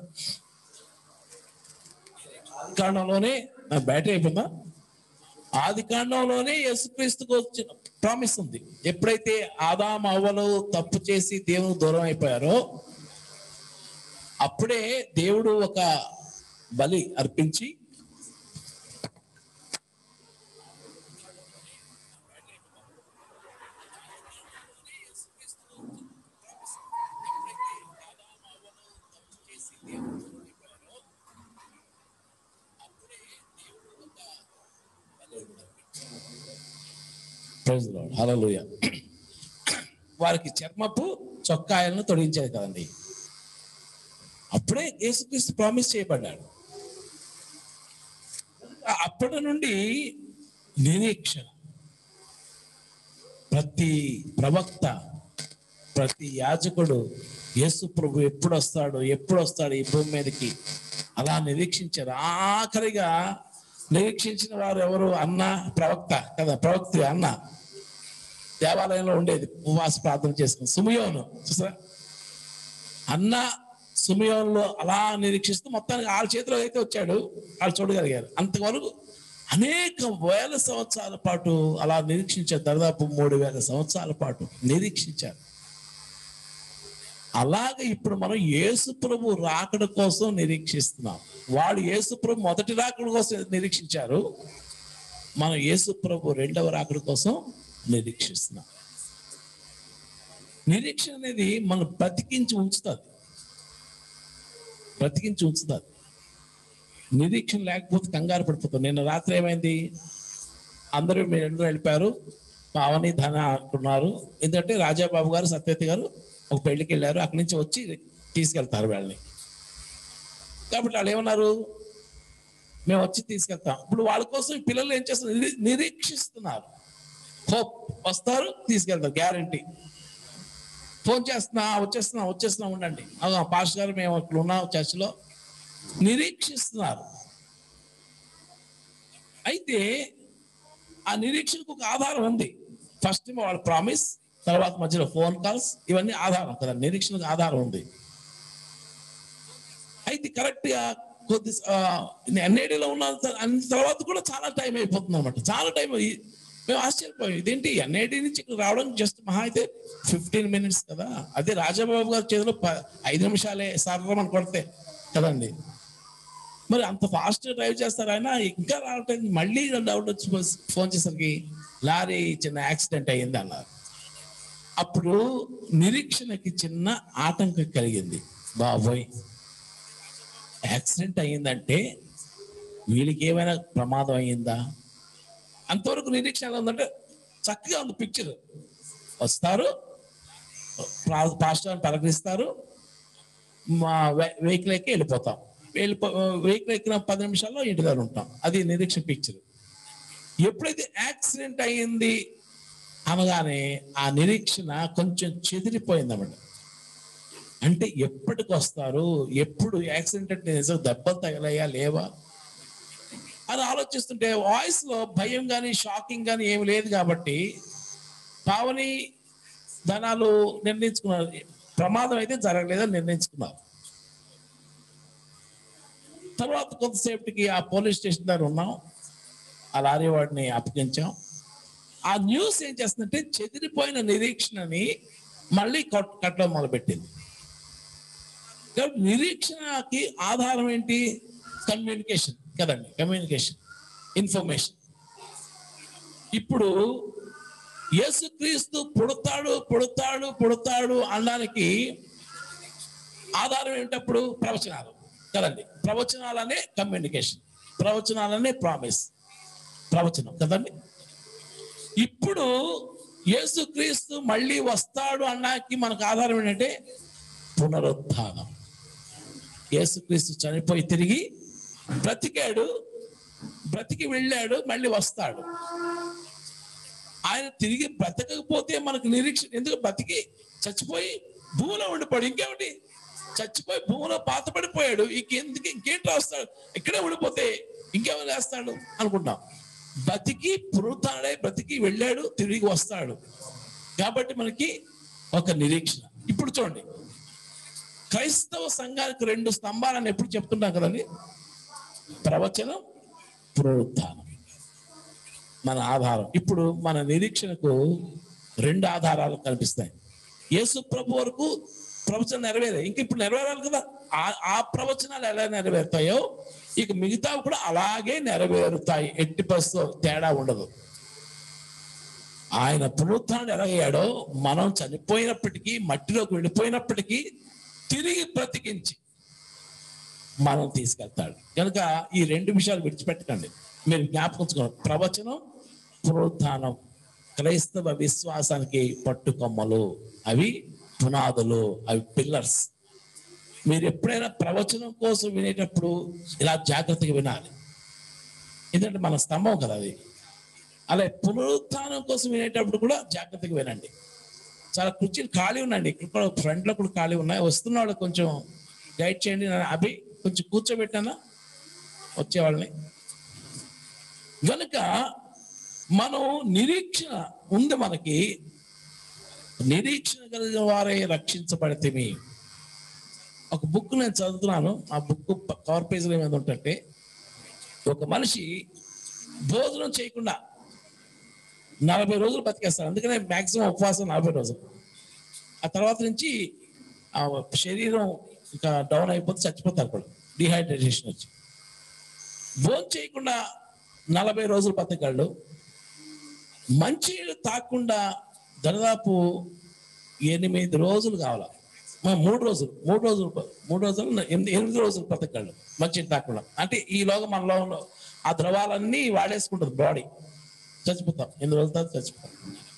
ఆది కాండంలోనే నా బ్యాటరీ అయిపోయిందా ఆది కాండంలోనే యేసుక్రీస్తుకు వచ్చిన ప్రామిస్ ఉంది ఎప్పుడైతే ఆదాం అవ్వలు తప్పు చేసి దేవుని దూరం అయిపోయారో అప్పుడే దేవుడు ఒక బలి అర్పించి హలలుయ వారికి చర్మపు చొక్కాయలను తొలగించేది కదండి అప్పుడే యేసుక్రీస్తు ప్రామిస్ చేయబడ్డాడు అప్పటి నుండి నిరీక్షణ ప్రతి ప్రవక్త ప్రతి యాజకుడు యేసు ప్రభు ఎప్పుడు వస్తాడు ఎప్పుడు వస్తాడు ఈ భూమి మీదకి అలా నిరీక్షించారు ఆఖరిగా నిరీక్షించిన వారు ఎవరు అన్న ప్రవక్త కదా ప్రవక్త అన్న దేవాలయంలో ఉండేది ఉపవాస ప్రార్థన చేసుకుని సుమయోను చూసారా అన్న సుమయోన్లో అలా నిరీక్షిస్తూ మొత్తానికి వాళ్ళ చేతిలో అయితే వచ్చాడు వాళ్ళు చూడగలిగారు అంతవరకు అనేక వేల సంవత్సరాల పాటు అలా నిరీక్షించారు దాదాపు మూడు వేల సంవత్సరాల పాటు నిరీక్షించారు అలాగే ఇప్పుడు మనం యేసు ప్రభు రాకడ కోసం నిరీక్షిస్తున్నాం వాడు యేసు ప్రభు మొదటి రాకడ కోసం నిరీక్షించారు మనం యేసు ప్రభు రెండవ రాకడ కోసం నిరీక్షిస్తున్నాం నిరీక్షణ అనేది మనం బ్రతికించి ఉంచుతుంది బ్రతికించి ఉంచుతుంది నిరీక్షణ లేకపోతే కంగారు పడిపోతాం నిన్న రాత్రి ఏమైంది అందరూ మీరు అందరూ వెళ్ళిపోయారు పావని ధన అంటున్నారు ఎందుకంటే రాజాబాబు గారు సత్యవతి గారు ఒక పెళ్లికి వెళ్ళారు అక్కడి నుంచి వచ్చి తీసుకెళ్తారు వాళ్ళని కాబట్టి వాళ్ళు ఏమన్నారు మేము వచ్చి తీసుకెళ్తాం ఇప్పుడు వాళ్ళ కోసం ఈ పిల్లలు ఏం చేస్తున్నారు నిరీ- నిరీక్షిస్తున్నారు హోప్ వస్తారు తీసుకెళ్తారు గ్యారంటీ ఫోన్ చేస్తున్నా వచ్చేస్తున్నా వచ్చేస్తున్నా ఉండండి అవునా పాస్టర్ గారు మేము అక్కడ ఉన్నాం చర్చిలో నిరీక్షిస్తున్నారు అయితే ఆ నిరీక్షణకు ఒక ఆధారం ఉంది ఫస్ట్ ఏమో వాళ్ళ ప్రామిస్ తర్వాత మధ్యలో ఫోన్ కాల్స్ ఇవన్నీ ఆధారం కదా నిరీక్షణకు ఆధారం ఉంది అయితే కరెక్ట్ గా కొద్ది ఎన్ఐడిలో ఉన్న త- అన్న తర్వాత కూడా చాలా టైం అయిపోతుంది అనమాట చాలా టైం మేము ఆశ్చర్యపోయాం ఇదేంటి ఎన్ఐడి నుంచి ఇక్కడ రావడం జస్ట్ మహా అయితే ఫిఫ్టీన్ మినిట్స్ కదా అదే రాజాబాబు గారి చేతిలో ప- ఐదు నిమిషాలే సర్వం అని కొడితే కదండి మరి అంత ఫాస్ట్ డ్రైవ్ చేస్తారు ఆయన ఇంకా రావటం మళ్ళీ డౌట్ వచ్చి ఫోన్ చేసరికి లారీ చిన్న యాక్సిడెంట్ అయ్యింది అన్నారు అప్పుడు నిరీక్షణకి చిన్న ఆటంకం కలిగింది బాబోయ్ యాక్సిడెంట్ అయ్యిందంటే వీళ్ళకి ఏమైనా ప్రమాదం అయ్యిందా అంతవరకు నిరీక్షణ ఎలా ఉందంటే చక్కగా ఉంది పిక్చర్ వస్తారు ప్రా- పాస్టర్ని పలకరిస్తారు మా వెహికల్ ఎక్కి వెళ్ళిపోతాం వెళ్ళిపో వెహికల్ ఎక్కిన పది నిమిషాల్లో ఇంటి దగ్గర ఉంటాం అది నిరీక్షణ పిక్చర్ ఎప్పుడైతే యాక్సిడెంట్ అయ్యింది అనగానే ఆ నిరీక్షణ కొంచెం చెదిరిపోయింది అన్నమాట అంటే ఎప్పటికి వస్తారు ఎప్పుడు యాక్సిడెంట్ అంటే నిజం దెబ్బలు తగలయ్యా లేవా అని ఆలోచిస్తుంటే వాయిస్ లో భయం కానీ షాకింగ్ కానీ ఏమి లేదు కాబట్టి పావని ధనాలు నిర్ణయించుకున్నారు ప్రమాదం అయితే జరగలేదని నిర్ణయించుకున్నారు తర్వాత కొంతసేపటికి ఆ పోలీస్ స్టేషన్ దగ్గర ఉన్నాం ఆ లారీ వాడిని అప్పగించాం ఆ న్యూస్ ఏం చేస్తుందంటే చెదిరిపోయిన నిరీక్షణని మళ్ళీ కట్ కట్టడం మొదలుపెట్టింది కాబట్టి నిరీక్షణకి ఆధారం ఏంటి కమ్యూనికేషన్ కదండి కమ్యూనికేషన్ ఇన్ఫర్మేషన్ ఇప్పుడు యేసుక్రీస్తు పుడతాడు పుడతాడు పుడతాడు అనడానికి ఆధారం ఏంటప్పుడు ప్రవచనాలు కదండి ప్రవచనాలనే కమ్యూనికేషన్ ప్రవచనాలనే ప్రామిస్ ప్రవచనం కదండి ఇప్పుడు యేసుక్రీస్తు మళ్ళీ వస్తాడు అన్నాకి మనకు ఆధారం ఏంటంటే పునరుత్థానం యేసుక్రీస్తు చనిపోయి తిరిగి బ్రతికాడు బ్రతికి వెళ్ళాడు మళ్ళీ వస్తాడు ఆయన తిరిగి బ్రతకకపోతే మనకు నిరీక్షణ ఎందుకు బ్రతికి చచ్చిపోయి భూమిలో ఉండిపోయాడు ఇంకేమిటి చచ్చిపోయి భూమిలో పాత పడిపోయాడు ఇంకెందుకు ఇంకేంటి వస్తాడు ఇక్కడే ఉండిపోతే ఇంకేమైనా వేస్తాడు అనుకుంటాం బతికి పునరుత్డే బ్రతికి వెళ్ళాడు తిరిగి వస్తాడు కాబట్టి మనకి ఒక నిరీక్షణ ఇప్పుడు చూడండి క్రైస్తవ సంఘానికి రెండు స్తంభాలని ఎప్పుడు చెప్తుంటాం కదండి ప్రవచనం పునరుత్థానం మన ఆధారం ఇప్పుడు మన నిరీక్షణకు రెండు ఆధారాలు కనిపిస్తాయి యేసు ప్రభు వరకు ప్రవచనం నెరవేరే ఇంక ఇప్పుడు నెరవేరాలి కదా ఆ ఆ ప్రవచనాలు ఎలా నెరవేరుతాయో ఇక మిగతా కూడా అలాగే నెరవేరుతాయి ఎట్టి పరిస్థితుల్లో తేడా ఉండదు ఆయన పునరుత్థానం ఎలాగయ్యాడో మనం చనిపోయినప్పటికీ మట్టిలోకి వెళ్ళిపోయినప్పటికీ తిరిగి బ్రతికించి మనం తీసుకెళ్తాడు కనుక ఈ రెండు విషయాలు విడిచిపెట్టకండి మీరు జ్ఞాపకంచుకోండి ప్రవచనం పునరుత్థానం క్రైస్తవ విశ్వాసానికి పట్టుకొమ్మలు అవి పునాదులు అవి పిల్లర్స్ మీరు ఎప్పుడైనా ప్రవచనం కోసం వినేటప్పుడు ఇలా జాగ్రత్తగా వినాలి ఎందుకంటే మన స్తంభం కదా అది అలాగే పునరుత్థానం కోసం వినేటప్పుడు కూడా జాగ్రత్తగా వినండి చాలా కుర్చీలు ఖాళీ ఉన్నాయండి ఇక్కడ ఫ్రంట్లో కూడా ఖాళీ ఉన్నాయి వస్తున్న వాళ్ళకి కొంచెం గైడ్ చేయండి నేను అభి కొంచెం కూర్చోబెట్టానా వచ్చేవాళ్ళని గనుక మనం నిరీక్షణ ఉంది మనకి నిరీక్షణ కలిగిన వారే రక్షించబడితే ఒక బుక్ నేను చదువుతున్నాను ఆ బుక్ కవర్ పేజీలో ఏమైనా ఉంటుంటే ఒక మనిషి భోజనం చేయకుండా నలభై రోజులు బతికేస్తారు అందుకనే మాక్సిమం ఉపవాసం నలభై రోజులు ఆ తర్వాత నుంచి ఆ శరీరం ఇంకా డౌన్ అయిపోతే చచ్చిపోతారు కూడా డిహైడ్రేషన్ వచ్చి భోజనం చేయకుండా నలభై రోజులు బతకగలడు మంచి నీళ్ళు తాకుండా దాదాపు ఎనిమిది రోజులు కావాల మా మూడు రోజులు మూడు రోజులు మూడు రోజులు ఎనిమిది ఎనిమిది రోజులు బతకగలడు మంచి నీళ్ళు తాకుండా అంటే ఈలోగా మనలో ఉన్న ఆ ద్రవాలన్నీ వాడేసుకుంటుంది బాడీ చచ్చిపోతాం ఎనిమిది రోజుల తర్వాత చచ్చిపోతాం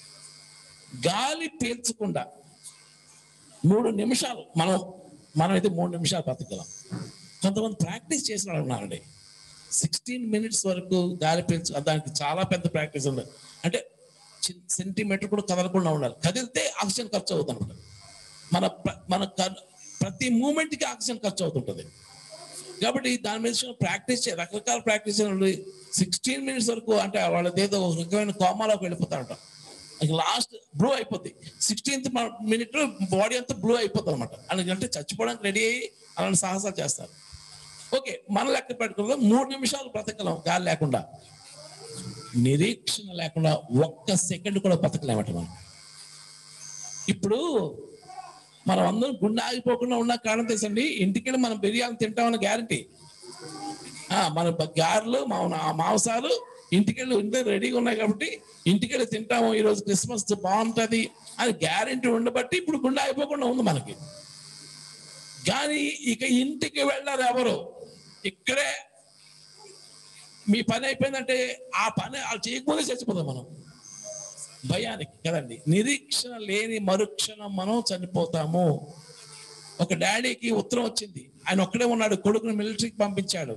గాలి పీల్చకుండా మూడు నిమిషాలు మనం మనం అయితే మూడు నిమిషాలు బతకగలం కొంతమంది ప్రాక్టీస్ చేసిన వాళ్ళు ఉన్నారండి సిక్స్టీన్ మినిట్స్ వరకు గాలి పీల్చు దానికి చాలా పెద్ద ప్రాక్టీస్ ఉంది అంటే సెంటీమీటర్ కూడా కదలకుండా ఉండాలి కదిలితే ఆక్సిజన్ ఖర్చు అవుతుంది అనమాట మన ప్ర- మన క- ప్రతి మూమెంట్కి ఆక్సిజన్ ఖర్చు అవుతుంటుంది కాబట్టి దాని మీద ప్రాక్టీస్ చే రకరకాల ప్రాక్టీస్ సిక్స్టీన్ మినిట్స్ వరకు అంటే వాళ్ళది ఏదో ఒక రకమైన కోమాలోకి వెళ్ళిపోతారంట లాస్ట్ బ్లూ అయిపోద్ది సిక్స్టీన్త్ మినిట్ బాడీ అంతా బ్లూ అయిపోతుంది అనమాట అంటే చచ్చిపోవడానికి రెడీ అయ్యి అలాంటి సాహసాలు చేస్తారు ఓకే మన లెక్క పెట్టుకుందాం మూడు నిమిషాలు బ్రతకలం గాలి లేకుండా నిరీక్షణ లేకుండా ఒక్క సెకండ్ కూడా బతకలేమట మనం ఇప్పుడు మనం అందరం గుండె ఆగిపోకుండా ఉన్న కారణం తెలుసండి ఇంటికి మనం బిర్యానీ తింటామని గ్యారంటీ మన బ- గారెలు మా ఆ మాంసాలు ఇంటికెళ్ళి ఉంటే రెడీగా ఉన్నాయి కాబట్టి ఇంటికెళ్ళి తింటాము ఈ రోజు క్రిస్మస్ బాగుంటది అని గ్యారంటీ ఉండబట్టి ఇప్పుడు గుండె ఆగిపోకుండా ఉంది మనకి కానీ ఇక ఇంటికి వెళ్ళారు ఎవరు ఇక్కడే మీ పని అయిపోయిందంటే ఆ పని వాళ్ళు చేయకపోతే చచ్చిపోతాం మనం భయానికి కదండి నిరీక్షణ లేని మరుక్షణం మనం చనిపోతాము ఒక డాడీకి ఉత్తరం వచ్చింది ఆయన ఒక్కడే ఉన్నాడు కొడుకుని మిలిటరీకి పంపించాడు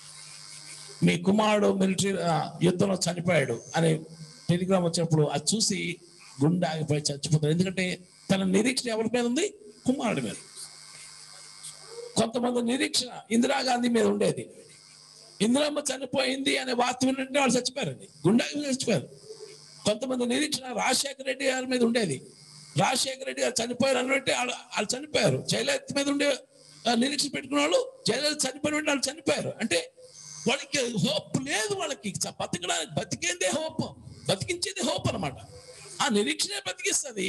మీ కుమారుడు మిలిటరీ ఆ, యుద్ధంలో చనిపోయాడు అని టెలిగ్రామ్ వచ్చినప్పుడు అది చూసి గుండె ఆగిపోయి చచ్చిపోతాడు ఎందుకంటే తన నిరీక్షణ ఎవరి మీద ఉంది కుమారుడి మీద కొంతమంది నిరీక్షణ ఇందిరాగాంధీ మీద ఉండేది ఇందిరమ్మ చనిపోయింది అనే వార్త వినంటే వాళ్ళు చచ్చిపోయారండి గుండాకి చచ్చిపోయారు కొంతమంది నిరీక్షణ రాజశేఖర రెడ్డి గారి మీద ఉండేది రాజశేఖర రెడ్డి గారు చనిపోయారు అన్నట్టే వాళ్ళు వాళ్ళు చనిపోయారు జయలలిత మీద ఉండే ఆ, నిరీక్షణ పెట్టుకున్న వాళ్ళు జయలలిత చనిపోయిన వెంటనే వాళ్ళు చనిపోయారు అంటే వాళ్ళకి హోప్ లేదు వాళ్ళకి చ- బతకడానికి బతికేందే హోప్ బతికించేది హోప్ అన్నమాట ఆ నిరీక్షణే బతికిస్తుంది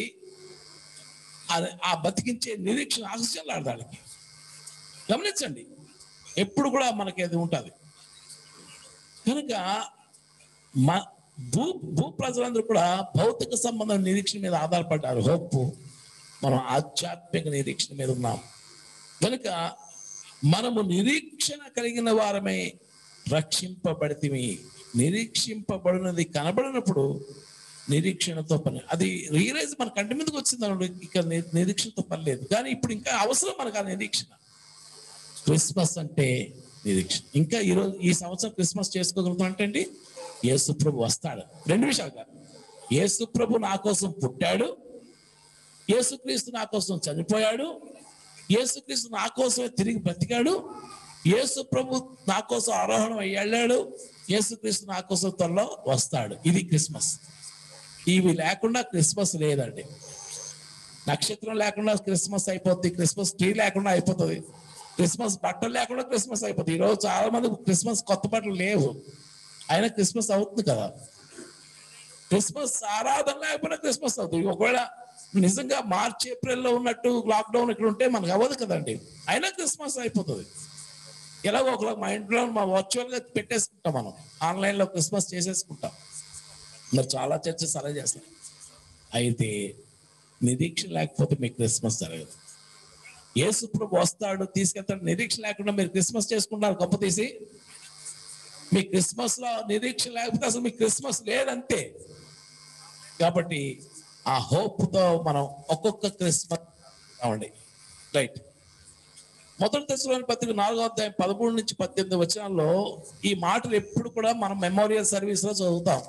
ఆ- ఆ బతికించే నిరీక్షణ ఆక్సిజన్ లాడదు వాళ్ళకి గమనించండి ఎప్పుడు కూడా మనకి అది ఉంటుంది కనుక మ భూ భూ ప్రజలందరూ కూడా భౌతిక సంబంధం నిరీక్షణ మీద ఆధారపడ్డారు హోప్ మనం ఆధ్యాత్మిక నిరీక్షణ మీద ఉన్నాం కనుక మనము నిరీక్షణ కలిగిన వారమే రక్షింపబడితిమి నిరీక్షింపబడినది కనబడినప్పుడు నిరీక్షణతో పని అది రియలైజ్ మన కంటి మీదకి వచ్చింది అన్నప్పుడు ఇక ని- నిరీక్షణతో పని లేదు కానీ ఇప్పుడు ఇంకా అవసరం మనకు ఆ నిరీక్షణ క్రిస్మస్ అంటే నిరీక్షణ ఇంకా ఈరోజు ఈ సంవత్సరం క్రిస్మస్ చేసుకోగలుగుతాం అంటే అండి యేసు ప్రభు వస్తాడు రెండు విషయాలు కాదు యేసు ప్రభు నా కోసం పుట్టాడు యేసుక్రీస్తు నా కోసం చనిపోయాడు యేసుక్రీస్తు నా కోసమే తిరిగి బ్రతికాడు యేసు ప్రభు నా కోసం ఆరోహణం అయ్యాడు యేసుక్రీస్తు నా కోసం త్వరలో వస్తాడు ఇది క్రిస్మస్ ఇవి లేకుండా క్రిస్మస్ లేదండి నక్షత్రం లేకుండా క్రిస్మస్ అయిపోద్ది క్రిస్మస్ ట్రీ లేకుండా అయిపోతుంది క్రిస్మస్ బట్టలు లేకుండా క్రిస్మస్ అయిపోతుంది ఈరోజు చాలా మంది క్రిస్మస్ కొత్త బట్టలు లేవు అయినా క్రిస్మస్ అవుతుంది కదా క్రిస్మస్ ఆరాధన లేకపోయినా క్రిస్మస్ అవుతుంది ఒకవేళ నిజంగా మార్చ్ ఏప్రిల్లో ఉన్నట్టు లాక్డౌన్ ఇక్కడ ఉంటే మనకు అవ్వదు కదండి అయినా క్రిస్మస్ అయిపోతుంది ఎలాగో ఒకలా మా ఇంట్లో మా వర్చువల్ గా పెట్టేసుకుంటాం మనం ఆన్లైన్ లో క్రిస్మస్ చేసేసుకుంటాం మరి చాలా చర్చస్ అలా చేస్తాం అయితే నిరీక్షణ లేకపోతే మీకు క్రిస్మస్ జరగదు యేసు ప్రభు వస్తాడు తీసుకెళ్తాడు నిరీక్షణ లేకుండా మీరు క్రిస్మస్ చేసుకుంటారు గొప్ప తీసి మీ క్రిస్మస్ లో నిరీక్షణ లేకపోతే అసలు మీ క్రిస్మస్ లేదంతే కాబట్టి ఆ hope తో మనం ఒక్కొక్క క్రిస్మస్ అవండి రైట్ మొదటి దశలోని పత్రిక నాలుగో అధ్యాయం పదమూడు నుంచి పద్దెనిమిది వచనాల్లో ఈ మాటలు ఎప్పుడు కూడా మనం మెమోరియల్ సర్వీస్ లో చదువుతాం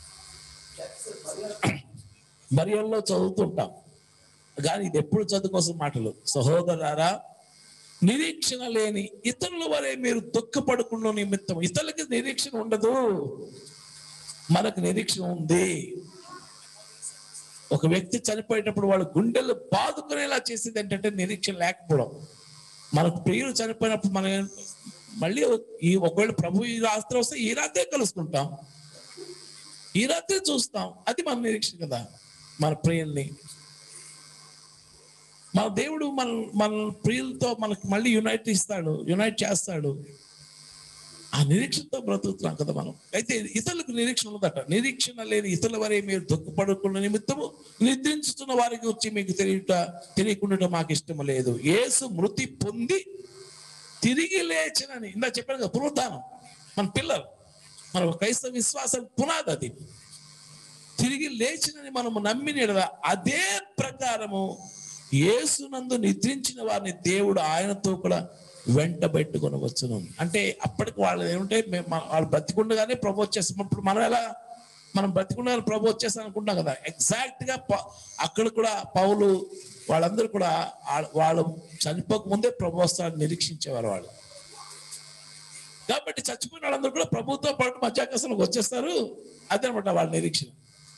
మరియల్లో చదువుతుంటాం కానీ ఇది ఎప్పుడు చదువుకోసం మాటలు సహోదరారా నిరీక్షణ లేని ఇతరుల వరే మీరు దుఃఖపడకుండా నిమిత్తం ఇతరులకి నిరీక్షణ ఉండదు మనకు నిరీక్షణ ఉంది ఒక వ్యక్తి చనిపోయేటప్పుడు వాళ్ళ గుండెలు బాదుకునేలా చేసేది ఏంటంటే నిరీక్షణ లేకపోవడం మనకు ప్రియులు చనిపోయినప్పుడు మన మళ్ళీ ఈ ఒకవేళ ప్రభు ఈ రాత్రి వస్తే ఈ రాత్రే కలుసుకుంటాం ఈ రాత్రి చూస్తాం అది మన నిరీక్షణ కదా మన ప్రియుల్ని మన దేవుడు మన మన ప్రియులతో మనకు మళ్ళీ యునైట్ ఇస్తాడు యునైట్ చేస్తాడు ఆ నిరీక్షణతో బ్రతుకుతున్నాం కదా మనం అయితే ఇతరులకు నిరీక్షణ ఉందట నిరీక్షణ లేని ఇతరుల వరే మీరు దుఃఖపడుకున్న నిమిత్తము నిద్రించుతున్న వారి గురించి మీకు తెలియట తెలియకుండా మాకు ఇష్టం లేదు యేసు మృతి పొంది తిరిగి లేచినని ఇందా చెప్పాను కదా పునరుద్ధానం మన పిల్లలు మన క్రైస్తవ విశ్వాసం పునాది అది తిరిగి లేచినని మనము నమ్మిన యెడల అదే ప్రకారము యేసునందు నిద్రించిన వారిని దేవుడు ఆయనతో కూడా వెంట పెట్టుకొని వచ్చును అంటే అప్పటికి వాళ్ళు ఏమంటే మేము మన- వాళ్ళు బ్రతికుండగానే ప్రభు వచ్చేస్తాం ఇప్పుడు మనం ఎలా మనం బ్రతికుండగానే ప్రభు వచ్చేస్తాం అనుకుంటాం కదా ఎగ్జాక్ట్ గా ప- అక్కడ కూడా పౌలు వాళ్ళందరూ కూడా ఆ- వాళ్ళు చనిపోక ముందే ప్రభు వస్తాడని నిరీక్షించేవారు వాళ్ళు కాబట్టి చచ్చిపోయిన వాళ్ళందరూ కూడా ప్రభుత్వం పాటు మధ్యాకాశంలోకి వచ్చేస్తారు అదనమాట వాళ్ళ నిరీక్షణ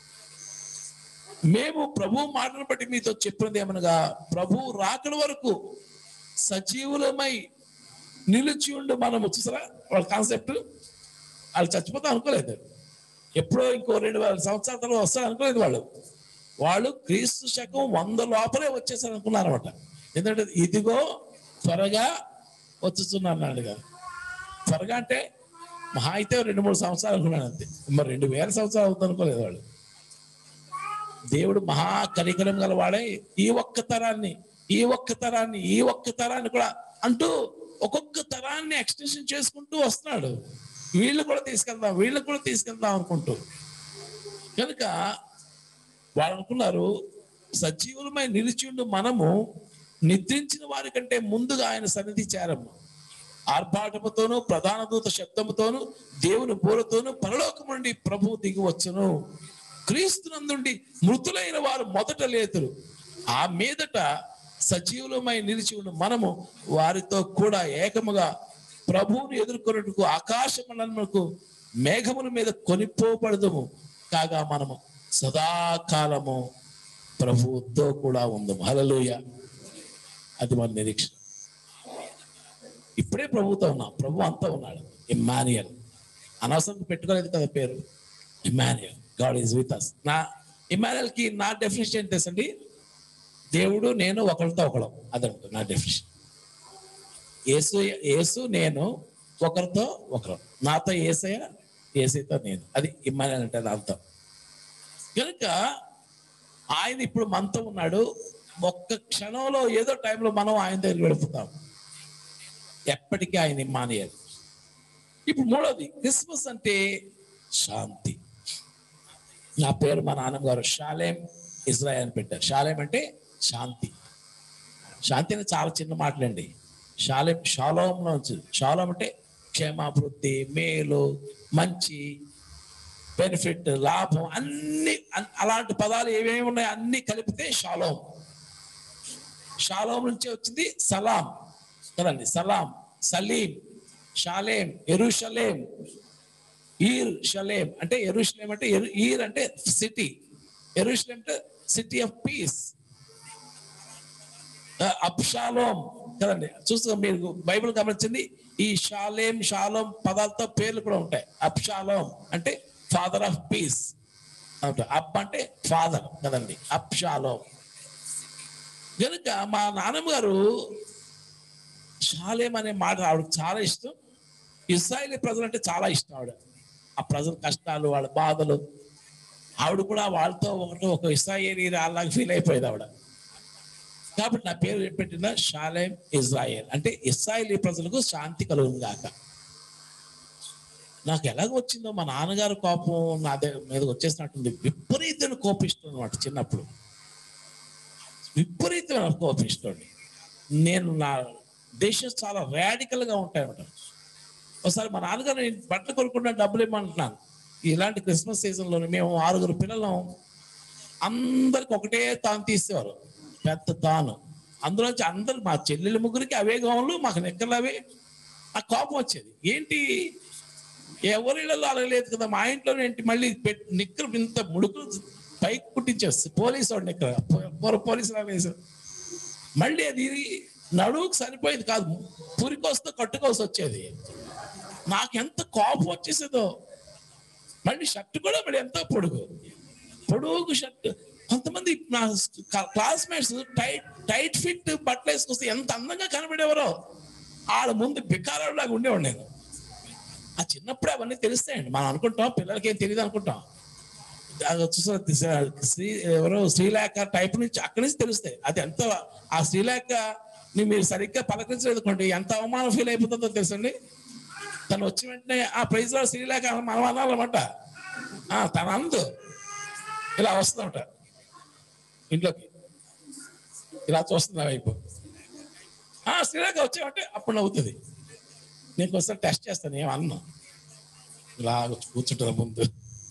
మేము ప్రభు మాటను బట్టి మీతో చెప్పినది ఏమనగా ప్రభు రాకడ వరకు సజీవులమై నిలిచి ఉండి మనము చూసారా వాళ్ళ కాన్సెప్ట్ వాళ్ళు చచ్చిపోతాం అనుకోలేదు ఎప్పుడో ఇంకో రెండు వేల సంవత్సరాల తర్వాత వస్తారు అనుకోలేదు వాళ్ళు వాళ్ళు క్రీస్తు శకం వంద లోపలే వచ్చేసారు అనుకున్నారు అనమాట ఎందుకంటే ఇదిగో త్వరగా వచ్చుతున్నాను అన్నాడుగా త్వరగా అంటే మహా అయితే రెండు మూడు సంవత్సరాలు అనుకున్నాను అంతే మరి రెండు వేల సంవత్సరాలు అవుతుంది అనుకోలేదు వాళ్ళు దేవుడు మహా కనికరం గల వాడే ఈ ఒక్క తరాన్ని ఈ ఒక్క తరాన్ని ఈ ఒక్క తరాన్ని కూడా అంటూ ఒక్కొక్క తరాన్ని ఎక్స్టెన్షన్ చేసుకుంటూ వస్తున్నాడు వీళ్ళు కూడా తీసుకెళ్దాం వీళ్ళు కూడా తీసుకెళ్దాం అనుకుంటూ కనుక వాళ్ళు అనుకున్నారు సజీవులమై నిలిచి ఉండు మనము నిద్రించిన వారి కంటే ముందుగా ఆయన సన్నిధి చేరము ఆర్భాటముతోను ప్రధాన దూత శబ్దముతోను దేవుని బోరతోను పరలోకము నుండి ప్రభువు దిగి వచ్చును క్రీస్తునందుండి మృతులైన వారు మొదట లేతురు ఆ మీదట సజీవులమై నిలిచి ఉన్న మనము వారితో కూడా ఏకముగా ప్రభువుని ఎదుర్కొన్నట్టుకు ఆకాశములకు మేఘముల మీద కొనిపోబడదము కాగా మనము సదాకాలము ప్రభువుతో కూడా ఉందము హలలుయ అది మన నిరీక్షణ ఇప్పుడే ప్రభుతో ఉన్నాం ప్రభు అంతా ఉన్నాడు ఇమ్మానియల్ అనవసరం పెట్టుకోలేదు కదా పేరు Immanuel God is with us నా ఇమ్మానియల్ కి నా డెఫినేషన్ ఏంటి తెలుసండి దేవుడు నేను ఒకరితో ఒకడు అదంట నా డెఫినేషన్ యేసు యేసు నేను ఒకరితో ఒకరు నాతో ఏసయ్య ఏసైతో నేను అది ఇమ్మానుయల్ అంటే దాని అర్థం కనుక ఆయన ఇప్పుడు మనతో ఉన్నాడు ఒక్క క్షణంలో ఏదో టైంలో మనం ఆయన దగ్గరికి వెళ్ళిపోతాం ఎప్పటికీ ఆయన ఇమ్మానుయల్ ఇప్పుడు మూడోది క్రిస్మస్ అంటే శాంతి నా పేరు మా నాన్నగారు షాలేం ఇజ్రాయల్ అని పెట్టారు షాలేం అంటే శాంతి శాంతి అనేది చాలా చిన్న మాటలండి షాలేం షాలోం నుంచి షాలోం అంటే క్షేమాభివృద్ధి మేలు మంచి బెనిఫిట్ లాభం అన్ని అన్- అలాంటి పదాలు ఏమేమి ఉన్నాయో అన్ని కలిపితే షాలోం షాలోం నుంచి వచ్చింది సలాం కదండి సలాం సలీం షాలేం ఎరుషలేం ఈర్ షలేం అంటే ఎరుషలేం అంటే ఎరు- ఈర్ అంటే సిటీ ఎరుషలేం అంటే సిటీ ఆఫ్ పీస్ అబ్షాలోం కదండి చూస్తూ మీరు బైబిల్ గమనించింది ఈ షాలేం షాలోం పదాలతో పేర్లు కూడా ఉంటాయి అబ్షాలోం అంటే ఫాదర్ ఆఫ్ పీస్ అబ్ అంటే ఫాదర్ కదండి అబ్షాలోం కనుక మా నాన్నమ్మ గారు షాలేం అనే మాట ఆవిడకి చాలా ఇష్టం ఇస్రాయేలీ ప్రజలు అంటే చాలా ఇష్టం ఆవిడ ఆ ప్రజల కష్టాలు వాళ్ళ బాధలు ఆవిడ కూడా వాళ్ళతో ఒకటి ఒక ఇస్రాయేలీ అలాగా ఫీల్ అయిపోయేది ఆవిడ కాబట్టి నా పేరు ఏం పెట్టిన షాలేం ఇజ్రాయెల్ అంటే ఇస్రాయేలీ ప్రజలకు శాంతి కలుగును గాక నాకు ఎలాగ వచ్చిందో మా నాన్నగారు కోపం నా దగ్గర మీద వచ్చేసినట్టుంది విపరీతమైన కోపిష్టం అనమాట చిన్నప్పుడు విపరీతమైన కోపిష్టం నేను నా దేశం చాలా radical గా ఉంటాయన్నమాట ఒకసారి మా నాన్నగారు నేను బట్టలు కొనుక్కున్న డబ్బులు ఇవ్వమంటున్నాను ఇలాంటి క్రిస్మస్ సీజన్లో మేము ఆరుగురు పిల్లలం అందరికి ఒకటే తాను తీసేవారు పెద్ద తాను అందులోంచి అందరు మా చెల్లెలు ముగ్గురికి అవే గౌన్లు మాకు నిక్కర్లు అవే ఆ కోపం వచ్చేది ఏంటి ఎవరి ఇళ్ళలో అలగలేదు కదా మా ఇంట్లో ఏంటి మళ్ళీ పెట్ నిక్కరు ఇంత ముడుకులు పైకి కుట్టించేస్తుంది పోలీసు వాడు నిక్కర పూర్వ పోలీసు లాగా వేశారు మళ్ళీ అది నడువుకు సరిపోయేది కాదు పురికొస్తూ కట్టుకోసి వచ్చేది నాకు ఎంత కోపం వచ్చేసేదో మళ్ళీ షర్ట్ కూడా మరి ఎంతో పొడుగు పొడుగు షర్ట్ కొంతమంది నా క్లాస్మేట్స్ టైట్ టైట్ ఫిట్ బట్టలు వేసుకొస్తే ఎంత అందంగా కనబడేవారో వాళ్ళ ముందు బికారాలాగా ఉండేవాడు నేను ఆ చిన్నప్పుడే అవన్నీ తెలుస్తాయండి మనం అనుకుంటాం పిల్లలకి ఏం తెలియదు అనుకుంటాం అది వచ్చేసి శ్రీ ఎవరో శ్రీలేఖ టైప్ నుంచి అక్కడి నుంచి తెలుస్తాయి అది ఎంత ఆ శ్రీలేఖ ని మీరు సరిగ్గా పలకరించలేదు అనుకోండి ఎంత అవమానం ఫీల్ అయిపోతుందో తెలుసండి తను వచ్చిన వెంటనే ఆ ప్రైజ్ లో శ్రీలేఖ మనం అనాలన్నమాట ఆ, తన అందు ఇలా వస్తుందన్నమాట ఇంట్లోకి ఇలా చూస్తుంది నా వైపు ఆ శ్రీలేఖ వచ్చామంటే అప్పుడు నవ్వుతుంది నేను ఒకసారి టెస్ట్ చేస్తాను ఏం అన్నా ఇలా కూర్చుంటాను ముందు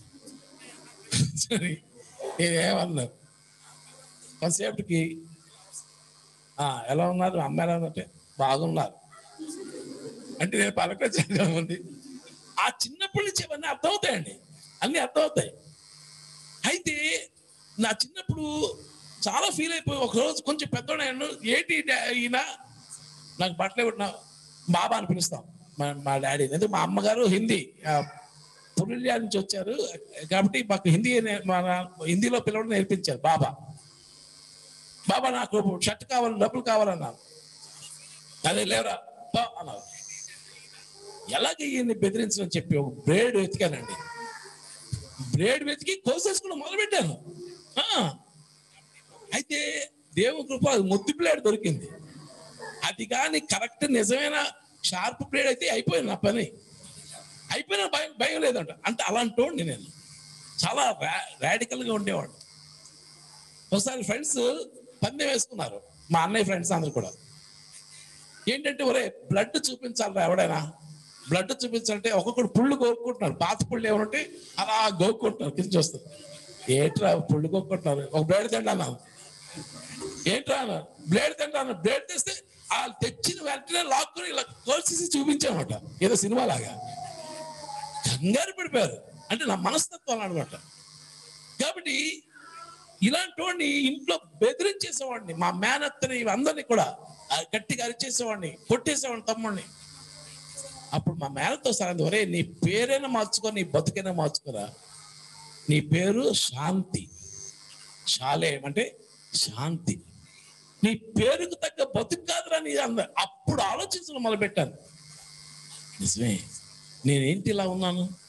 సరే నేనేమన్నా కొంతసేపటికి "ఆ, ఎలా ఉన్నారు అమ్మ ఎలా ఉందంటే బాగున్నారు అంటే నేను పలకరించాను ఉంది ఆ చిన్నప్పటి నుంచి అవన్నీ అర్థమవుతాయండి అన్నీ అర్థమవుతాయి అయితే నా చిన్నప్పుడు చాలా ఫీల్ అయిపోయి ఒక రోజు కొంచెం పెద్దోడు ఏంటి డా- ఈయన నాకు బట్టలు పెట్టిన బాబా అని పిలుస్తాం మా మా డాడీ ఎందుకంటే మా అమ్మగారు హిందీ ఆ, పురులియా నుంచి వచ్చారు కాబట్టి మాకు హిందీ నే- మన హిందీలో పిలవడం నేర్పించారు బాబా బాబా నాకు షర్ట్ కావాలి డబ్బులు కావాలన్నాను అదే లేవరా పో అన్నారు ఎలాగ ఈయన్ని బెదిరించడం చెప్పి ఒక బ్రేడ్ వెతికానండి బ్రేడ్ వెతికి కోసేసుకుని మొదలుపెట్టాను ఆ. అయితే దేవుని కృప అది ముద్దు బ్లేడ్ దొరికింది అది కానీ కరెక్ట్ నిజమైన షార్ప్ బ్లేడ్ అయితే అయిపోయింది నా పని అయిపోయినా భయం భయం లేదంట అంటే అలాంటి వాడిని నేను చాలా రాడికల్ గా ఉండేవాడు ఒకసారి ఫ్రెండ్స్ పందెం వేసుకున్నారు మా అన్నయ్య ఫ్రెండ్స్ అందరు కూడా ఏంటంటే ఒరే బ్లడ్ చూపించాలరా ఎవడైనా బ్లడ్ చూపించాలంటే ఒక్కొక్కడు పుళ్ళు గోక్కుంటున్నారు పాత పుళ్ళు ఏమంటే అలా గోక్కుంటున్నారు కింద చూస్తారు ఏంట్రా పుళ్ళు గోక్కుంటున్నారు ఒక బ్లేడ్ తింటాను ఏంట్రా అన్న బ్లేడ్ తింటాను బ్లేడ్ తెస్తే వాళ్ళు తెచ్చిన వెంటనే లాక్కుని ఇలా కోల్చేసి చూపించామట ఏదో సినిమా లాగా కంగారు పడిపోయారు అంటే నా మనస్తత్వం అనమాట కాబట్టి ఇలాంటి వాడిని ఇంట్లో బెదిరించేసేవాడిని మా మేనత్తని అందరినీ కూడా ఆ గట్టిగా అరిచేసేవాడిని కొట్టేసేవాడిని తమ్ముడిని అప్పుడు మా మేనతో సరే ఒరే నీ పేరైనా మార్చుకో నీ బతుకైనా మార్చుకోరా నీ పేరు శాంతి శాలేం అంటే శాంతి నీ పేరుకు తగ్గ బతుకు కాదురా నీ అంద అప్పుడు ఆలోచించడం మొదలుపెట్టాను నిజమే నేనేంటి ఇలా ఉన్నాను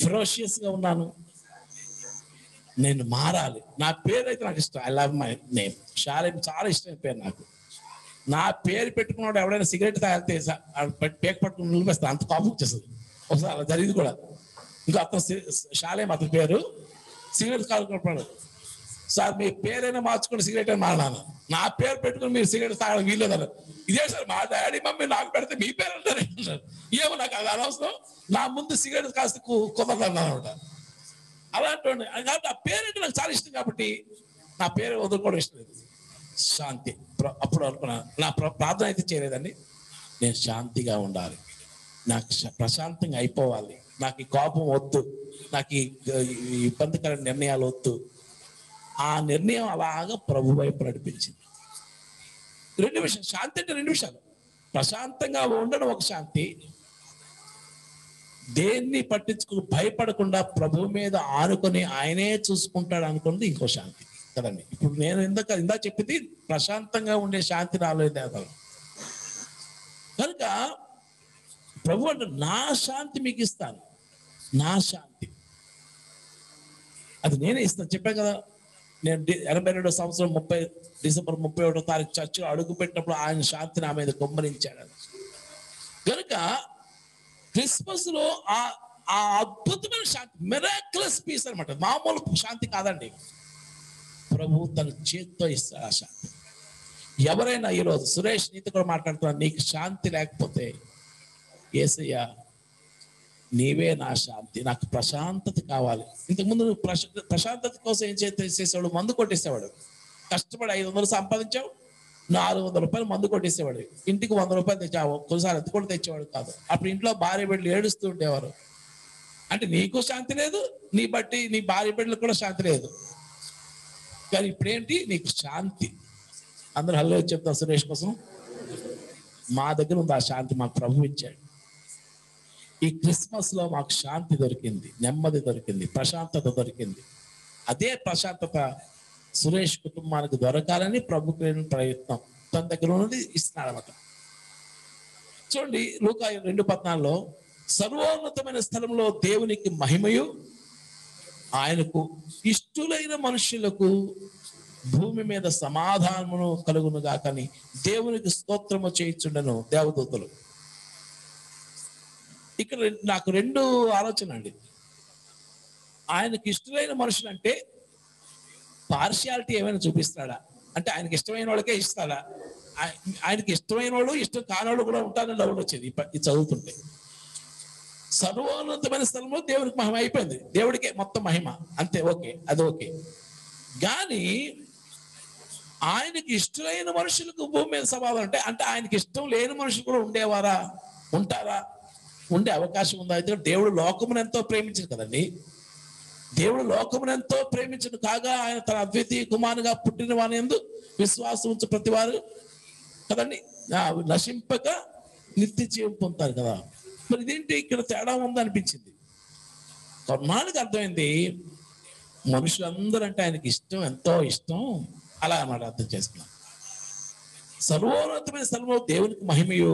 ferocious గా ఉన్నాను నేను మారాలి నా పేరు అయితే నాకు ఇష్టం I love my name Shalem చాలా ఇష్టమైన పేరు నాకు నా పేరు పెట్టుకున్నాడు ఎవడైనా సిగరెట్ తాగితే స- ఆ పట్- పేక పట్టుకుని నిలిపేస్తా అంత కాపు వచ్చేస్తుంది ఒకసారి అలా జరిగింది కూడా ఇంకా అతను సి- షాలేం అతని పేరు సిగరెట్ కాలుకున్నాడు సార్ మీ పేరైనా మార్చుకుని సిగరెట్ అని మారినాను నా పేరు పెట్టుకుని మీరు సిగరెట్ తాగడం వీల్లేదన్నారు ఇదే సార్ మా డాడీ మమ్మీ నాకు పెడితే మీ పేరు అంటారు అంటారు. ఏమో నాకు అది అనవసరం నా ముందు సిగరెట్ కాస్త కు- కుదరదు అన్నమాట అలాంటి వాడిని. కాబట్టి ఆ పేరు అంటే నాకు చాలా ఇష్టం కాబట్టి నా పేరు వదులుకోవడం ఇష్టం లేదు శాంతి ప్ర- అప్పుడు అనుకున్నాను నా ప్ర- ప్రార్థన అయితే చేయలేదండి నేను శాంతిగా ఉండాలి నాకు శ- ప్రశాంతంగా అయిపోవాలి నాకు ఈ కోపం వద్దు నాకు ఈ ఈ ఇబ్బందికర నిర్ణయాలు వద్దు ఆ నిర్ణయం అలాగా ప్రభు వైపు నడిపించింది రెండు విషయాలు శాంతి అంటే రెండు విషయాలు ప్రశాంతంగా ఉండడం ఒక శాంతి దేన్ని పట్టించుకు భయపడకుండా ప్రభు మీద ఆనుకొని ఆయనే చూసుకుంటాడు అనుకున్నది ఇంకో శాంతి కదండి ఇప్పుడు నేను ఇందాక ఇందా చెప్పింది ప్రశాంతంగా ఉండే శాంతి నాలో లేదు కనుక ప్రభు అంటే నా శాంతి మీకు ఇస్తాను నా శాంతి అది నేనే ఇస్తాను చెప్పాను కదా నేను డి- ఎనభై రెండో సంవత్సరం ముప్పై డిసెంబర్ ముప్పై ఒకటో తారీఖు చర్చిలో అడుగు పెట్టినప్పుడు ఆయన శాంతి నా మీద కొమ్మరించాడు కనుక క్రిస్మస్ లో ఆ ఆ అద్భుతమైన శాంతి మెరాక్లస్ పీస్ అన్నమాట మామూలు శాంతి కాదండి ప్రభు తన చేత్తో ఇస్తాడు ఆ శాంతి ఎవరైనా ఈరోజు సురేష్ నీతో కూడా మాట్లాడుతున్నా నీకు శాంతి లేకపోతే ఏసయ్య నీవే నా శాంతి నాకు ప్రశాంతత కావాలి ఇంతకుముందు నువ్వు ప్రశ ప్రశాంతత కోసం ఏం చేస్తే చేసేవాడు మందు కొట్టేసేవాడు కష్టపడి ఐదు వందలు సంపాదించావు నాలుగు వందల రూపాయలు మందు కొట్టేసేవాడు ఇంటికి వంద రూపాయలు తెచ్చావు కొన్నిసార్లు అది కూడా తెచ్చేవాడు కాదు అప్పుడు ఇంట్లో భార్య బిడ్డలు ఏడుస్తూ ఉండేవారు అంటే నీకు శాంతి లేదు నీ బట్టి నీ భార్య బిడ్డలకు కూడా శాంతి లేదు కానీ ఇప్పుడేంటి నీకు శాంతి అందరూ హలో చెప్తా సురేష్ కోసం మా దగ్గర ఉంది ఆ శాంతి మాకు ప్రభు ఇచ్చాడు ఈ క్రిస్మస్ లో మాకు శాంతి దొరికింది నెమ్మది దొరికింది ప్రశాంతత దొరికింది అదే ప్రశాంతత సురేష్ కుటుంబానికి దొరకాలని ప్రభు ప్రేమ ప్రయత్నం తన దగ్గర ఉన్నది ఇస్తున్నాడు అనమాట చూడండి లూకా రెండు పద్నాలుగులో సర్వోన్నతమైన స్థలంలో దేవునికి మహిమయు ఆయనకు ఇష్టులైన మనుషులకు భూమి మీద సమాధానమును కలుగును గాకని దేవునికి స్తోత్రము చేయించుండను దేవదూతలు ఇక్కడ రెం- నాకు రెండు ఆలోచన అండి ఆయనకి ఇష్టమైన మనుషులు అంటే పార్షియాలిటీ ఏమైనా చూపిస్తాడా అంటే ఆయనకి ఇష్టమైన వాళ్ళకే ఇస్తాడా ఆయ- ఆయనకి ఇష్టమైన వాళ్ళు ఇష్టం కానివాళ్ళు కూడా ఉంటారని డౌట్ వచ్చేది ఈ ప- ఇది చదువుతుంటే సర్వోన్నతమైన స్థలంలో దేవునికి మహిమ అయిపోయింది దేవుడికే మొత్తం మహిమ అంతే ఓకే అది ఓకే కానీ ఆయనకి ఇష్టమైన మనుషులకు భూమి మీద సమాధానం అంటే అంటే ఆయనకి ఇష్టం లేని మనుషులు కూడా ఉండేవారా ఉంటారా ఉండే అవకాశం ఉందా అయితే దేవుడు లోకమును ఎంతో ప్రేమించారు కదండి దేవుడు లోకమును ఎంతో ప్రేమించను కాగా ఆయన తన అద్వితీయ కుమారుగా పుట్టిన వాని ఎందు విశ్వాసం ఉంచు ప్రతి వారు కదండి ఆ, నశింపక నిత్య జీవం పొందుతారు కదా మరి ఇదేంటి ఇక్కడ తేడా ఉందనిపించింది కొన్నాళ్ళకి అర్థమైంది మనుషులందరూ అంటే ఆయనకి ఇష్టం ఎంతో ఇష్టం అలా అన్నమాట అర్థం చేసుకున్నాం సర్వోన్నతమైన స్థలంలో దేవునికి మహిమయు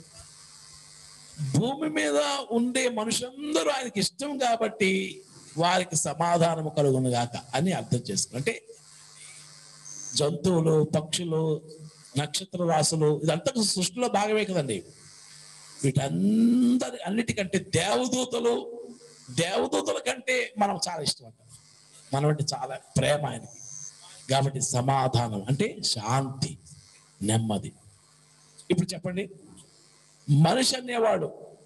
భూమి మీద ఉండే మనుషులందరూ ఆయనకి ఇష్టం కాబట్టి వారికి సమాధానము కలుగును గాక అని అర్థం చేసుకున్నాం అంటే జంతువులు పక్షులు నక్షత్ర రాసులు ఇదంతా సృష్టిలో భాగమే కదండి వీటందరి అన్నిటికంటే దేవదూతలు దేవదూతల కంటే మనం చాలా ఇష్టం అంట మనం అంటే చాలా ప్రేమ ఆయనకి కాబట్టి సమాధానం అంటే శాంతి నెమ్మది ఇప్పుడు చెప్పండి మనిషి అనేవాడు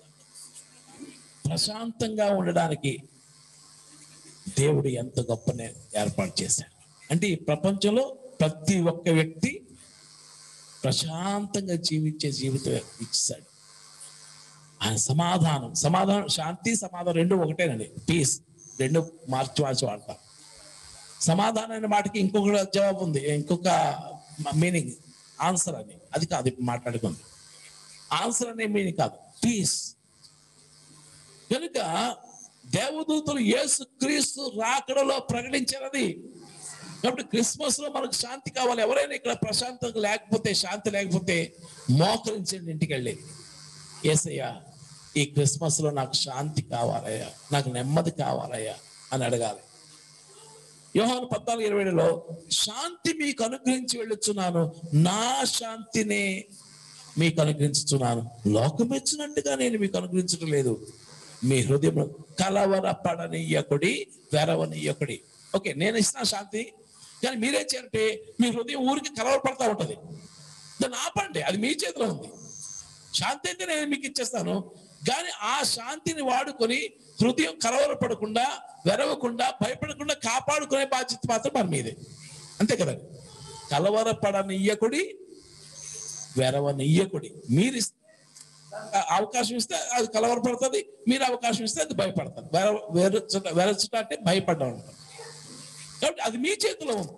ప్రశాంతంగా ఉండడానికి దేవుడు ఎంత గొప్పనే ఏర్పాటు చేశాడు అంటే ఈ ప్రపంచంలో ప్రతి ఒక్క వ్యక్తి ప్రశాంతంగా జీవించే జీవితం ఇచ్చాడు ఆయన సమాధానం సమాధానం శాంతి సమాధానం రెండు ఒకటేనండి పీస్ రెండు మార్చి మార్చి వాడతాం సమాధానం అనే మాటకి ఇంకొక జవాబు ఉంది ఇంకొక మీనింగ్ ఆన్సర్ అని అది కాదు ఇప్పుడు మాట్లాడుకుంది ఆన్సర్ అనే మీనింగ్ కాదు పీస్ కనుక దేవదూతలు యేసు క్రీస్తు రాకడలో ప్రకటించినది కాబట్టి క్రిస్మస్ లో మనకు శాంతి కావాలి ఎవరైనా ఇక్కడ ప్రశాంతత లేకపోతే శాంతి లేకపోతే మోకరించండి ఇంటికి వెళ్ళి ఏసయ్య ఈ క్రిస్మస్ లో నాకు శాంతి కావాలయ్యా నాకు నెమ్మది కావాలయ్యా అని అడగాలి యోహాను పద్నాలుగు ఇరవై ఏడులో శాంతి మీకు అనుగ్రహించి వెళ్ళొచ్చున్నాను నా శాంతిని మీకు అనుగ్రహించుతున్నాను లోకం ఇచ్చినట్టుగా నేను మీకు అనుగ్రహించడం లేదు మీ హృదయం కలవరపడనీయకుడి వెరవనీయకుడి ఓకే నేను ఇస్తున్నా శాంతి కానీ మీరేం చేయాలంటే మీ హృదయం ఊరికి కలవరపడతా ఉంటది దాన్ని ఆపండి అది మీ చేతిలో ఉంది శాంతి అయితే నేను మీకు ఇచ్చేస్తాను కానీ ఆ శాంతిని వాడుకొని హృదయం కలవరపడకుండా వెరవకుండా భయపడకుండా కాపాడుకునే బాధ్యత మాత్రం మన మీదే అంతే కదండి కలవరపడనియ్యకుడి వెరవనియ్యకుడి మీరు ఇస్- ఆ- అవకాశం ఇస్తే అది కలవరపడుతుంది మీరు అవకాశం ఇస్తే అది భయపడతారు వెర వెరచుట వెరచుట అంటే భయపడ్డా ఉంటాం కాబట్టి అది మీ చేతిలో ఉంది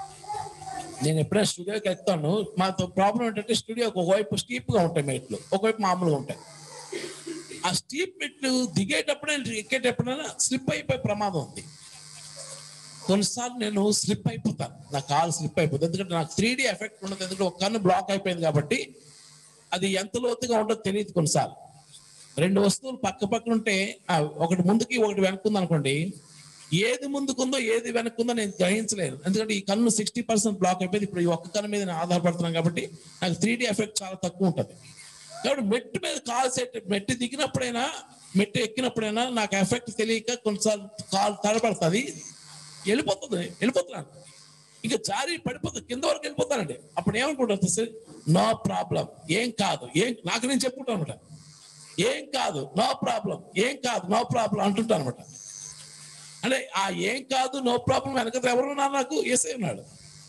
నేను ఎప్పుడైనా స్టూడియోకి వెళ్తాను మాతో ప్రాబ్లం ఏంటంటే స్టూడియోకి ఒకవైపు స్టీప్ గా ఉంటాయి మెట్లు ఒకవైపు మామూలుగా ఉంటాయి ఆ స్టీప్ మెట్లు దిగేటప్పుడే ఎక్కేటప్పుడైనా స్లిప్ అయిపోయే ప్రమాదం ఉంది కొన్నిసార్లు నేను స్లిప్ అయిపోతాను నా కాలు స్లిప్ అయిపోతుంది ఎందుకంటే నాకు త్రీ డి ఎఫెక్ట్ ఉండదు ఎందుకంటే ఒక కన్ను బ్లాక్ అయిపోయింది కాబట్టి అది ఎంత లోతుగా ఉండదో తెలియదు కొన్నిసార్లు రెండు వస్తువులు పక్క పక్కన ఉంటే ఆ, ఒకటి ముందుకి ఒకటి వెనక్కుంది అనుకోండి ఏది ముందుకుందో ఏది వెనక్కుందో నేను గ్రహించలేను ఎందుకంటే ఈ కన్ను సిక్స్టీ పర్సెంట్ బ్లాక్ అయిపోయింది ఇప్పుడు ఈ ఒక్క కన్ను మీద నేను ఆధారపడుతున్నాను కాబట్టి నాకు త్రీ డి ఎఫెక్ట్ చాలా తక్కువ ఉంటుంది కాబట్టి మెట్టు మీద కాల్ సెట్ మెట్టు దిగినప్పుడైనా మెట్టు ఎక్కినప్పుడైనా నాకు ఎఫెక్ట్ తెలియక కొన్నిసార్లు కాలు తడబడుతుంది వెళ్ళిపోతుంది వెళ్ళిపోతున్నాను ఇంకా జారి పడిపోతుంది కింద వరకు వెళ్ళిపోతానండి అప్పుడు ఏమనుకుంటారు సార్ నో ప్రాబ్లం ఏం కాదు ఏం నాకు నేను చెప్పుకుంటాను అనమాట ఏం కాదు నో ప్రాబ్లం ఏం కాదు నో ప్రాబ్లం అంటుంటాను అనమాట అంటే ఆ ఏం కాదు నో ప్రాబ్లం వెనక ఎవరు ఉన్నారు నాకు ఏసై ఉన్నాడు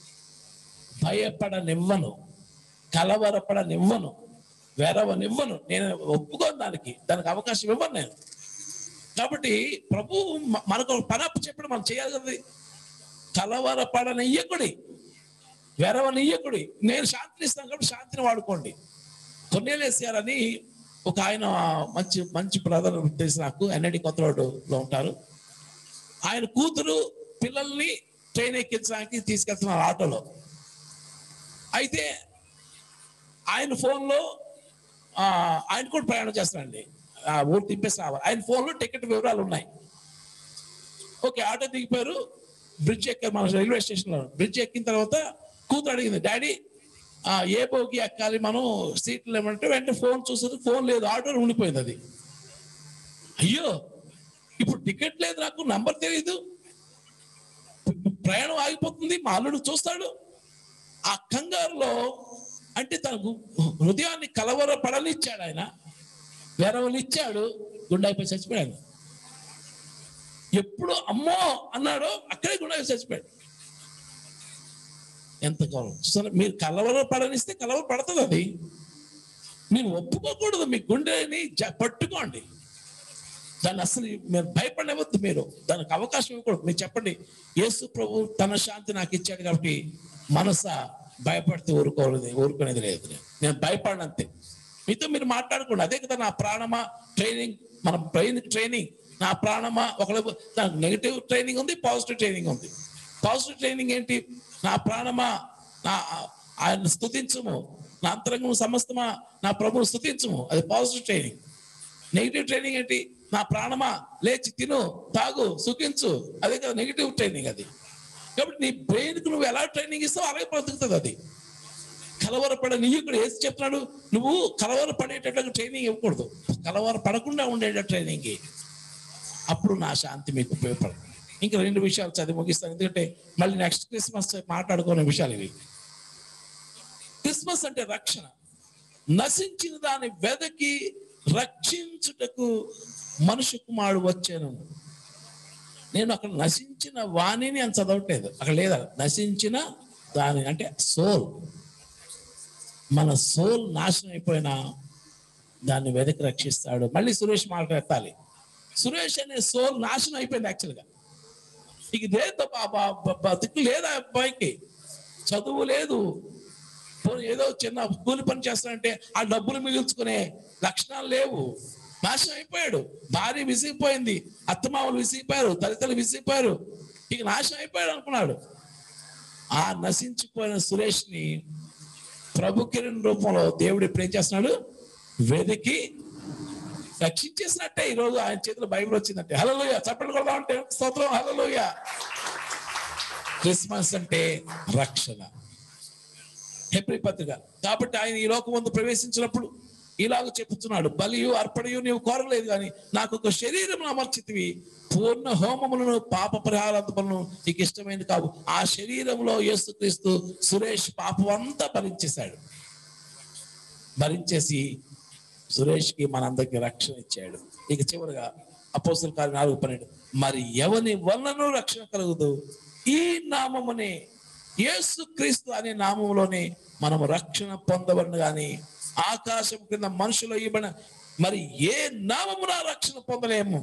భయపడనివ్వను కలవరపడనివ్వను వెరవనివ్వను నేను ఒప్పుకోను దానికి దానికి అవకాశం ఇవ్వను నేను కాబట్టి ప్రభు మ- మనకు ఒక పని అప్పు చెప్పడం మనం చేయాలి కదా కలవరపడనియ్యకుడి వెరవనియ్యకుడి నేను శాంతిని ఇస్తాను కాబట్టి శాంతిని వాడుకోండి కొన్నేలేసారని ఒక ఆయన మంచి మంచి బ్రదర్ తెలిసి నాకు ఎన్ఐడి కొత్త రోడ్డులో ఉంటారు ఆయన కూతురు పిల్లల్ని ట్రైన్ ఎక్కించడానికి తీసుకెళ్తున్నారు ఆటోలో అయితే ఆయన ఫోన్లో ఆ, ఆయన కూడా ప్రయాణం చేస్తారండి ఆ ఊరు తిప్పేసి రావాలి ఆయన ఫోన్లో టికెట్ వివరాలు ఉన్నాయి ఓకే ఆటో దిగిపోయారు బ్రిడ్జ్ ఎక్కారు మన రైల్వే స్టేషన్లో బ్రిడ్జ్ ఎక్కిన తర్వాత కూతురు అడిగింది డాడీ ఆ, ఏ బోగి ఎక్కాలి మనం సీట్లు ఏమంటే వెంటనే ఫోన్ చూస్తుంది ఫోన్ లేదు ఆటోలో ఉండిపోయింది అది అయ్యో ఇప్పుడు టికెట్ లేదు నాకు నంబర్ తెలియదు ప్రయాణం ఆగిపోతుంది మా అల్లుడు చూస్తాడు ఆ కంగారులో అంటే తనకు హృదయాన్ని కలవర పడనిచ్చాడు ఆయన వెరవనిచ్చాడు గుండె అయిపోయి చచ్చిపోయాడు ఎప్పుడు అమ్మో అన్నాడో అక్కడే గుండె అయిపోయి చచ్చిపోయాడు ఎంత గౌరవం చూసారా మీరు కలవర పడనిస్తే కలవర పడుతుంది అది మీరు ఒప్పుకోకూడదు మీ గుండెని జ- పట్టుకోండి దాన్ని అసలు మీరు భయపడవద్దు మీరు దానికి అవకాశం ఇవ్వకూడదు మీరు చెప్పండి యేసు ప్రభు తన శాంతి నాకు ఇచ్చాడు కాబట్టి మనస భయపడితే ఊరుకోలేదు ఊరుకునేది లేదు నేను భయపడినంతే మీతో మీరు మాట్లాడుకోండి అదే కదా నా ప్రాణమా ట్రైనింగ్ మన బ్రెయిన్ ట్రైనింగ్ నా ప్రాణమా ఒకళ్ళు దానికి నెగిటివ్ ట్రైనింగ్ ఉంది పాజిటివ్ ట్రైనింగ్ ఉంది పాజిటివ్ ట్రైనింగ్ ఏంటి నా ప్రాణమా నా ఆయన స్థుతించుము నా అంతరంగం సమస్తమా నా ప్రభువు స్థుతించుము అది పాజిటివ్ ట్రైనింగ్ నెగిటివ్ ట్రైనింగ్ ఏంటి నా ప్రాణమా లేచి తిను తాగు సుఖించు అదే కదా నెగిటివ్ ట్రైనింగ్ అది కాబట్టి నీ బ్రెయిన్ కు నువ్వు ఎలా ట్రైనింగ్ ఇస్తావు అలాగే బ్రతుకుతుంది అది కలవరపడ నీకుడు ఏసి చెప్తున్నాడు నువ్వు కలవర పడేటట్టు ట్రైనింగ్ ఇవ్వకూడదు కలవర పడకుండా ఉండేట ట్రైనింగ్ అప్పుడు నా శాంతి మీకు ఉపయోగపడుతుంది ఇంకా రెండు విషయాలు చదివి ముగిస్తాను ఎందుకంటే మళ్ళీ నెక్స్ట్ క్రిస్మస్ మాట్లాడుకునే విషయాలు ఇవి క్రిస్మస్ అంటే రక్షణ నశించిన దాన్ని వెదకి రక్షించుటకు మనుషు కుమారుడు వచ్చాను నేను అక్కడ నశించిన వాణిని అని చదవట్లేదు అక్కడ లేదా నశించిన దాని అంటే సోల్ మన సోల్ నాశనం అయిపోయిన దాన్ని వెదకి రక్షిస్తాడు మళ్ళీ సురేష్ మాట ఎత్తాలి సురేష్ అనే సోల్ నాశనం అయిపోయింది యాక్చువల్గా ఇక లేదు దిక్కు లేదా అబ్బాయికి చదువు లేదు పోనీ ఏదో చిన్న కూలి పని చేస్తానంటే ఆ డబ్బులు మిగుల్చుకునే లక్షణాలు లేవు నాశనం అయిపోయాడు భార్య విసిగిపోయింది అత్తమామలు విసిగిపోయారు తల్లిదండ్రులు విసిగిపోయారు ఇక నాశనం అయిపోయాడు అనుకున్నాడు ఆ నశించిపోయిన సురేష్ ని ప్రభు కిరణ్ రూపంలో దేవుడు ఇప్పుడు ఏం చేస్తున్నాడు వెతికి రక్షించేసినట్టే ఈరోజు ఆయన చేతిలో బైబిల్ వచ్చిందంటే హలోయ చప్పట్లు కొడదాం అంటే స్తోత్రం హలోయ క్రిస్మస్ అంటే రక్షణ హెబ్రి పత్రిక కాబట్టి ఆయన ఈ లోకం ముందు ప్రవేశించినప్పుడు ఇలాగ చెప్పుతున్నాడు బలియు అర్పణయు నీవు కోరలేదు కానీ నాకు ఒక శరీరం అమర్చితివి పూర్ణ హోమములను పాప పరిహారాత్మలను నీకు ఇష్టమైనది కావు ఆ శరీరంలో యేసుక్రీస్తు సురేష్ పాపం అంతా భరించేశాడు భరించేసి సురేష్కి మనందరికి రక్షణ ఇచ్చాడు ఇక చివరిగా అపోస్తుల కార్య నాలుగు పన్నెండు మరి ఎవని వలనను రక్షణ కలుగుదు ఈ నామమునే యేసు క్రీస్తు అనే నామములోనే మనము రక్షణ పొందబడిన గాని ఆకాశం కింద మనుషులు ఇవ్వబడిన మరి ఏ నామమున రక్షణ పొందలేము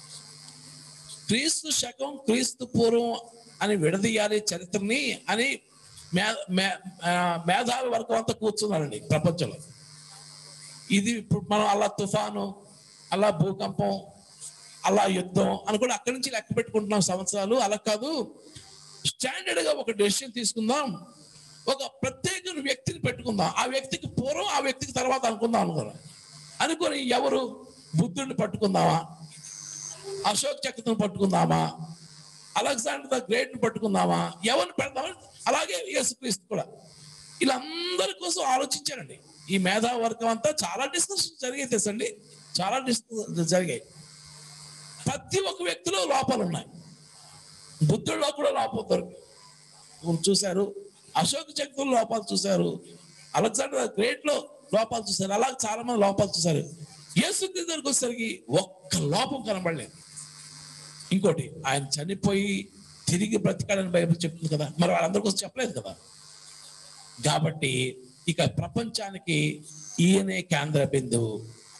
క్రీస్తు శకం క్రీస్తు పూర్వం అని విడదీయాలి చరిత్రని అని మే మే- ఆ, మేధావి వర్గం అంతా కూర్చున్నారండి ప్రపంచంలో ఇది ఇప్పుడు మనం అలా తుఫాను అలా భూకంపం అలా యుద్ధం అని కూడా అక్కడి నుంచి లెక్క పెట్టుకుంటున్నాం సంవత్సరాలు అలా కాదు స్టాండర్డ్ గా ఒక డెసిషన్ తీసుకుందాం ఒక ప్రత్యేక వ్యక్తిని పెట్టుకుందాం ఆ వ్యక్తికి పూర్వం ఆ వ్యక్తికి తర్వాత అనుకుందాం అనుకున్నాం అనుకొని ఎవరు బుద్ధుడిని పట్టుకుందామా అశోక్ చక్రను పట్టుకుందామా అలెగ్జాండర్ ద గ్రేట్ ని పట్టుకుందామా ఎవరిని పెడదామా అలాగే యేసుక్రీస్తు కూడా వీళ్ళందరి కోసం ఆలోచించారండి ఈ మేధా వర్గం అంతా చాలా డిస్కషన్ జరిగాయి తెలుసండి చాలా డిస్కషన్ జరిగాయి ప్రతి ఒక్క వ్యక్తిలో లోపాలు ఉన్నాయి బుద్ధుడిలో కూడా లోపాలు దొరికి చూశారు అశోక్ చక్రంలో లోపాలు చూశారు అలెగ్జాండర్ ద గ్రేట్ లో లోపాలు చూశారు అలాగే చాలా మంది లోపాలు చూశారు యేసుక్రీస్తు దగ్గరికి వచ్చేసరికి ఒక్క లోపం కనబడలేదు ఇంకోటి ఆయన చనిపోయి తిరిగి బ్రతికాడని బైబిల్ చెప్తుంది కదా మరి వాళ్ళందరి కోసం చెప్పలేదు కదా కాబట్టి ఇక ప్రపంచానికి ఈయనే కేంద్ర బిందువు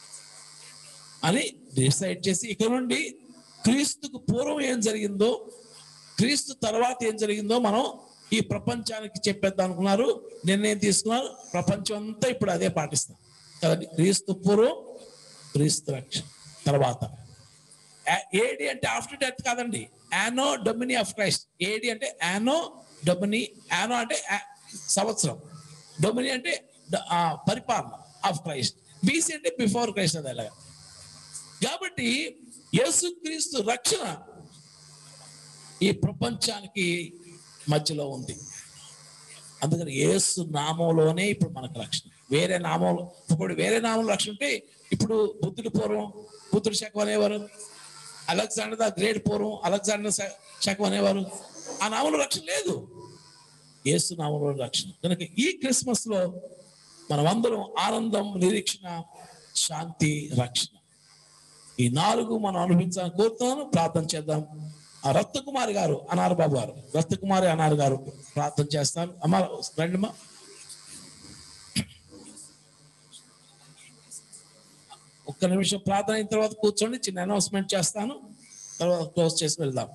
అని డిసైడ్ చేసి ఇక నుండి క్రీస్తుకు పూర్వం ఏం జరిగిందో క్రీస్తు తర్వాత ఏం జరిగిందో మనం ఈ ప్రపంచానికి చెప్పేద్దాం అనుకున్నారు నిర్ణయం తీసుకున్నారు ప్రపంచం అంతా ఇప్పుడు అదే పాటిస్తాం కదండి క్రీస్తు పూర్వం క్రీస్తు రక్ష తర్వాత ఆ- ఏడి అంటే ఆఫ్టర్ డెత్ కాదండి anno Domini of Christ AD అంటే యానో డొమిని యానో అంటే ఆ- సంవత్సరం డొమిని అంటే డ- ఆ, పరిపాలన ఆఫ్ క్రైస్ట్ బీసీ అంటే బిఫోర్ క్రైస్ట్ అది అలాగా కాబట్టి యేసుక్రీస్తు రక్షణ ఈ ప్రపంచానికి మధ్యలో ఉంది అందుకని యేసు నామంలోనే ఇప్పుడు మనకు రక్షణ వేరే నామంలో ఇప్పుడు వేరే నామంలో రక్షణ ఉంటే ఇప్పుడు బుద్ధుడి పూర్వం బుద్ధుడి శకం అనేవారు అలెగ్జాండర్ ద గ్రేట్ పూర్వం అలెగ్జాండర్ శ- శకం అనేవారు ఆ నామంలో రక్షణ లేదు యేసు నామంలో రక్షణ కనుక ఈ క్రిస్మస్ లో మనమందరం ఆనందం నిరీక్షణ శాంతి రక్షణ ఈ నాలుగు మనం అనుభవించాలని కోరుతున్నాను ప్రార్థన చేద్దాం ఆ రత్నకుమారి గారు అనారు బాబు గారు రత్నకుమారి అనారు గారు ప్రార్థన చేస్తాను అమ్మ రండిమ్మా ఒక్క నిమిషం ప్రార్థన అయిన తర్వాత కూర్చోండి చిన్న అనౌన్స్మెంట్ చేస్తాను తర్వాత క్లోజ్ చేసి వెళ్దాం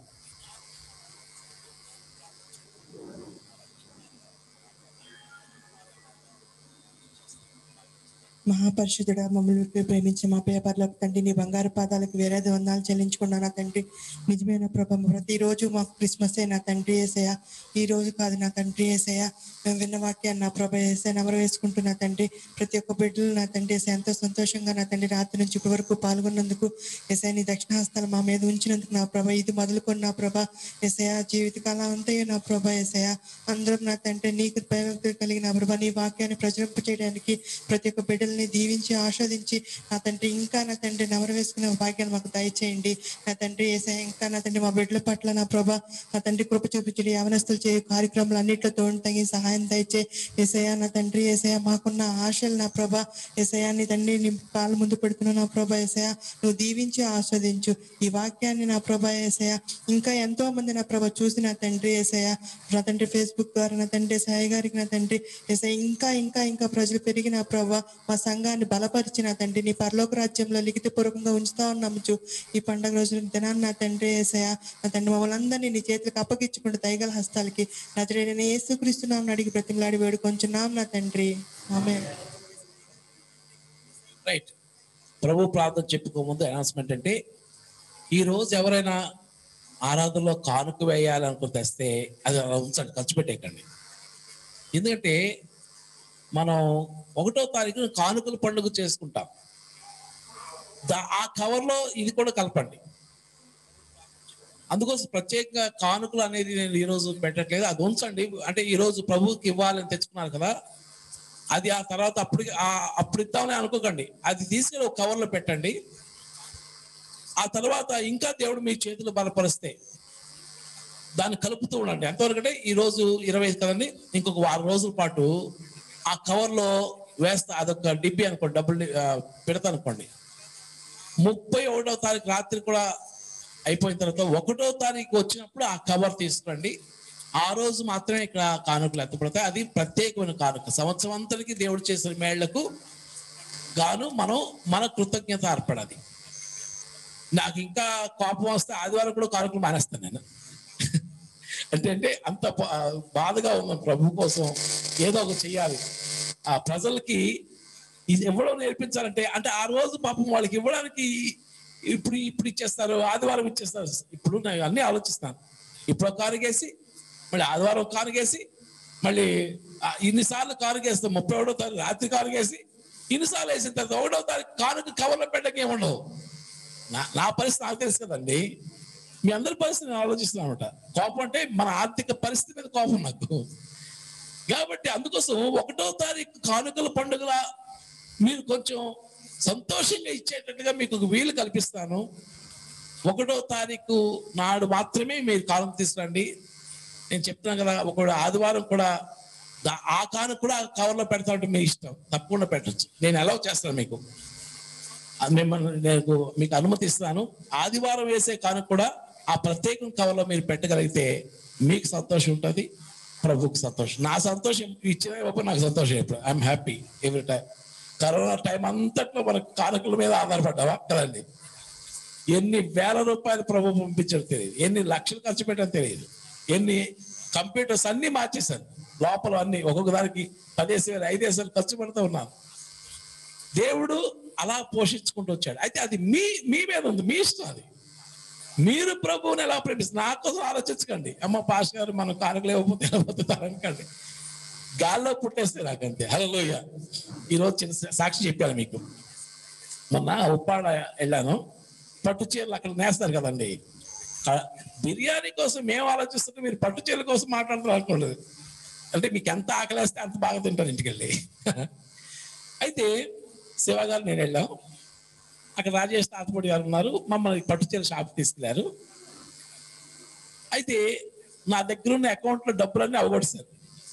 మహాపరిశుద్ధుడా మమ్మల్ని ప్రేమించి మా పేపర్లకు తండ్రి నీ బంగారు పాదాలకు వేరేది వందాలు చెల్లించుకున్నాను తండ్రి నిజమైన ప్రభావం ప్రతిరోజు మాకు క్రిస్మస్ నా తండ్రి ఏసయ ఈ రోజు కాదు నా తండ్రి ఏసయ మేము విన్న వాక్యాన్ని నా ప్రభ ఏసయ నమర వేసుకుంటున్నా తండ్రి ప్రతి ఒక్క బిడ్డలు నా తండ్రి ఏసయ ఎంతో సంతోషంగా నా తండ్రి రాత్రి నుంచి ఇప్పటి వరకు పాల్గొన్నందుకు ఏసయ నీ దక్షిణాస్తాలు మా మీద ఉంచినందుకు నా ప్రభ ఇది మొదలుకొని నా ప్రభ ఏసయ జీవితకాలం అంతయు నా ప్రభ ఏసయ అందరం నా తండ్రి నీకు భయభక్తులు కలిగిన ప్రభ నీ వాక్యాన్ని ప్రచురింప చేయడానికి ప్రతి ఒక్క బిడ్డల్ని దీవించి ఆస్వాదించి నా తండ్రి ఇంకా నా తండ్రి నవరు వేసుకునే భాగ్యాన్ని మాకు దయచేయండి నా తండ్రి ఏసయ ఇంకా నా తండ్రి మా బిడ్డల పట్ల నా ప్రభ నా తండ్రి కృప చూపించడి యవనస్తులు చేయ కార్యక్రమాలు అన్నింటిలో తోడు తగి సహాయం దయచే ఏసయ నా తండ్రి ఏసయ మాకున్న ఆశలు నా ప్రభ ఏసయ నీ తండ్రి నీ కాలు ముందు పెడుతున్నా నా ప్రభ ఏసయ నువ్వు దీవించి ఆస్వాదించు ఈ వాక్యాన్ని నా ప్రభ ఏసయ ఇంకా ఎంతో మంది నా ప్రభ చూసి నా తండ్రి ఏసయ నా తండ్రి ఫేస్బుక్ ద్వారా నా తండ్రి సాయి గారికి నా తండ్రి ఏసయ ఇంకా ఇంకా ఇంకా ప్రజలు పెరిగి నా ప్రభ మా సంఘాన్ని బలపరిచి నా తండ్రి నీ పరలోక రాజ్యంలో లిఖిత పూర్వకంగా ఉంచుతా ఉన్నాము ఈ పండగ రోజున దినాన్ని నా తండ్రి ఏసయ నా తండ్రి మమ్మల్ని అందరినీ నీ చేతులకు అప్పగించుకుంటూ దయగల హస్తాలకి నా తండ్రి నేను ఏసుక్రీస్తున్నాం అడిగి బ్రతిమలాడి వేడుకొంచున్నాం నా తండ్రి ఆమె రైట్ ప్రభు ప్రార్థన చెప్పుకోముందు అనౌన్స్మెంట్ అంటే ఈ రోజు ఎవరైనా ఆరాధనలో కానుక వేయాలనుకుని తెస్తే అది అలా ఉంచండి ఖర్చు పెట్టేయకండి ఎందుకంటే మనం ఒకటో తారీఖున కానుకల పండుగ చేసుకుంటాం దా- ఆ కవర్లో ఇది కూడా కలపండి అందుకోసం ప్రత్యేకంగా కానుకలు అనేది నేను ఈ రోజు పెట్టట్లేదు అది ఉంచండి అంటే ఈ రోజు ప్రభువుకి ఇవ్వాలని తెచ్చుకున్నారు కదా అది ఆ తర్వాత అప్పుడు ఆ- అప్పుడు ఇద్దామని అనుకోకండి అది తీసుకెళ్ళి ఒక కవర్లో పెట్టండి ఆ తర్వాత ఇంకా దేవుడు మీ చేతులు బలపరిస్తే దాన్ని కలుపుతూ ఉండండి ఎంతవరకు అంటే ఈ రోజు ఇరవై ఐదు కదండి ఇంకొక వారం రోజుల పాటు ఆ కవర్లో వేస్తా అదొక డిబ్బి అనుకోండి డబ్బులు పెడతా అనుకోండి ముప్పై ఒకటో తారీఖు రాత్రి కూడా అయిపోయిన తర్వాత ఒకటో తారీఖు వచ్చినప్పుడు ఆ కవర్ తీసుకురండి ఆ రోజు మాత్రమే ఇక్కడ కానుకలు ఎత్తపడతాయి అది ప్రత్యేకమైన కానుక సంవత్సరం అంతటికి దేవుడు చేసిన మేళ్లకు గాను మనం మన కృతజ్ఞత అర్పడాలి నాకు ఇంకా కోపం వస్తే ఆదివారం కూడా కానుకలు మానేస్తాను నేను అంటే అంటే అంత బా- బాధగా ఉంది ప్రభు కోసం ఏదో ఒకటి చెయ్యాలి ఆ ప్రజలకి ఇది ఇవ్వడం నేర్పించాలంటే అంటే ఆ రోజు పాపం వాళ్ళకి ఇవ్వడానికి ఇప్పుడు ఇప్పుడు ఇచ్చేస్తారు ఆదివారం ఇచ్చేస్తారు ఇప్పుడు నేను అన్ని ఆలోచిస్తాను ఇప్పుడు ఒక కారుగేసి మళ్ళీ ఆదివారం ఒక కారుగేసి మళ్ళీ ఆ ఇన్నిసార్లు కారుగేస్తాం ముప్పై ఒకటో తారీఖు రాత్రి కారుగేసి ఇన్నిసార్లు వేసిన తర్వాత ఒకటో తారీఖు కారుకు కవర్లో పెట్టక ఏముండవు నా నా పరిస్థితి నాకు తెలుసు కదండి మీ అందరి పరిస్థితి నేను ఆలోచిస్తున్నాను అనమాట కోపం అంటే మన ఆర్థిక పరిస్థితి మీద కోపం నాకు కాబట్టి అందుకోసం ఒకటో తారీఖు కానుకల పండుగల మీరు కొంచెం సంతోషంగా ఇచ్చేటట్టుగా మీకు ఒక వీలు కల్పిస్తాను ఒకటో తారీఖు నాడు మాత్రమే మీరు కాలం తీసుకురండి నేను చెప్తున్నాను కదా ఒక ఆదివారం కూడా దా- ఆ కాను కూడా కవర్లో పెడతా ఉంటే మీ ఇష్టం తప్పకుండా పెట్టచ్చు నేను ఎలా చేస్తాను మీకు అది మిమ్మల్ని నేను మీకు అనుమతి ఇస్తాను ఆదివారం వేసే కానుక కూడా ఆ ప్రత్యేకం కవర్లో మీరు పెట్టగలిగితే మీకు సంతోషం ఉంటుంది ప్రభుకి సంతోషం నా సంతోషం ఇచ్చిన ఇవ్వకపోతే నాకు సంతోషం ఎప్పుడు I'm happy every time corona time అంతట్లో మన కానుకల మీద ఆధారపడ్డావా కదండి ఎన్ని వేల రూపాయలు ప్రభు పంపించారో తెలియదు ఎన్ని లక్షలు ఖర్చు పెట్టారో తెలియదు ఎన్ని కంప్యూటర్స్ అన్ని మార్చేశారు లోపల అన్ని ఒక్కొక్క దానికి పదేసి వేలు ఐదేసి వేలు ఖర్చు పెడుతూ ఉన్నాను దేవుడు అలా పోషించుకుంటూ వచ్చాడు అయితే అది మీ మీ మీద ఉంది మీ ఇష్టం అది మీరు ప్రభువుని ఎలా ప్రేమిస్తారు నా కోసం ఆలోచించకండి అమ్మ పాస్ గారు మనం కానుకలు ఇవ్వకపోతే ఎలా బతుకుతారు అనకండి గాల్లో పుట్టేస్తే నాకంతే హలోయ ఈరోజు చిన్న సా- సాక్షి చెప్పాను మీకు మొన్న ఉప్పాడ వెళ్ళాను పట్టు చీరలు అక్కడ నేస్తారు కదండి క- బిర్యానీ కోసం మేము ఆలోచిస్తుంటే మీరు పట్టు చీరల కోసం మాట్లాడుతున్నారు అనుకోండి అంటే మీకు ఎంత ఆకలేస్తే అంత బాగా తింటారు ఇంటికి వెళ్ళి అయితే శివ గారు నేను వెళ్ళాం అక్కడ రాజేష్ తాతపూడి గారు ఉన్నారు మమ్మల్ని పట్టు చీర షాప్ తీసుకెళ్లారు అయితే నా దగ్గర ఉన్న అకౌంట్ లో డబ్బులన్నీ అవగొడతారు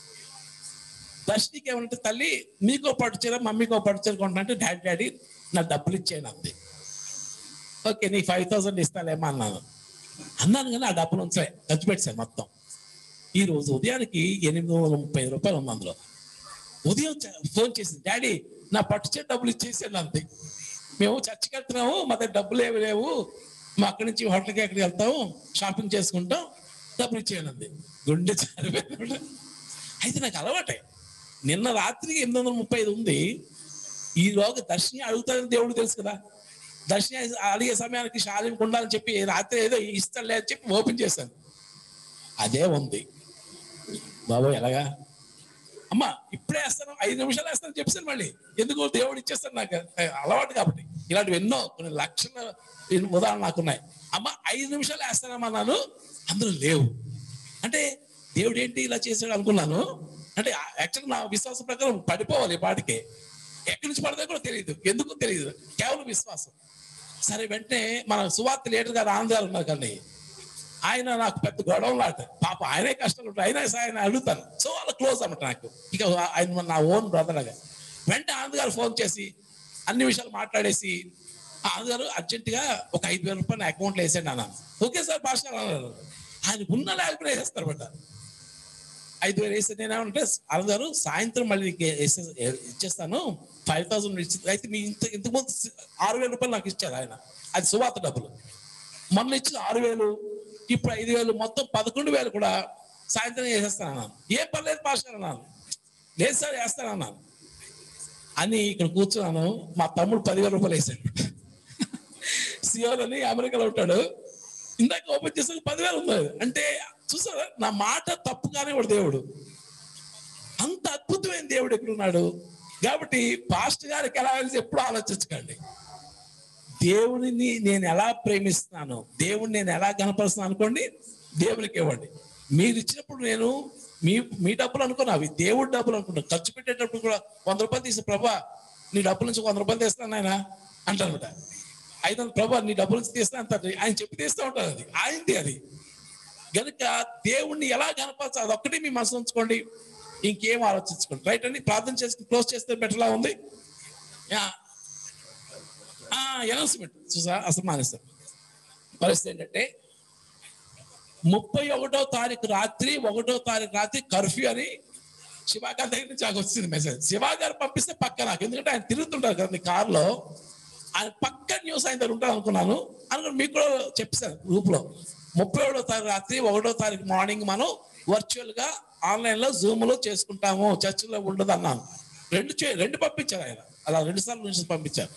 దర్శనికి ఏమంటే తల్లి మీకో పట్టు చీర మమ్మీకో పట్టు చీర కొంటా అంటే డాడీ డాడీ నా డబ్బులు ఇచ్చేయండి అంతే ఓకే నీకు ఫైవ్ థౌసండ్ ఇస్తాలేమో అన్నాను అన్నాను కానీ ఆ డబ్బులు ఉంచాయి ఖర్చు పెట్టాను మొత్తం ఈ రోజు ఉదయానికి ఎనిమిది వందల ముప్పై ఐదు రూపాయలు ఉంది అందులో ఉదయం చ- ఫోన్ చేసి డాడీ నా పట్టు చీర డబ్బులు ఇచ్చేసాను అంతే మేము చర్చికి వెళ్తున్నాము మా దగ్గర డబ్బులు ఏమి లేవు మా అక్కడి నుంచి హోటల్కి ఎక్కడికి వెళ్తాము షాపింగ్ చేసుకుంటాం డబ్బులు ఇచ్చేయండి అంది గుండె చారిపోయింది అయితే నాకు అలవాటే నిన్న రాత్రికి ఎనిమిది వందల ముప్పై ఐదు ఉంది ఈ రోజు దర్శని అడుగుతాడని దేవుడు తెలుసు కదా దర్శని అడిగే సమయానికి శాలిం ఉండాలని చెప్పి రాత్రి ఏదో ఇస్తాడులే అని చెప్పి ఓపెన్ చేశాను అదే ఉంది బాబు ఎలాగా అమ్మా ఇప్పుడే వేస్తాను ఐదు నిమిషాలు వేస్తాను చెప్పాను మళ్ళీ ఎందుకు దేవుడు ఇచ్చేస్తాను నాకు ఏ, అలవాటు కాబట్టి ఇలాంటివి ఎన్నో కొన్ని లక్షల ఎన్నో ఉదాహరణలు నాకున్నాయి అమ్మ ఐదు నిమిషాలు వేస్తానమ్మా నాను అందులో లేవు అంటే దేవుడు ఏంటి ఇలా చేశాడు అనుకున్నాను అంటే యాక్చువల్ నా విశ్వాసం ప్రకారం పడిపోవాలి ఈ పాటికి ఎక్కడి నుంచి పడదో కూడా తెలియదు ఎందుకు తెలియదు కేవలం విశ్వాసం సరే వెంటనే మన సువార్త లీడర్ గారు ఆంధ్రాలు ఉన్నారు కానీ ఆయన నాకు పెద్ద గొడవ లాట పాప ఆయనే కష్టాలు ఉంటాయి అయినా సరే ఆయన అడుగుతాను సో వాళ్ళ క్లోజ్ అన్నమాట నాకు ఇక ఆయన నా ఓన్ బ్రదర్ లాగా వెంటనే ఆనంద్ గారు ఫోన్ చేసి అన్ని విషయాలు మాట్లాడేసి ఆ ఆనంద్ గారు అర్జెంటుగా ఒక ఐదు వేల రూపాయలు నా అకౌంట్లో వేసాడు అన్నాను ఓకే సార్ భాష అన్నారు ఆయన ఉన్న లేకపోతే వేసేస్తారు బట్ ఐదు వేలు వేస్తే నేనేమంటే ఆనంద్ గారు సాయంత్రం మళ్ళీ నీకు వేసే- ఇచ్చేస్తాను ఫైవ్ థౌసండ్ ఇచ్చి అయితే మీ ఇంత ఇంతకుముందు ఆరు వేల రూపాయలు నాకు ఇచ్చారు ఆయన అది సువాత డబ్బులు మొన్న ఇచ్చిన ఆరు వేలు ఇప్పుడు ఐదు వేలు మొత్తం పదకొండు వేలు కూడా సాయంత్రం వేసేస్తాను అన్నాను ఏ పర్లేదు పాస్ అన్నాను లేదు సార్ వేస్తాను అన్నాను అని ఇక్కడ కూర్చున్నాను మా తమ్ముడు పదివేల రూపాయలు వేసాడు సియోల్ అని అమెరికాలో ఉంటాడు ఇందాక ఓపెన్ చేసిన పదివేలు ఉంది అంటే చూసారా నా మాట తప్పుగానే వాడు దేవుడు అంత అద్భుతమైన దేవుడు ఎక్కడ ఉన్నాడు కాబట్టి పాస్ట్ గారికి ఎలా వెళ్తే ఎప్పుడు ఆలోచించకండి దేవుడిని నేను ఎలా ప్రేమిస్తున్నాను దేవుడిని నేను ఎలా కనపరుస్తున్నాను అనుకోండి దేవునికి ఇవ్వండి మీరు ఇచ్చినప్పుడు నేను మీ మీ డబ్బులు అనుకోను అవి దేవుడి డబ్బులు అనుకుంటాను ఖర్చు పెట్టేటప్పుడు కూడా వంద రూపాయలు తీసి ప్రభా నీ డబ్బుల నుంచి వంద రూపాయలు తీస్తాను ఆయన అంటారనమాట ఐదు వందలు ప్రభా నీ డబ్బుల నుంచి తీస్తా అంటారు ఆయన చెప్పి తీస్తూ ఉంటారు అది ఆయనది అది గనుక దేవుణ్ణి ఎలా కనపరచాలి అది ఒక్కటి మీ మనసు ఉంచుకోండి ఇంకేం ఆలోచించుకోండి రైట్ అండి ప్రార్థన చేసుకుని క్లోజ్ చేస్తే బెటర్లా ఉంది అనౌన్స్మెంట్ చూసా అసలు మానేస్తారు పరిస్థితి ఏంటంటే ముప్పై ఒకటో తారీఖు రాత్రి ఒకటో తారీఖు రాత్రి కర్ఫ్యూ అని శివా గారి దగ్గర నుంచి నాకు వచ్చింది మెసేజ్ శివా గారు పంపిస్తే పక్క నాకు ఎందుకంటే ఆయన తిరుగుతుంటారు కదా కార్లో ఆయన పక్క న్యూస్ ఆయన దగ్గర ఉంటారు అనుకున్నాను అనుకుని మీకు కూడా చెప్పాను గ్రూప్ లో ముప్పై ఒకటో తారీఖు రాత్రి ఒకటో తారీఖు మార్నింగ్ మనం వర్చువల్ గా ఆన్లైన్ లో జూమ్ లో చేసుకుంటాము చర్చిలో ఉండదు అన్నాను రెండు చే రెండు పంపించారు ఆయన అలా రెండు సార్లు నుంచి పంపించారు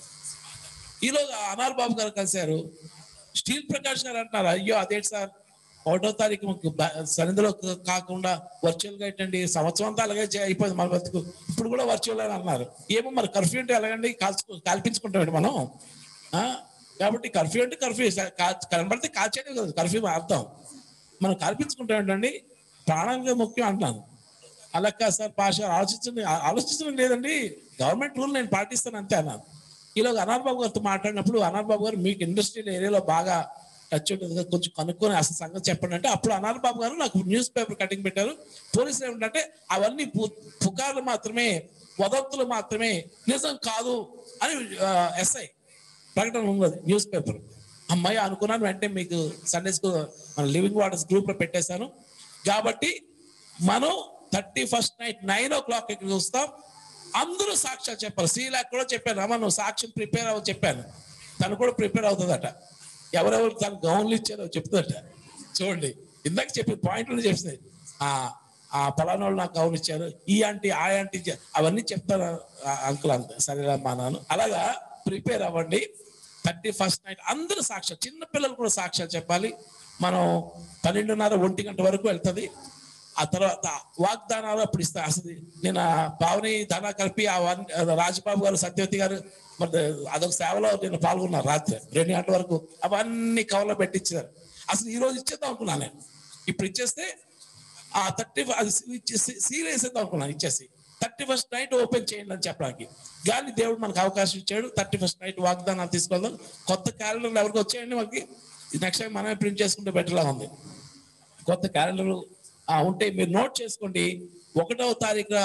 ఈరోజు అనార్ బాబు గారు కలిశారు స్టీల్ ప్రకాష్ గారు అంటున్నారు అయ్యో అదేంటి సార్ ఒకటో తారీఖు మాకు బ- సన్నిధిలో క- కాకుండా వర్చువల్ గా ఏంటండి సంవత్సరం అంతా అలాగే చే- అయిపోయింది మన బతుకు ఇప్పుడు కూడా వర్చువల్ అని అన్నారు ఏమో మరి కర్ఫ్యూ అంటే ఎలాగండి కాల్చుకో కల్పించుకుంటామండి మనం ఆ? కాబట్టి కర్ఫ్యూ అంటే కర్ఫ్యూ కనబడితే కాల్చేయడం కదా కర్ఫ్యూ అర్థం మనం కల్పించుకుంటాం ఏంటండి ప్రాణానికి ముఖ్యం అంటున్నాను అలా కాదు సార్ పాష ఆలోచించండి ఆ- ఆలోచించడం లేదండి గవర్నమెంట్ రూల్ నేను పాటిస్తాను అంతే అన్నాను ఈలోగా అనార్ బాబు గారితో మాట్లాడినప్పుడు అనార్ బాబు గారు మీకు ఇండస్ట్రియల్ ఏరియాలో బాగా టచ్ ఉంటుంది కదా కొంచెం కనుక్కొని అసలు సంగతి చెప్పండి అంటే అప్పుడు అనార్ బాబు గారు నాకు న్యూస్ పేపర్ కటింగ్ పెట్టారు పోలీసులు ఏమిటంటే అవన్నీ పు- పుకార్లు మాత్రమే వదంతులు మాత్రమే నిజం కాదు అని ఎస్ఐ ప్రకటన ఉన్నది న్యూస్ పేపర్ అమ్మాయి అనుకున్నాను వెంటనే మీకు సండే స్కూల్ మన లివింగ్ వాటర్స్ గ్రూప్ లో పెట్టేశాను కాబట్టి మనం thirty first night nine o'clock ఇక్కడ చూస్తాం అందరూ సాక్ష్యాలు చెప్పాలి శ్రీలాక్ కూడా చెప్పాను అమ్మ నువ్వు సాక్ష్యం ప్రిపేర్ అవ్వ చెప్పాను తను కూడా ప్రిపేర్ అవుతుందట ఎవరెవరు తను గౌన్లు ఇచ్చారో చెప్తుందట చూడండి ఇందాక చెప్పి పాయింట్లు చెప్తుంది ఆ ఆ పలానా వాళ్ళు నాకు గౌన్ ఇచ్చారు ఈ ఆంటీ ఆ ఆంటీ ఇచ్చారు. అవన్నీ చెప్తాను అంకుల్ అంత సరేనమ్మా నాను అలాగా ప్రిపేర్ అవ్వండి థర్టీ ఫస్ట్ నైట్ అందరూ సాక్ష్యాలు చిన్న పిల్లలు కూడా సాక్ష్యాలు చెప్పాలి మనం పన్నెండున్నర ఒంటి గంట వరకు వెళ్తుంది ఆ తర్వాత వాగ్దానాలు అప్పుడు ఇస్తా అసలు నేను ఆ పావని ధన కలిపి ఆ వన్ రాజబాబు గారు సత్యవతి గారు మరి అదొక సేవలో నేను పాల్గొన్నాను రాత్రి రెండు గంటల వరకు అవన్నీ కవర్లో పెట్టించారు అసలు ఈ రోజు ఇచ్చేద్దాం అనుకున్నాను నేను ఇప్పుడు ఇచ్చేస్తే ఆ థర్టీ అది సీల్ వేసేద్దాం అనుకున్నాను ఇచ్చేసి థర్టీ ఫస్ట్ నైట్ ఓపెన్ చేయండి అని చెప్పడానికి కానీ దేవుడు మనకు అవకాశం ఇచ్చాడు థర్టీ ఫస్ట్ నైట్ వాగ్దానాలు తీసుకెళ్దాం కొత్త క్యాలెండర్లు ఎవరికి వచ్చాయండి మనకి నెక్స్ట్ టైం మనమే ప్రింట్ చేసుకుంటే బెటర్లా ఉంది కొత్త క్యాలెండర్ ఉంటే మీరు నోట్ చేసుకోండి ఒకటవ తారీఖు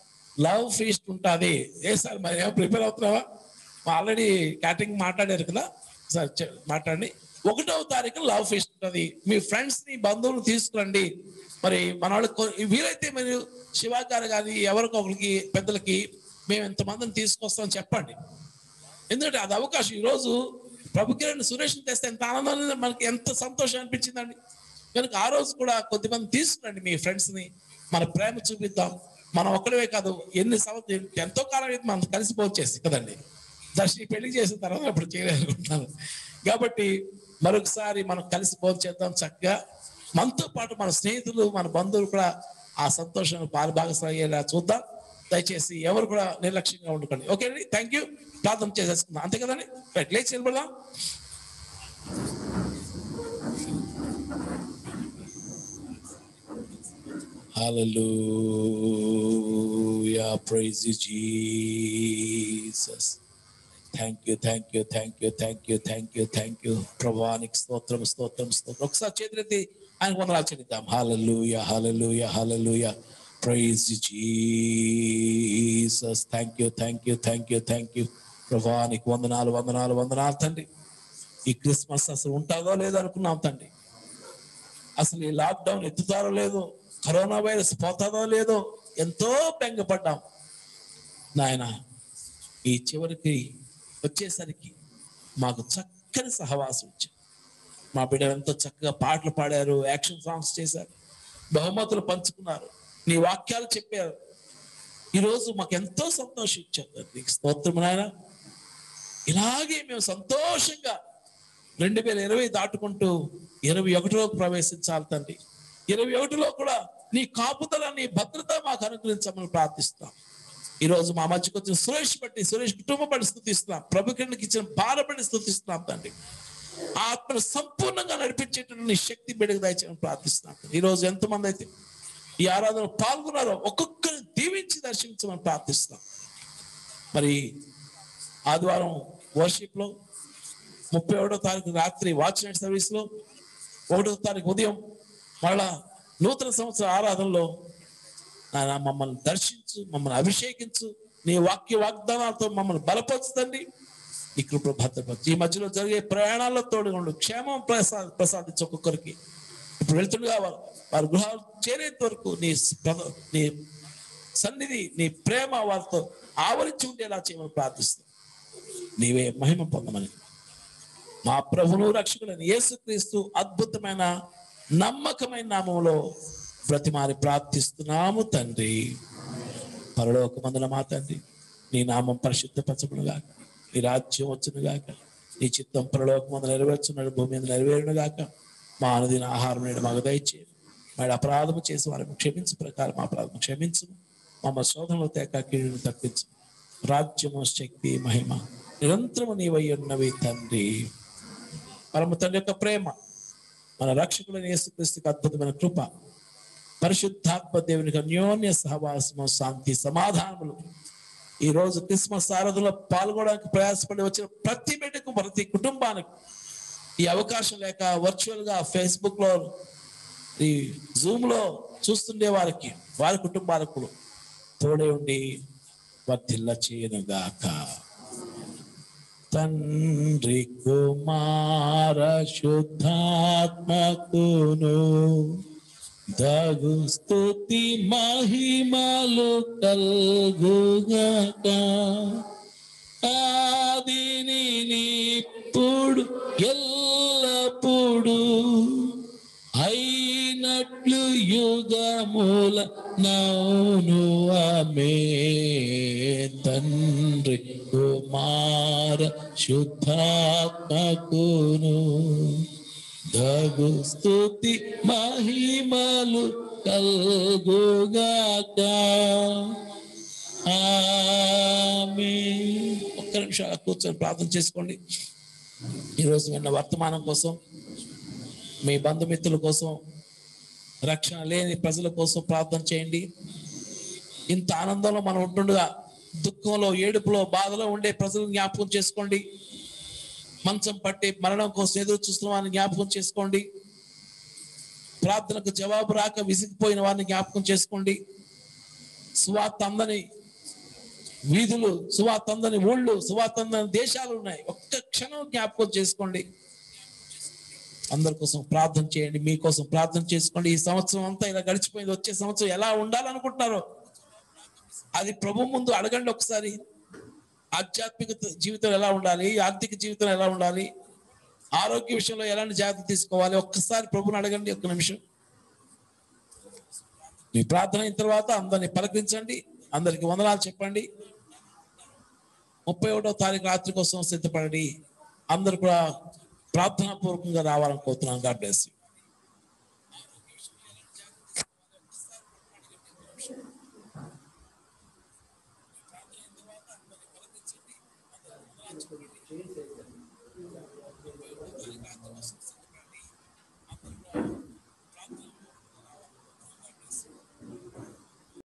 లవ్ ఫీస్ట్ ఉంటుంది ఏ సార్ మరి ఏమో ప్రిపేర్ అవుతున్నావా ఆల్రెడీ క్యాటరింగ్ మాట్లాడారు కదా సార్ చె- మాట్లాడండి ఒకటవ తారీఖు లవ్ ఫీస్ట్ ఉంటుంది మీ ఫ్రెండ్స్ ని బంధువులు తీసుకురండి మరి మన వాళ్ళు కొ- వీలైతే మీరు శివ గారు కానీ ఎవరికి ఒకరికి పెద్దలకి మేము ఎంతమందిని తీసుకొస్తాం చెప్పండి ఎందుకంటే అది అవకాశం ఈరోజు ప్రభు కిరణ్ సురేష్ తెస్తే ఎంత ఆనందం ఉంది, మనకి ఎంత సంతోషం అనిపించిందండి కనుక ఆ రోజు కూడా కొద్దిమంది తీసుకురండి మీ ఫ్రెండ్స్ ని మన ప్రేమ చూపిద్దాం మనం ఒక్కడవే కాదు ఎన్ని సంవత్సరం ఎంతో కాలం అయితే మనం కలిసి పోచేసి కదండి దర్శి పెళ్లి చేసిన తర్వాత అప్పుడు చేయాలనుకుంటున్నాను కాబట్టి మరొకసారి మనం కలిసి చేద్దాం చక్కగా మనతో పాటు మన స్నేహితులు మన బంధువులు కూడా ఆ సంతోషం పాలు భాగస్వామ్యేలా చూద్దాం దయచేసి ఎవరు కూడా నిర్లక్ష్యంగా ఉండకండి ఓకే అండి థ్యాంక్ యూ ప్రార్థన చేసేసుకుందాం అంతే కదండి రైట్ లేచి నిలబడదాం Hallelujah. Praise you, Jesus. Thank you thank you thank you thank you thank you thank you ప్రభానికి స్తోత్రం స్తోత్రం స్తోత్రం ఒకసారి చేతులెత్తి ఆయన వందనాలు చెల్లిద్దాం hallelujah hallelujah hallelujah praise Jesus thank you thank you thank you thank you ప్రభానికి వందనాలు వందనాలు వందనాలు తండ్రి ఈ క్రిస్మస్ అసలు ఉంటుందో లేదో అనుకున్నాం తండ్రి అసలు ఈ లాక్డౌన్ ఎత్తుతారో లేదో కరోనా వైరస్ పోతుందో లేదో ఎంతో బెంగపడ్డాం నాయన ఈ చివరికి వచ్చేసరికి మాకు చక్కని సహవాసం ఇచ్చారు మా బిడ్డలు ఎంతో చక్కగా పాటలు పాడారు యాక్షన్ సాంగ్స్ చేశారు బహుమతులు పంచుకున్నారు నీ వాక్యాలు చెప్పారు ఈరోజు మాకు ఎంతో సంతోషం ఇచ్చారు నీకు స్తోత్రం నాయన ఇలాగే మేము సంతోషంగా రెండు వేల ఇరవై దాటుకుంటూ ఇరవై ఒకటిలోకి ప్రవేశించాలి తండ్రి ఇరవై ఒకటిలో కూడా నీ కాపుదల నీ భద్రత మాకు అనుగ్రహించమని ప్రార్థిస్తాం ఈ రోజు మా మధ్యకు వచ్చిన సురేష్ బట్టి సురేష్ కుటుంబ బట్టి స్థుతిస్తున్నాం ప్రభు కిందకి ఇచ్చిన బాధపడి స్థుతిస్తున్నాం తండ్రి ఆత్మను సంపూర్ణంగా నడిపించేటటువంటి నీ శక్తి బిడ్డకు దయచేయని ప్రార్థిస్తున్నాం ఈ రోజు ఎంతమంది అయితే ఈ ఆరాధన పాల్గొన్నారో ఒక్కొక్కరిని దీవించి దర్శించమని ప్రార్థిస్తున్నాం మరి ఆదివారం వర్షిప్ లో ముప్పై ఒకటో తారీఖు రాత్రి వాచ్ నైట్ సర్వీస్ లో ఒకటో తారీఖు ఉదయం మళ్ళా నూతన సంవత్సర ఆరాధనలో నాయన మమ్మల్ని దర్శించు మమ్మల్ని అభిషేకించు నీ వాక్య వాగ్దానాలతో మమ్మల్ని బలపరుచుతండి ఈ కృప భద్రపరచు ఈ మధ్యలో జరిగే ప్రయాణాల్లో తోడుగుండు క్షేమం ప్రసాద ప్రసాదించు ఒక్కొక్కరికి ఇప్పుడు వెళ్తుండగా వారు వారి గృహాలు చేరేంత వరకు నీ ప్ర- నీ సన్నిధి నీ ప్రేమ వారితో ఆవరించి ఉండేలా చేయమని ప్రార్థిస్తాం నీవే మహిమ పొందమని మా ప్రభును రక్షకుడైన యేసుక్రీస్తు అద్భుతమైన నమ్మకమైన నామంలో బ్రతిమారి ప్రార్థిస్తున్నాము తండ్రి పరలోకమందున మా తండ్రి నీ నామం పరిశుద్ధపరచబడును గాక నీ రాజ్యం వచ్చును గాక నీ చిత్తం పరలోకమందు నెరవేర్చున్నాడు భూమి మీద నెరవేరును గాక మా అనుదిన ఆహారం నేడు మాకు దయచేయండి వాడి అపరాధము చేసి వారిని క్షమించు ప్రకారం మా అపరాధము క్షమించు మమ్మ శోధనలో తేక కీడును తప్పించు రాజ్యము శక్తి మహిమ నిరంతరము నీవై ఉన్నవి తండ్రి పరమ తండ్రి యొక్క ప్రేమ మన రక్షకుడైన యేసుక్రీస్తుకి అద్భుతమైన కృప పరిశుద్ధాత్మ దేవునికి అన్యోన్య సహవాసము శాంతి సమాధానములు ఈ రోజు క్రిస్మస్ ఆరాధనలో పాల్గొనడానికి ప్రయాసపడి వచ్చిన ప్రతి బిడ్డకు ప్రతి కుటుంబానికి ఈ అవకాశం లేక వర్చువల్ గా ఫేస్బుక్ లో ఈ జూమ్ లో చూస్తుండే వారికి వారి కుటుంబాలకు తోడే ఉండి వర్ధిల్ల చేయనుగాక తండ్రి కుమార శుద్ధాత్మకును దగు స్తుతి మహిమలు కల్గుగాక ఆదిని ఇప్పుడు ఎల్లప్పుడు అయినట్లు యుగముల నౌను ఆమె తండ్రి కుమార శుద్ధాత్మకును దగు స్తుతి మహిమలు కల్గుగాక ఆమె ఒక్క నిమిషం అలా కూర్చొని ప్రార్థన చేసుకోండి ఈరోజు విన్న వర్తమానం కోసం మీ బంధుమిత్రుల కోసం రక్షణ లేని ప్రజల కోసం ప్రార్థన చేయండి ఇంత ఆనందంలో మనం ఉంటుండగా దుఃఖంలో ఏడుపులో బాధలో ఉండే ప్రజలను జ్ఞాపకం చేసుకోండి మంచం పట్టి మరణం కోసం ఎదురు చూస్తున్న వారిని జ్ఞాపకం చేసుకోండి ప్రార్థనకు జవాబు రాక విసిగిపోయిన వారిని జ్ఞాపకం చేసుకోండి సువార్త అందని వీధులు సువార్త అందని ఊళ్ళు సువార్త అందని దేశాలు ఉన్నాయి ఒక్క క్షణం జ్ఞాపకం చేసుకోండి అందరి కోసం ప్రార్థన చేయండి మీకోసం ప్రార్థన చేసుకోండి ఈ సంవత్సరం అంతా ఇలా గడిచిపోయింది వచ్చే సంవత్సరం ఎలా ఉండాలనుకుంటున్నారో అది ప్రభు ముందు అడగండి ఒకసారి ఆధ్యాత్మిక జీవితం ఎలా ఉండాలి ఆర్థిక జీవితం ఎలా ఉండాలి ఆరోగ్య విషయంలో ఎలాంటి జాగ్రత్త తీసుకోవాలి ఒక్కసారి ప్రభుని అడగండి ఒక్క నిమిషం మీ ప్రార్థన అయిన తర్వాత అందరిని పలకరించండి అందరికి వందనాలు చెప్పండి ముప్పై ఒకటో తారీఖు రాత్రి కోసం సిద్ధపడండి అందరు కూడా ప్రార్థనా పూర్వకంగా రావాలని కోరుతున్నాను God bless you Thank you.